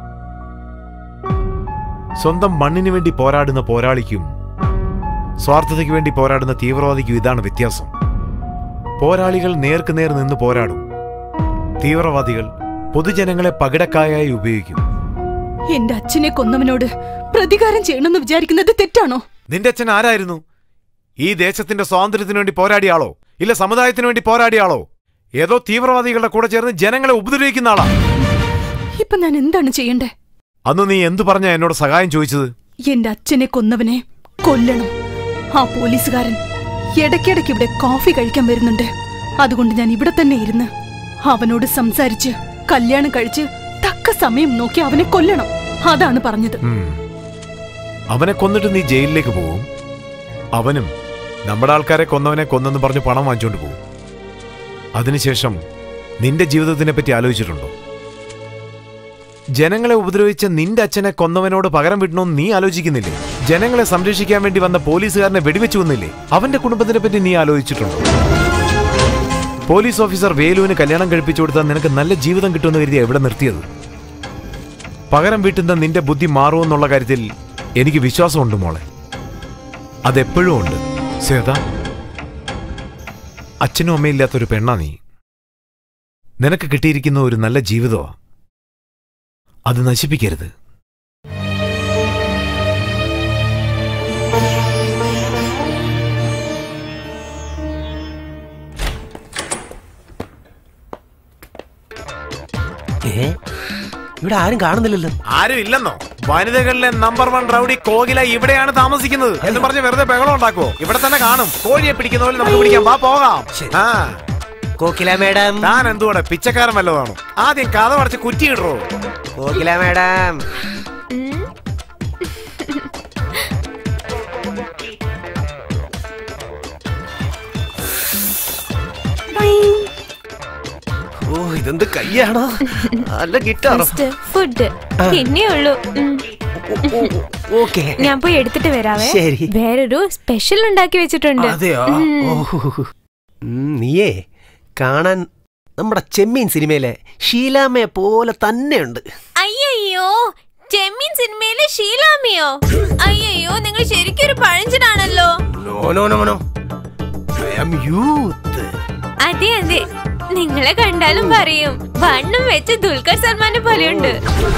സ്വന്തം മണ്ണിന് വേണ്ടി പോരാടുന്ന പോരാളിക്കും സ്വാർത്ഥതയ്ക്ക് വേണ്ടി പോരാടുന്ന തീവ്രവാദിക്കും ഇതാണ് വ്യത്യാസം പോരാളികൾ നേർക്ക് നേർ നിന്ന് പോരാടും തീവ്രവാദികൾ പൊതുജനങ്ങളെ പകിടക്കായായി ഉപയോഗിക്കും എന്റെ അച്ഛനെ കൊന്നവനോട് പ്രതികാരം ചെയ്യണമെന്ന് വിചാരിക്കുന്നത് തെറ്റാണോ നിന്റെ അച്ഛൻ ആരായിരുന്നു ഈ ദേശത്തിന്റെ സ്വാതന്ത്ര്യത്തിന് വേണ്ടി പോരാടിയ ആളോ ഇല്ല സമുദായത്തിന് വേണ്ടി പോരാടിയ ആളോ ഏതോ തീവ്രവാദികളുടെ കൂടെ ചേർന്ന് ജനങ്ങളെ ഉപദ്രവിക്കുന്ന ആളാ ഇപ്പൊ ഞാൻ എന്താണ് ചെയ്യണ്ടേ അന്ന് നീ എന്തു പറഞ്ഞാ എന്നോട് സഹായം ചോദിച്ചത് എന്റെ അച്ഛനെ കൊന്നവനെ കൊല്ലണം ആ പോലീസുകാരൻ ഇടയ്ക്കിടയ്ക്ക് ഇവിടെ കോഫി കഴിക്കാൻ വരുന്നുണ്ട് അതുകൊണ്ട് ഞാൻ ഇവിടെ തന്നെ ഇരുന്ന് അവനോട് സംസാരിച്ച് കല്യാണം കഴിച്ച് തക്ക സമയം നോക്കി അവനെ കൊല്ലണം അതാണ് പറഞ്ഞത് ഉം. അവനെ കൊന്നിട്ട് നീ ജയിലിലേക്ക് പോകും അവനും നമ്മുടെ ആൾക്കാരെ കൊന്നവനെ കൊന്നെന്ന് പറഞ്ഞ് പണം വാങ്ങിച്ചുകൊണ്ട് പോകും അതിനുശേഷം നിന്റെ ജീവിതത്തിനെ പറ്റി ആലോചിച്ചിട്ടുണ്ടോ ജനങ്ങളെ ഉപദ്രവിച്ച നിന്റെ അച്ഛനെ കൊന്നവനോട് പകരം വിടണമെന്ന് നീ ആലോചിക്കുന്നില്ലേ ജനങ്ങളെ സംരക്ഷിക്കാൻ വേണ്ടി വന്ന പോലീസുകാരനെ വെടിവെച്ചു കൊന്നില്ലേ അവന്റെ കുടുംബത്തിനെ പറ്റി നീ ആലോചിച്ചിട്ടുണ്ടോ പോലീസ് ഓഫീസർ വേലുവിന് കല്യാണം കഴിപ്പിച്ചു കൊടുത്താൽ നിനക്ക് നല്ല ജീവിതം കിട്ടുമെന്ന് കരുതി എവിടെ നിർത്തിയത് പകരം വീട്ടുന്ന നിന്റെ ബുദ്ധി മാറുമെന്നുള്ള കാര്യത്തിൽ എനിക്ക് വിശ്വാസമുണ്ട് മോളെ അതെപ്പോഴും ഉണ്ട് ശ്വേത അച്ഛനും അമ്മയില്ലാത്തൊരു പെണ്ണാ നീ നിനക്ക് കിട്ടിയിരിക്കുന്ന ഒരു നല്ല ജീവിതമാ അത് നശിപ്പിക്കരുത് ഏ ഇവിടെ ആരും കാണുന്നില്ലല്ലോ ആരും ഇല്ലെന്നോ വനിതകളിലെ നമ്പർ വൺ റൗഡി കോകില ഇവിടെയാണ് താമസിക്കുന്നത് എന്ന് പറഞ്ഞ് വെറുതെ ബഹളം ഉണ്ടാക്കുവോ ഇവിടെ തന്നെ കാണും കോഴിയെ പിടിക്കുന്ന പോലെ നമുക്ക് പിടിക്കാം വാ പോകാം ആ കോകില മേഡം താൻ എന്തുകൂടെ പിച്ചക്കാരൻ വല്ലതാണോ ആദ്യം കഥ അടച്ച് കുറ്റിയിടറോ കോകില മേഡം ഓ ഇതെന്ത് കയ്യാണോ അല്ല ഗിറ്റാറോ ഫുഡ് പിന്നെ ഉള്ളൂ ഉം. ഓക്കെ ഞാൻ പോയി എടുത്തിട്ട് വരാവേ ശരി. വേറൊരു സ്പെഷ്യൽ ഉണ്ടാക്കി വെച്ചിട്ടുണ്ട് അതെയോ ഉം. ഓ ഉം, നീയേ കാണാൻ നമ്മുടെ ചെമ്മീൻ സിനിമയിലെ ഷീലാമ്മയെ പോലെ തന്നെയുണ്ട് അയ്യയ്യോ ചെമ്മീൻ സിനിമയിലെ ഷീലാമിയോ അയ്യയ്യോ നിങ്ങൾ ശരിക്കും ഒരു പഴഞ്ചനാണല്ലോ no no no no I am youth അതെ അതെ നിങ്ങളെ കണ്ടാലും പറയും വണ്ണം വെച്ച് ദുൽഖർ സൽമാനെ പോലെയുണ്ട്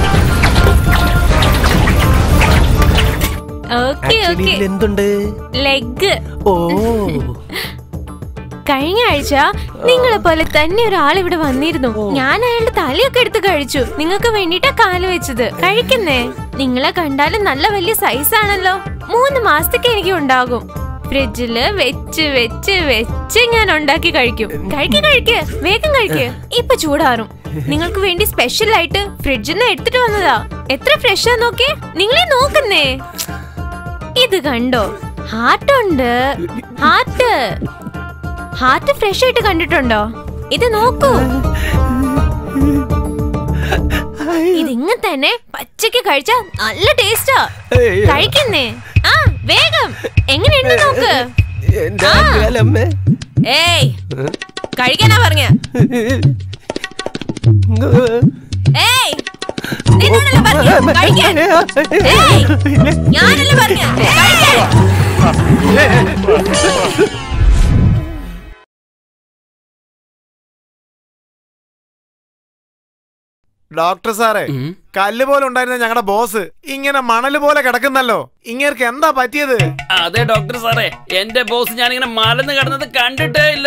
ഓക്കെ ആക്ച്വലി ഓക്കെ ഇതിൽ എന്തുണ്ട് ലെഗ് ഓ കഴിഞ്ഞ ആഴ്ച നിങ്ങളെ പോലെ തന്നെ ഒരാൾ ഇവിടെ വന്നിരുന്നു ഞാൻ അയാളുടെ തലയൊക്കെ എടുത്ത് കഴിച്ചു നിങ്ങൾക്ക് വേണ്ടിട്ടാ കാല് വെച്ചത് കഴിക്കുന്നേ നിങ്ങളെ കണ്ടാലും നല്ല വലിയ സൈസ് ആണല്ലോ മൂന്ന് മാസത്തേക്ക് എനിക്ക് ഉണ്ടാകും ഫ്രിഡ്ജില് വെച്ച് വെച്ച് വെച്ച് ഞാൻ ഉണ്ടാക്കി കഴിക്കും കഴിക്ക് കഴിക്ക് വേഗം കഴിക്ക് ഇപ്പൊ ചൂടാറും നിങ്ങൾക്ക് വേണ്ടി സ്പെഷ്യൽ ആയിട്ട് ഫ്രിഡ്ജിൽ നിന്ന് എടുത്തിട്ട് വന്നതാ എത്ര ഫ്രഷാ നോക്കിയേ നിങ്ങളെ നോക്കുന്നേ ഇത് കണ്ടോ ഹാർട്ട് ഉണ്ട് ഹാർട്ട് ഹാർട്ട് ഫ്രഷ് ആയിട്ട് കണ്ടിട്ടുണ്ടോ ഇത് നോക്കൂ ഇതിങ്ങ തന്നെ പച്ചക്ക് കഴിച്ചാ നല്ല ടേസ്റ്റാ കഴിക്കുന്നേ ആ വേഗം എങ്ങനെയുണ്ട് നോക്ക് ആ. ഏയ് കഴിക്കാനാ പറഞ്ഞ ഏയ് നിന്നോടല്ലേ പറഞ്ഞെ? കഴിക്കാൻ. ഏയ്, ഞാനല്ലേ പറഞ്ഞ ഡോക്ടർ സാറേ കല്ല് പോലെ ഉണ്ടായിരുന്ന ഞങ്ങളുടെ ബോസ് ഇങ്ങനെ മണല് പോലെ കിടക്കുന്നല്ലോ ഇങ്ങേർക്ക് എന്താ പറ്റിയത് അതെ ഡോക്ടർ സാറേ എന്റെ ബോസ് ഞാനിങ്ങനെ മലന്ന് കിടന്നത് കണ്ടിട്ടേ ഇല്ല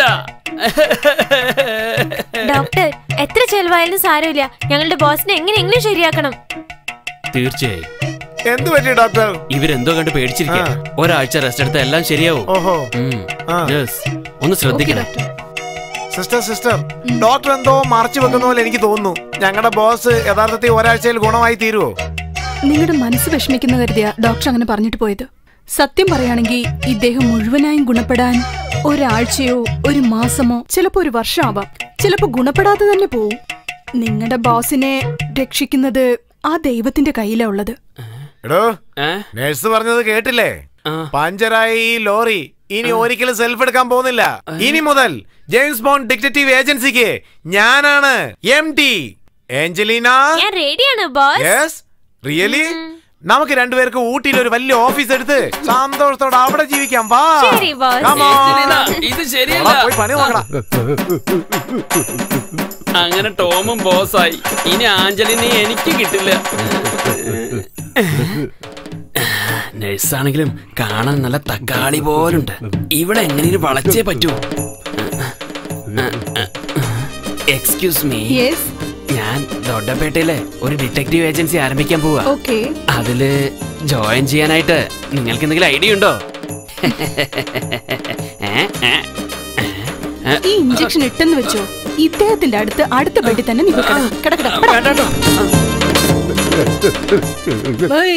ഡോക്ടർ എത്ര ചെലവായാലും സാരമില്ല ഞങ്ങളുടെ ബോസിനെ എങ്ങനെയെങ്കിലും ശരിയാക്കണം തീർച്ചയായും എന്തു പറ്റി ഡോക്ടർ ഇവരെന്തോ കണ്ട് പേടിച്ചിരിക്കുക ഒരാഴ്ച റെസ്റ്റ് എടുത്ത എല്ലാം ശരിയാവും ഓഹോ ഉം. ആ. Yes. ഒന്ന് ശ്രദ്ധിക്കണം സിസ്റ്റർ സിസ്റ്റർ ഡോക്ടർ എന്തോ മറച്ചു വെക്കുന്ന പോലെ എനിക്ക് തോന്നുന്നു ഞങ്ങളുടെ ബോസ് യഥാർത്ഥത്തിൽ ഒരാഴ്ചയിൽ ഗുണമായി തീരുവോ നിങ്ങളുടെ മനസ്സ് വിഷമിക്കുന്ന കരുതിയ ഡോക്ടർ അങ്ങനെ പറഞ്ഞിട്ട് പോയത് സത്യം പറയുകയാണെങ്കിൽ ഇദ്ദേഹം മുഴുവനായും ഗുണപ്പെടാൻ ഒരാഴ്ചയോ ഒരു മാസമോ ചിലപ്പോ ഒരു വർഷമാവാം ചിലപ്പോ ഗുണപ്പെടാതെ തന്നെ പോവും നിങ്ങളുടെ ബോസിനെ രക്ഷിക്കുന്നത് ആ ദൈവത്തിന്റെ കയ്യിലാ ഉള്ളത് എടോ നേഴ്സ് പറഞ്ഞത് കേട്ടില്ലേ പഞ്ചറായി ഈ ലോറി ഇനി ഒരിക്കലും സെൽഫ് എടുക്കാൻ പോകുന്നില്ല ഇനി മുതൽ ജെയിംസ് ബോണ്ട് ഡിറ്റക്റ്റീവ് ഏജൻസിക്ക് ഞാനാണ് എം ടി ഏഞ്ചലീന ഞാൻ റെഡിയാണ് ബോസ് യെസ് റിയലി നമുക്ക് രണ്ടുപേർക്ക് ഊട്ടിയിൽ ഒരു വലിയ ഓഫീസ് എടുത്ത് സന്തോഷത്തോടെ അവിടെ ജീവിക്കാം വാ ശരി, boss. Come on. ഏഞ്ചലീന, ഇത് ശരിയല്ല. എടാ, പോയി പണി നോക്കടാ അങ്ങനെ ടോമും ബോസായി ഇനി ആഞ്ചലിനെ എനിക്ക് കിട്ടില്ല നഴ്സാണെങ്കിലും കാണാൻ നല്ല തക്കാളി പോലുണ്ട് ഇവിടെ എങ്ങനെയും വളച്ചേ പറ്റൂ എക്സ്ക്യൂസ് മീ യെസ് ഞാൻ ദൊഡ്ഡപേട്ടയിലെ ഒരു ഡിറ്റക്റ്റീവ് ഏജൻസി ആരംഭിക്കാൻ പോവാ ഓക്കെ അതില് ജോയിൻ ചെയ്യാനായിട്ട് നിങ്ങൾക്ക് എന്തെങ്കിലും ഐഡിയ ഉണ്ടോ ഏ? ഏ? ഈ ഇഞ്ചക്ഷൻ ഇട്ടെന്ന് വെച്ചോ ഇദ്ദേഹത്തിന്റെ അടുത്ത് അടുത്ത ബെഡിൽ തന്നെ നിങ്ങൾ കിടക്കണം കിടക്കണം ഏയ്.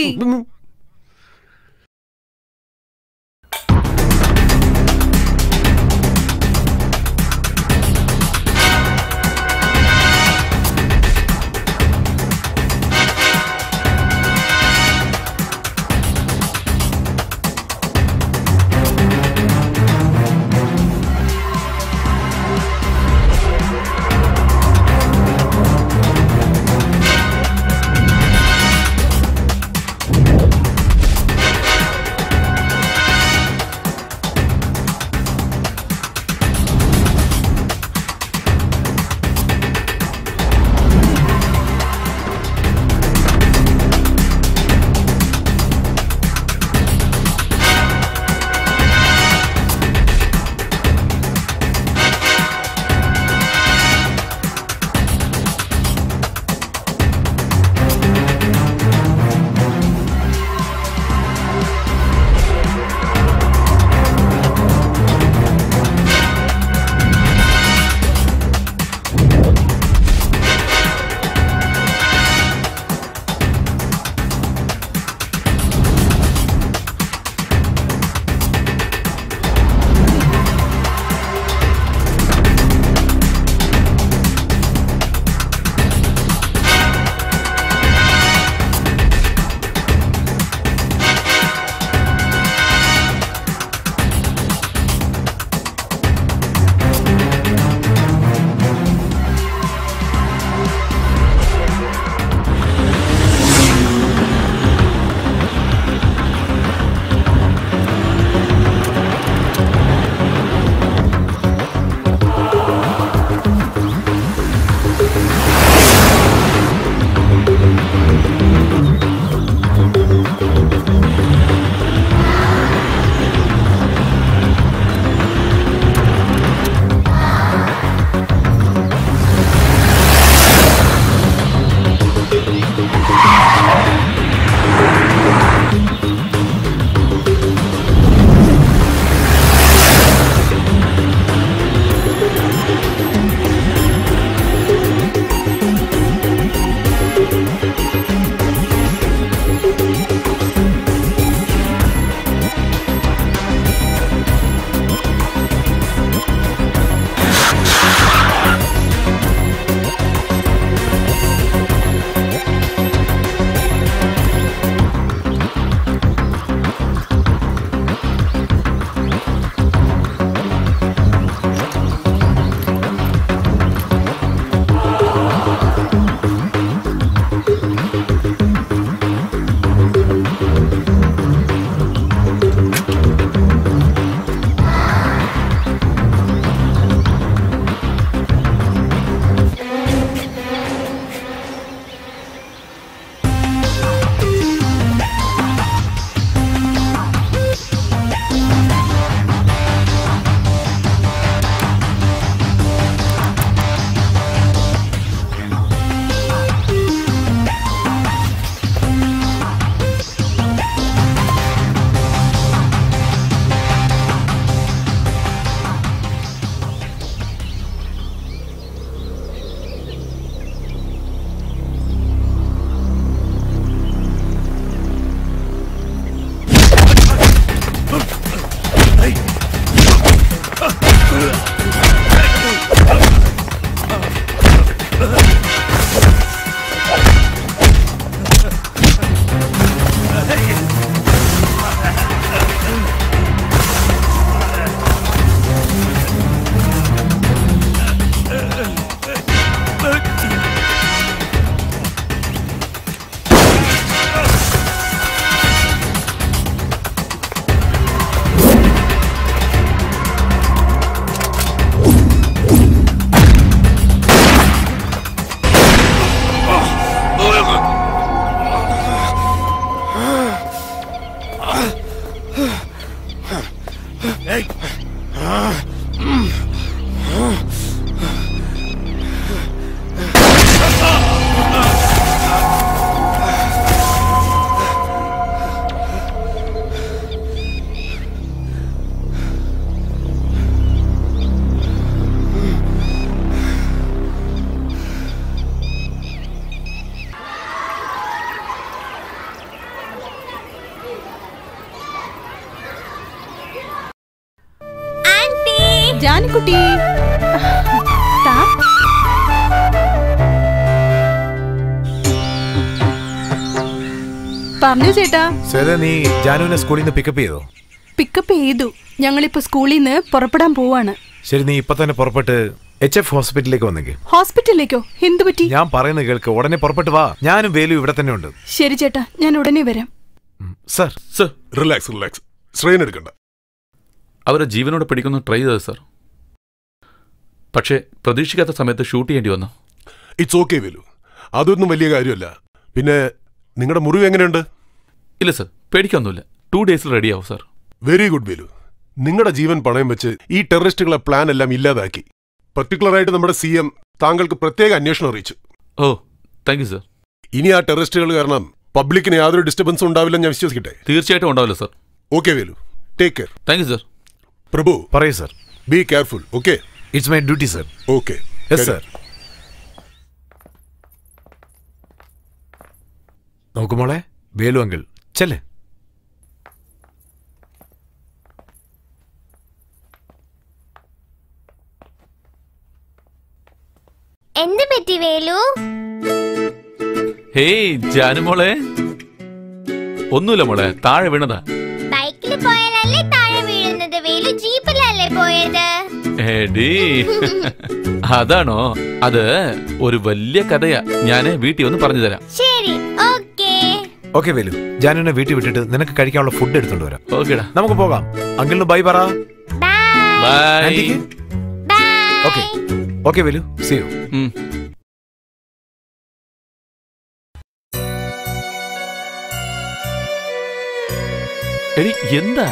പറഞ്ഞു ചേട്ടാ ശ്വേത നീ ജാനുവിനെ സ്കൂളിൽ നിന്ന് പിക്കപ്പ് ചെയ്തോ പിക്കപ്പ് ചെയ്തു ഞങ്ങളിപ്പോ സ്കൂളിൽ നിന്ന് പുറപ്പെടാൻ പോവാണ് ശരി നീ ഇപ്പൊ തന്നെ പുറപ്പെട്ട് എച്ച് എഫ് ഹോസ്പിറ്റലിലേക്ക് വന്നേക്ക് ഹോസ്പിറ്റലിലേക്കോ എന്തു പറ്റി ഞാൻ പറയുന്നത് കേൾക്ക് ഉടനെ പുറപ്പെട്ട് വാ ഞാനും വേലു ഇവിടെ തന്നെ ഉണ്ട് ശരി ചേട്ടാ ഞാൻ ഉടനെ വരാം sir sir relax relax strain എടുക്കണ്ട അവരെ ജീവനോടെ പിടിക്കുന്നു ട്രൈ ചെയ്തത് സർ പക്ഷേ പ്രതീക്ഷിക്കാത്ത സമയത്ത് ഷൂട്ട് ചെയ്യേണ്ടി വന്നു ഇറ്റ്സ് ഓക്കെ വേലു അതൊന്നും വലിയ കാര്യമല്ല പിന്നെ നിങ്ങളുടെ മുറിവ് എങ്ങനെയുണ്ട് ഇല്ല സർ പേടിക്കൊന്നുമില്ല ടു ഡേയ്സിൽ റെഡിയാവും സർ വെരി ഗുഡ് വേലു നിങ്ങളുടെ ജീവൻ പണയം വെച്ച് ഈ ടെററിസ്റ്റുകളെ പ്ലാൻ എല്ലാം ഇല്ലാതാക്കി പർട്ടിക്കുലറായിട്ട് നമ്മുടെ സി എം താങ്കൾക്ക് പ്രത്യേക അന്വേഷണം അറിയിച്ചു ഓ താങ്ക് യു സർ ഇനി ആ ടെററിസ്റ്റുകൾ കാരണം പബ്ലിക്കിന് യാതൊരു ഡിസ്റ്റർബൻസും ഉണ്ടാവില്ലെന്ന് ഞാൻ വിശ്വസിക്കട്ടെ തീർച്ചയായിട്ടും ഉണ്ടാവില്ല sir okay Velu take care thank you sir Prabhu പറയൂ sir be careful okay it's my duty sir okay yes sir നോക്കുമോളെ വേലു അങ്കിൾ ചെല്ലേ എന്ത് പറ്റി വേലു ഹേയ് ജാനുമോളെ ഒന്നുമില്ല മോളെ താഴെ വീണതാ ബൈക്കിൽ പോയാലല്ലേ താഴെ വീഴുന്നത് വേലു ജീപ്പിലല്ലേ പോയത് എടീ അതാണോ അത് ഒരു വലിയ കഥയാ ഞാന് വീട്ടിൽ ഒന്ന് പറഞ്ഞു തരാം ശരി ഓക്കേ ഓക്കെ വേലു ജാനുവിനെ വീട്ടിൽ വിട്ടിട്ട് നിനക്ക് കഴിക്കാനുള്ള ഫുഡ് എടുത്തോണ്ട് വരാം ഓക്കേടാ നമുക്ക് പോകാം അങ്കിളിന് ബൈ പറ bye okay okay Velu see you ഉം. എടി എന്താ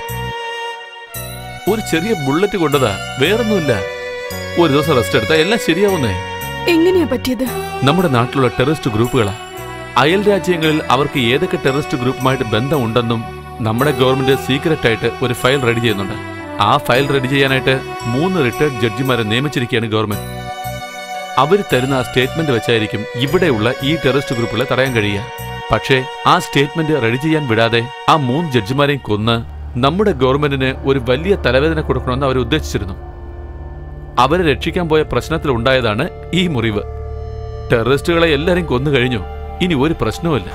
ഒരു ചെറിയ ബുള്ളറ്റ് കൊണ്ടതാ വേറൊന്നുമില്ല ഒരു ദിവസം റെസ്റ്റ് എടുത്താ എല്ലാം ശരിയാവുന്നേ എങ്ങനെയാ പറ്റിയത് നമ്മുടെ നാട്ടിലുള്ള ടെററിസ്റ്റ് ഗ്രൂപ്പുകളാ അയൽ രാജ്യങ്ങളിൽ അവർക്ക് ഏതൊക്കെ ടെററിസ്റ്റ് ഗ്രൂപ്പുമായിട്ട് ബന്ധമുണ്ടെന്നും നമ്മുടെ ഗവൺമെന്റ് സീക്രട്ട് ആയിട്ട് ഒരു ഫയൽ റെഡി ചെയ്യുന്നുണ്ട് ആ ഫയൽ റെഡി ചെയ്യാനായിട്ട് മൂന്ന് റിട്ടയർഡ് ജഡ്ജിമാരെ നിയമിച്ചിരിക്കുകയാണ് ഗവൺമെന്റ് അവർ തരുന്ന ആ സ്റ്റേറ്റ്മെന്റ് വെച്ചായിരിക്കും ഇവിടെയുള്ള ഈ ടെററിസ്റ്റ് ഗ്രൂപ്പുകളെ തടയാൻ കഴിയുക പക്ഷേ ആ സ്റ്റേറ്റ്മെന്റ് റെഡി ചെയ്യാൻ വിടാതെ ആ മൂന്ന് ജഡ്ജിമാരെയും കൊന്ന് നമ്മുടെ ഗവൺമെന്റിന് ഒരു വലിയ തലവേദന കൊടുക്കണമെന്ന് അവർ ഉദ്ദേശിച്ചിരുന്നു അവരെ രക്ഷിക്കാൻ പോയ പ്രശ്നത്തിൽ ഉണ്ടായതാണ് ഈ മുറിവ് ടെററിസ്റ്റുകളെ എല്ലാരും കൊന്നു കഴിഞ്ഞു ഇനി ഒരു പ്രശ്നവുമില്ല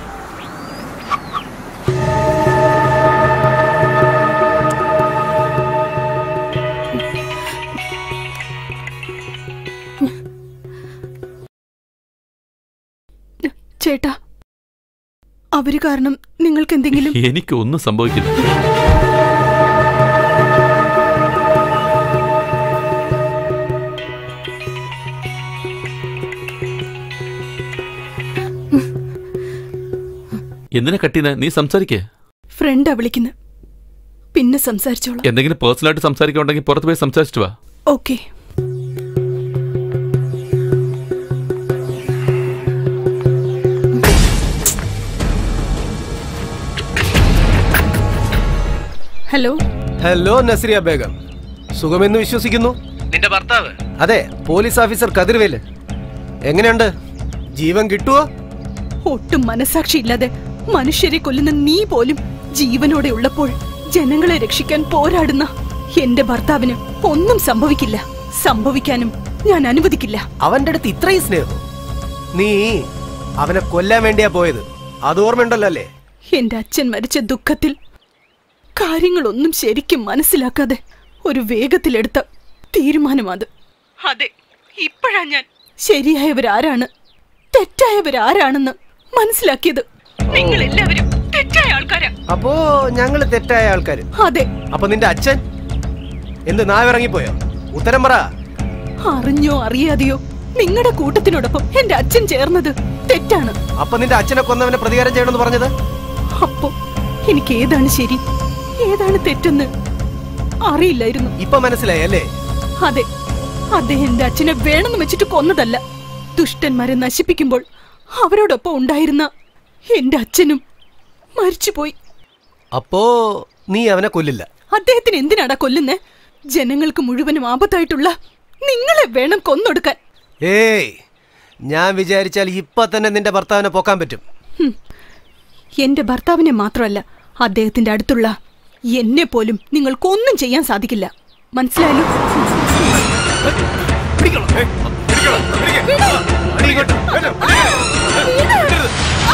ചേട്ടാ അവര് കാരണം നിങ്ങൾക്ക് എന്തെങ്കിലും എനിക്ക് ഒന്നും സംഭവിക്കില്ല എന്തിനാ കട്ടീന്ന് നീ സംസാരിക്കേ ഫ്രണ്ടാ വിളിക്കുന്നത് പിന്നെ സംസാരിച്ചോളാം എന്തെങ്കിലും പേഴ്സണലായിട്ട് സംസാരിക്കുന്നുണ്ടെങ്കിൽ പുറത്ത് പോയി സംസാരിച്ചിട്ട് വാ okay hello hello Nazriya Begum സുഖമെന്ന് വിശ്വസിക്കുന്നു നിന്റെ ഭർത്താവ് അതെ പോലീസ് ഓഫീസർ കതിർവേല് എങ്ങനെയുണ്ട് ജീവൻ കിട്ടുവോ ഒട്ടും മനസാക്ഷിയില്ലാതെ മനുഷ്യരെ കൊല്ലുന്ന നീ പോലും ജീവനോടെ ഉള്ളപ്പോൾ ജനങ്ങളെ രക്ഷിക്കാൻ പോരാടുന്ന എന്റെ ഭർത്താവിന് ഒന്നും സംഭവിക്കില്ല സംഭവിക്കാനും ഞാൻ അനുവദിക്കില്ല അവന്റെ അടുത്ത് ഇത്രയും സ്നേഹം നീ അവനെ കൊല്ലാൻ വേണ്ടിയാ പോയത് അത് ഓർമ്മയുണ്ടല്ലോ അല്ലേ എന്റെ അച്ഛൻ മരിച്ച ദുഃഖത്തിൽ കാര്യങ്ങളൊന്നും ശരിക്കും മനസ്സിലാക്കാതെ ഒരു വേഗത്തിലെടുത്ത തീരുമാനമത് അതെ ഇപ്പോഴാ ഞാൻ ശരിയായവരാരാണ് തെറ്റായവരാരാണെന്ന് മനസ്സിലാക്കിയത് നിങ്ങൾ എല്ലാവരും തെറ്റായ ആൾക്കാരാ അപ്പോ ഞങ്ങള് തെറ്റായ ആൾക്കാര് അതെ അപ്പൊ നിന്റെ അച്ഛൻ എന്ത് നാവിറങ്ങിപ്പോയോ ഉത്തരം പറ അറിഞ്ഞോ അറിയാതെയോ നിങ്ങളുടെ കൂട്ടത്തിനോടൊപ്പം എന്റെ അച്ഛൻ ചേർന്നത് തെറ്റാണ് അപ്പൊ നിന്റെ അച്ഛനെ കൊന്നവനെ പ്രതികാരം ചെയ്യണമെന്ന് പറഞ്ഞത് അപ്പോ എനിക്ക് ഏതാണ് ശരി ഏതാണ് തെറ്റെന്ന് അറിയില്ലായിരുന്നു ഇപ്പൊ മനസ്സിലായി അല്ലേ അതെ അദ്ദേഹം എന്റെ അച്ഛനെ വേണമെന്ന് വെച്ചിട്ട് കൊന്നതല്ല ദുഷ്ടന്മാരെ നശിപ്പിക്കുമ്പോൾ അവരോടൊപ്പം ഉണ്ടായിരുന്ന എന്റെ അച്ഛനും മരിച്ചുപോയി അപ്പോ നീ അവനെ കൊല്ലില്ല അദ്ദേഹത്തിന് എന്തിനാടാ കൊല്ലുന്നേ ജനങ്ങൾക്ക് മുഴുവനും ആപത്തായിട്ടുള്ള നിങ്ങളെ വേണം കൊന്നൊടുക്കാൻ ഏയ് ഞാൻ വിചാരിച്ചാൽ ഇപ്പൊ തന്നെ നിന്റെ ഭർത്താവിനെ പോക്കാൻ പറ്റും ഹും. എന്റെ ഭർത്താവിനെ മാത്രമല്ല അദ്ദേഹത്തിന്റെ അടുത്തുള്ള എന്നെ പോലും നിങ്ങൾക്കൊന്നും ചെയ്യാൻ സാധിക്കില്ല മനസ്സിലായല്ലോ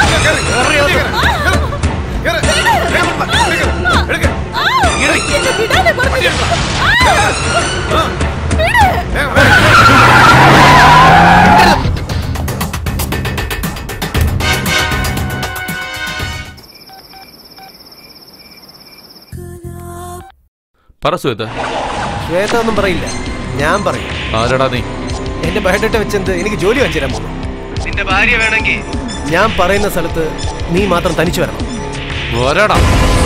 പറ ശ്വേത ശ്വേത ഒന്നും പറയില്ല ഞാൻ പറയും ആരടാ നീ എന്റെ ബയോഡേറ്റ വെച്ചെന്ത് എനിക്ക് ജോലി വാങ്ങിച്ചു തരാൻ പോകുന്നു നിന്റെ ഭാര്യ വേണമെങ്കിൽ ഞാൻ പറയുന്ന സ്ഥലത്ത് നീ മാത്രം തനിച്ചു വരണം വരടാ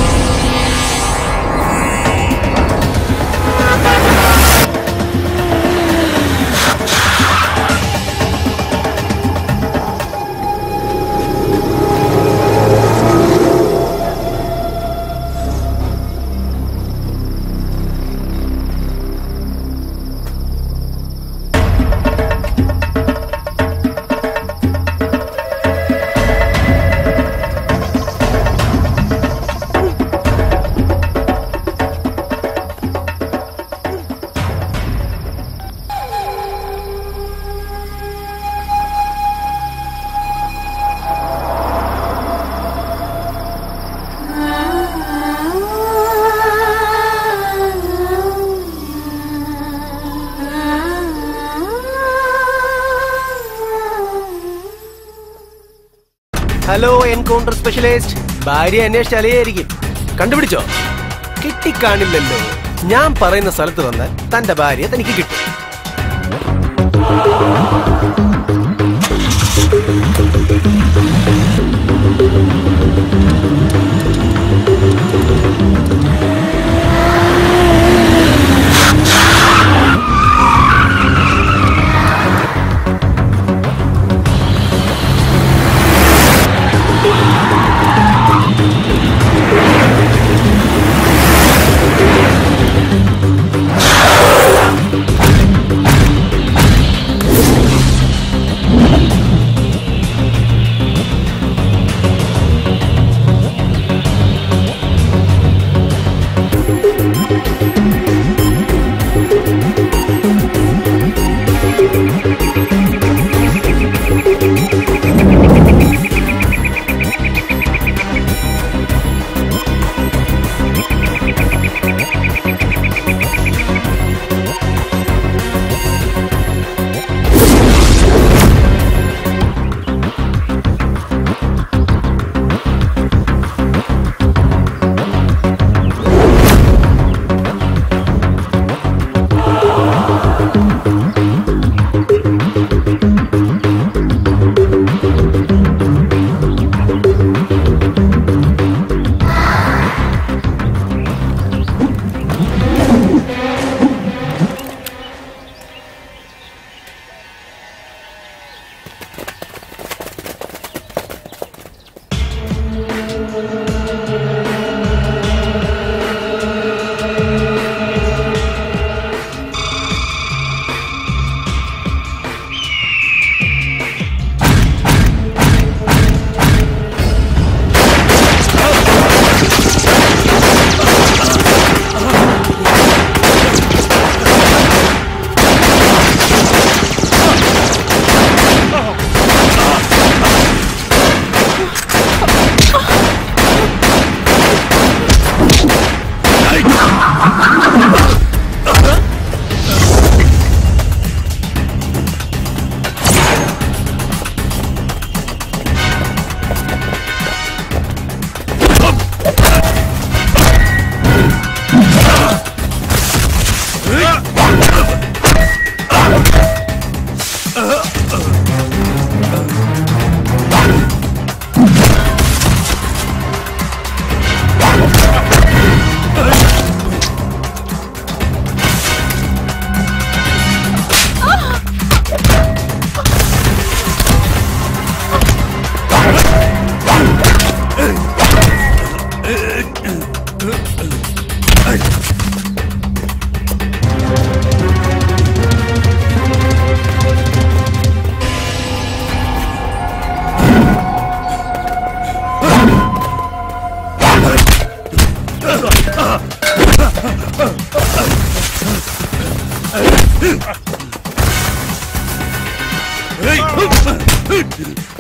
ഹലോ എൻകൗണ്ടർ സ്പെഷ്യലിസ്റ്റ് ഭാര്യ അന്വേഷിച്ച് അലയായിരിക്കും കണ്ടുപിടിച്ചോ കിട്ടിക്കാണില്ലല്ലോ ഞാൻ പറയുന്ന സ്ഥലത്ത് വന്ന് തന്റെ ഭാര്യ തനിക്ക് കിട്ടും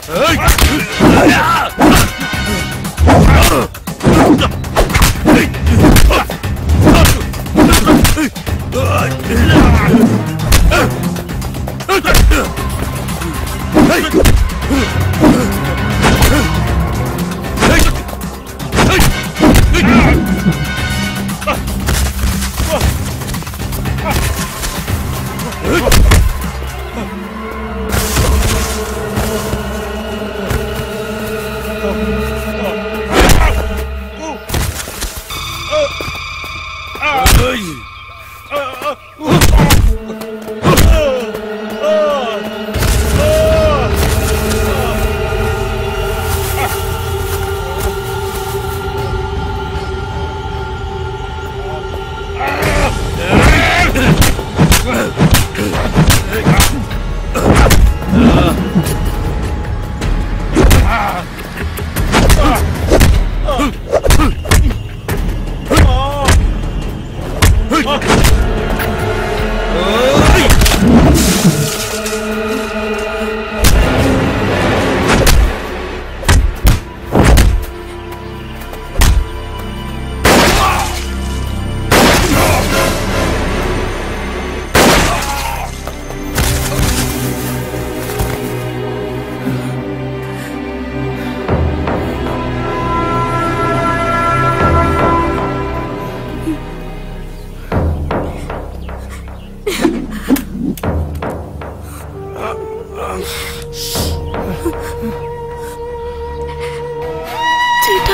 ചേട്ടാ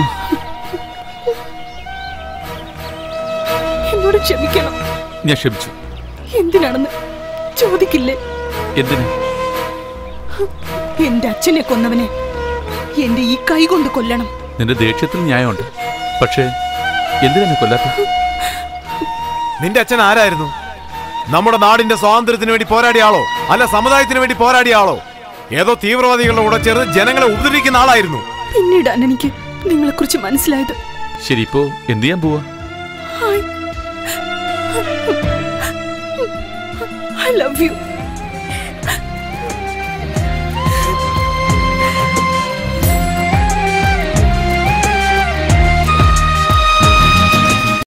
എന്നോട് ക്ഷമിക്കണം ഞാൻ ക്ഷമിച്ചു എന്തിനാണെന്ന് ചോദിക്കില്ലേ എന്തിന് എന്റെ അച്ഛനെ കൊന്നവനെ എന്റെ ഈ കൈ കൊണ്ട് കൊല്ലണം നിന്റെ ദേഷ്യത്തിൽ ന്യായമുണ്ട് പക്ഷേ എന്തിനാ കൊല്ലാത്ത നിന്റെ അച്ഛൻ ആരായിരുന്നു നമ്മുടെ നാടിന്റെ സ്വാതന്ത്ര്യത്തിന് വേണ്ടി പോരാടിയ ആളോ അല്ല സമുദായത്തിന് വേണ്ടി പോരാടിയ ആളോ ഏതോ തീവ്രവാദികളുടെ കൂടെ ചേർന്ന് ജനങ്ങളെ ഉപദ്രവിക്കുന്ന ആളായിരുന്നു പിന്നീടാണ് എനിക്ക് നിങ്ങളെ കുറിച്ച് മനസ്സിലായത് ശരി ഇപ്പോ എന്ത് ചെയ്യാൻ പോവാ ഐ ലവ് യു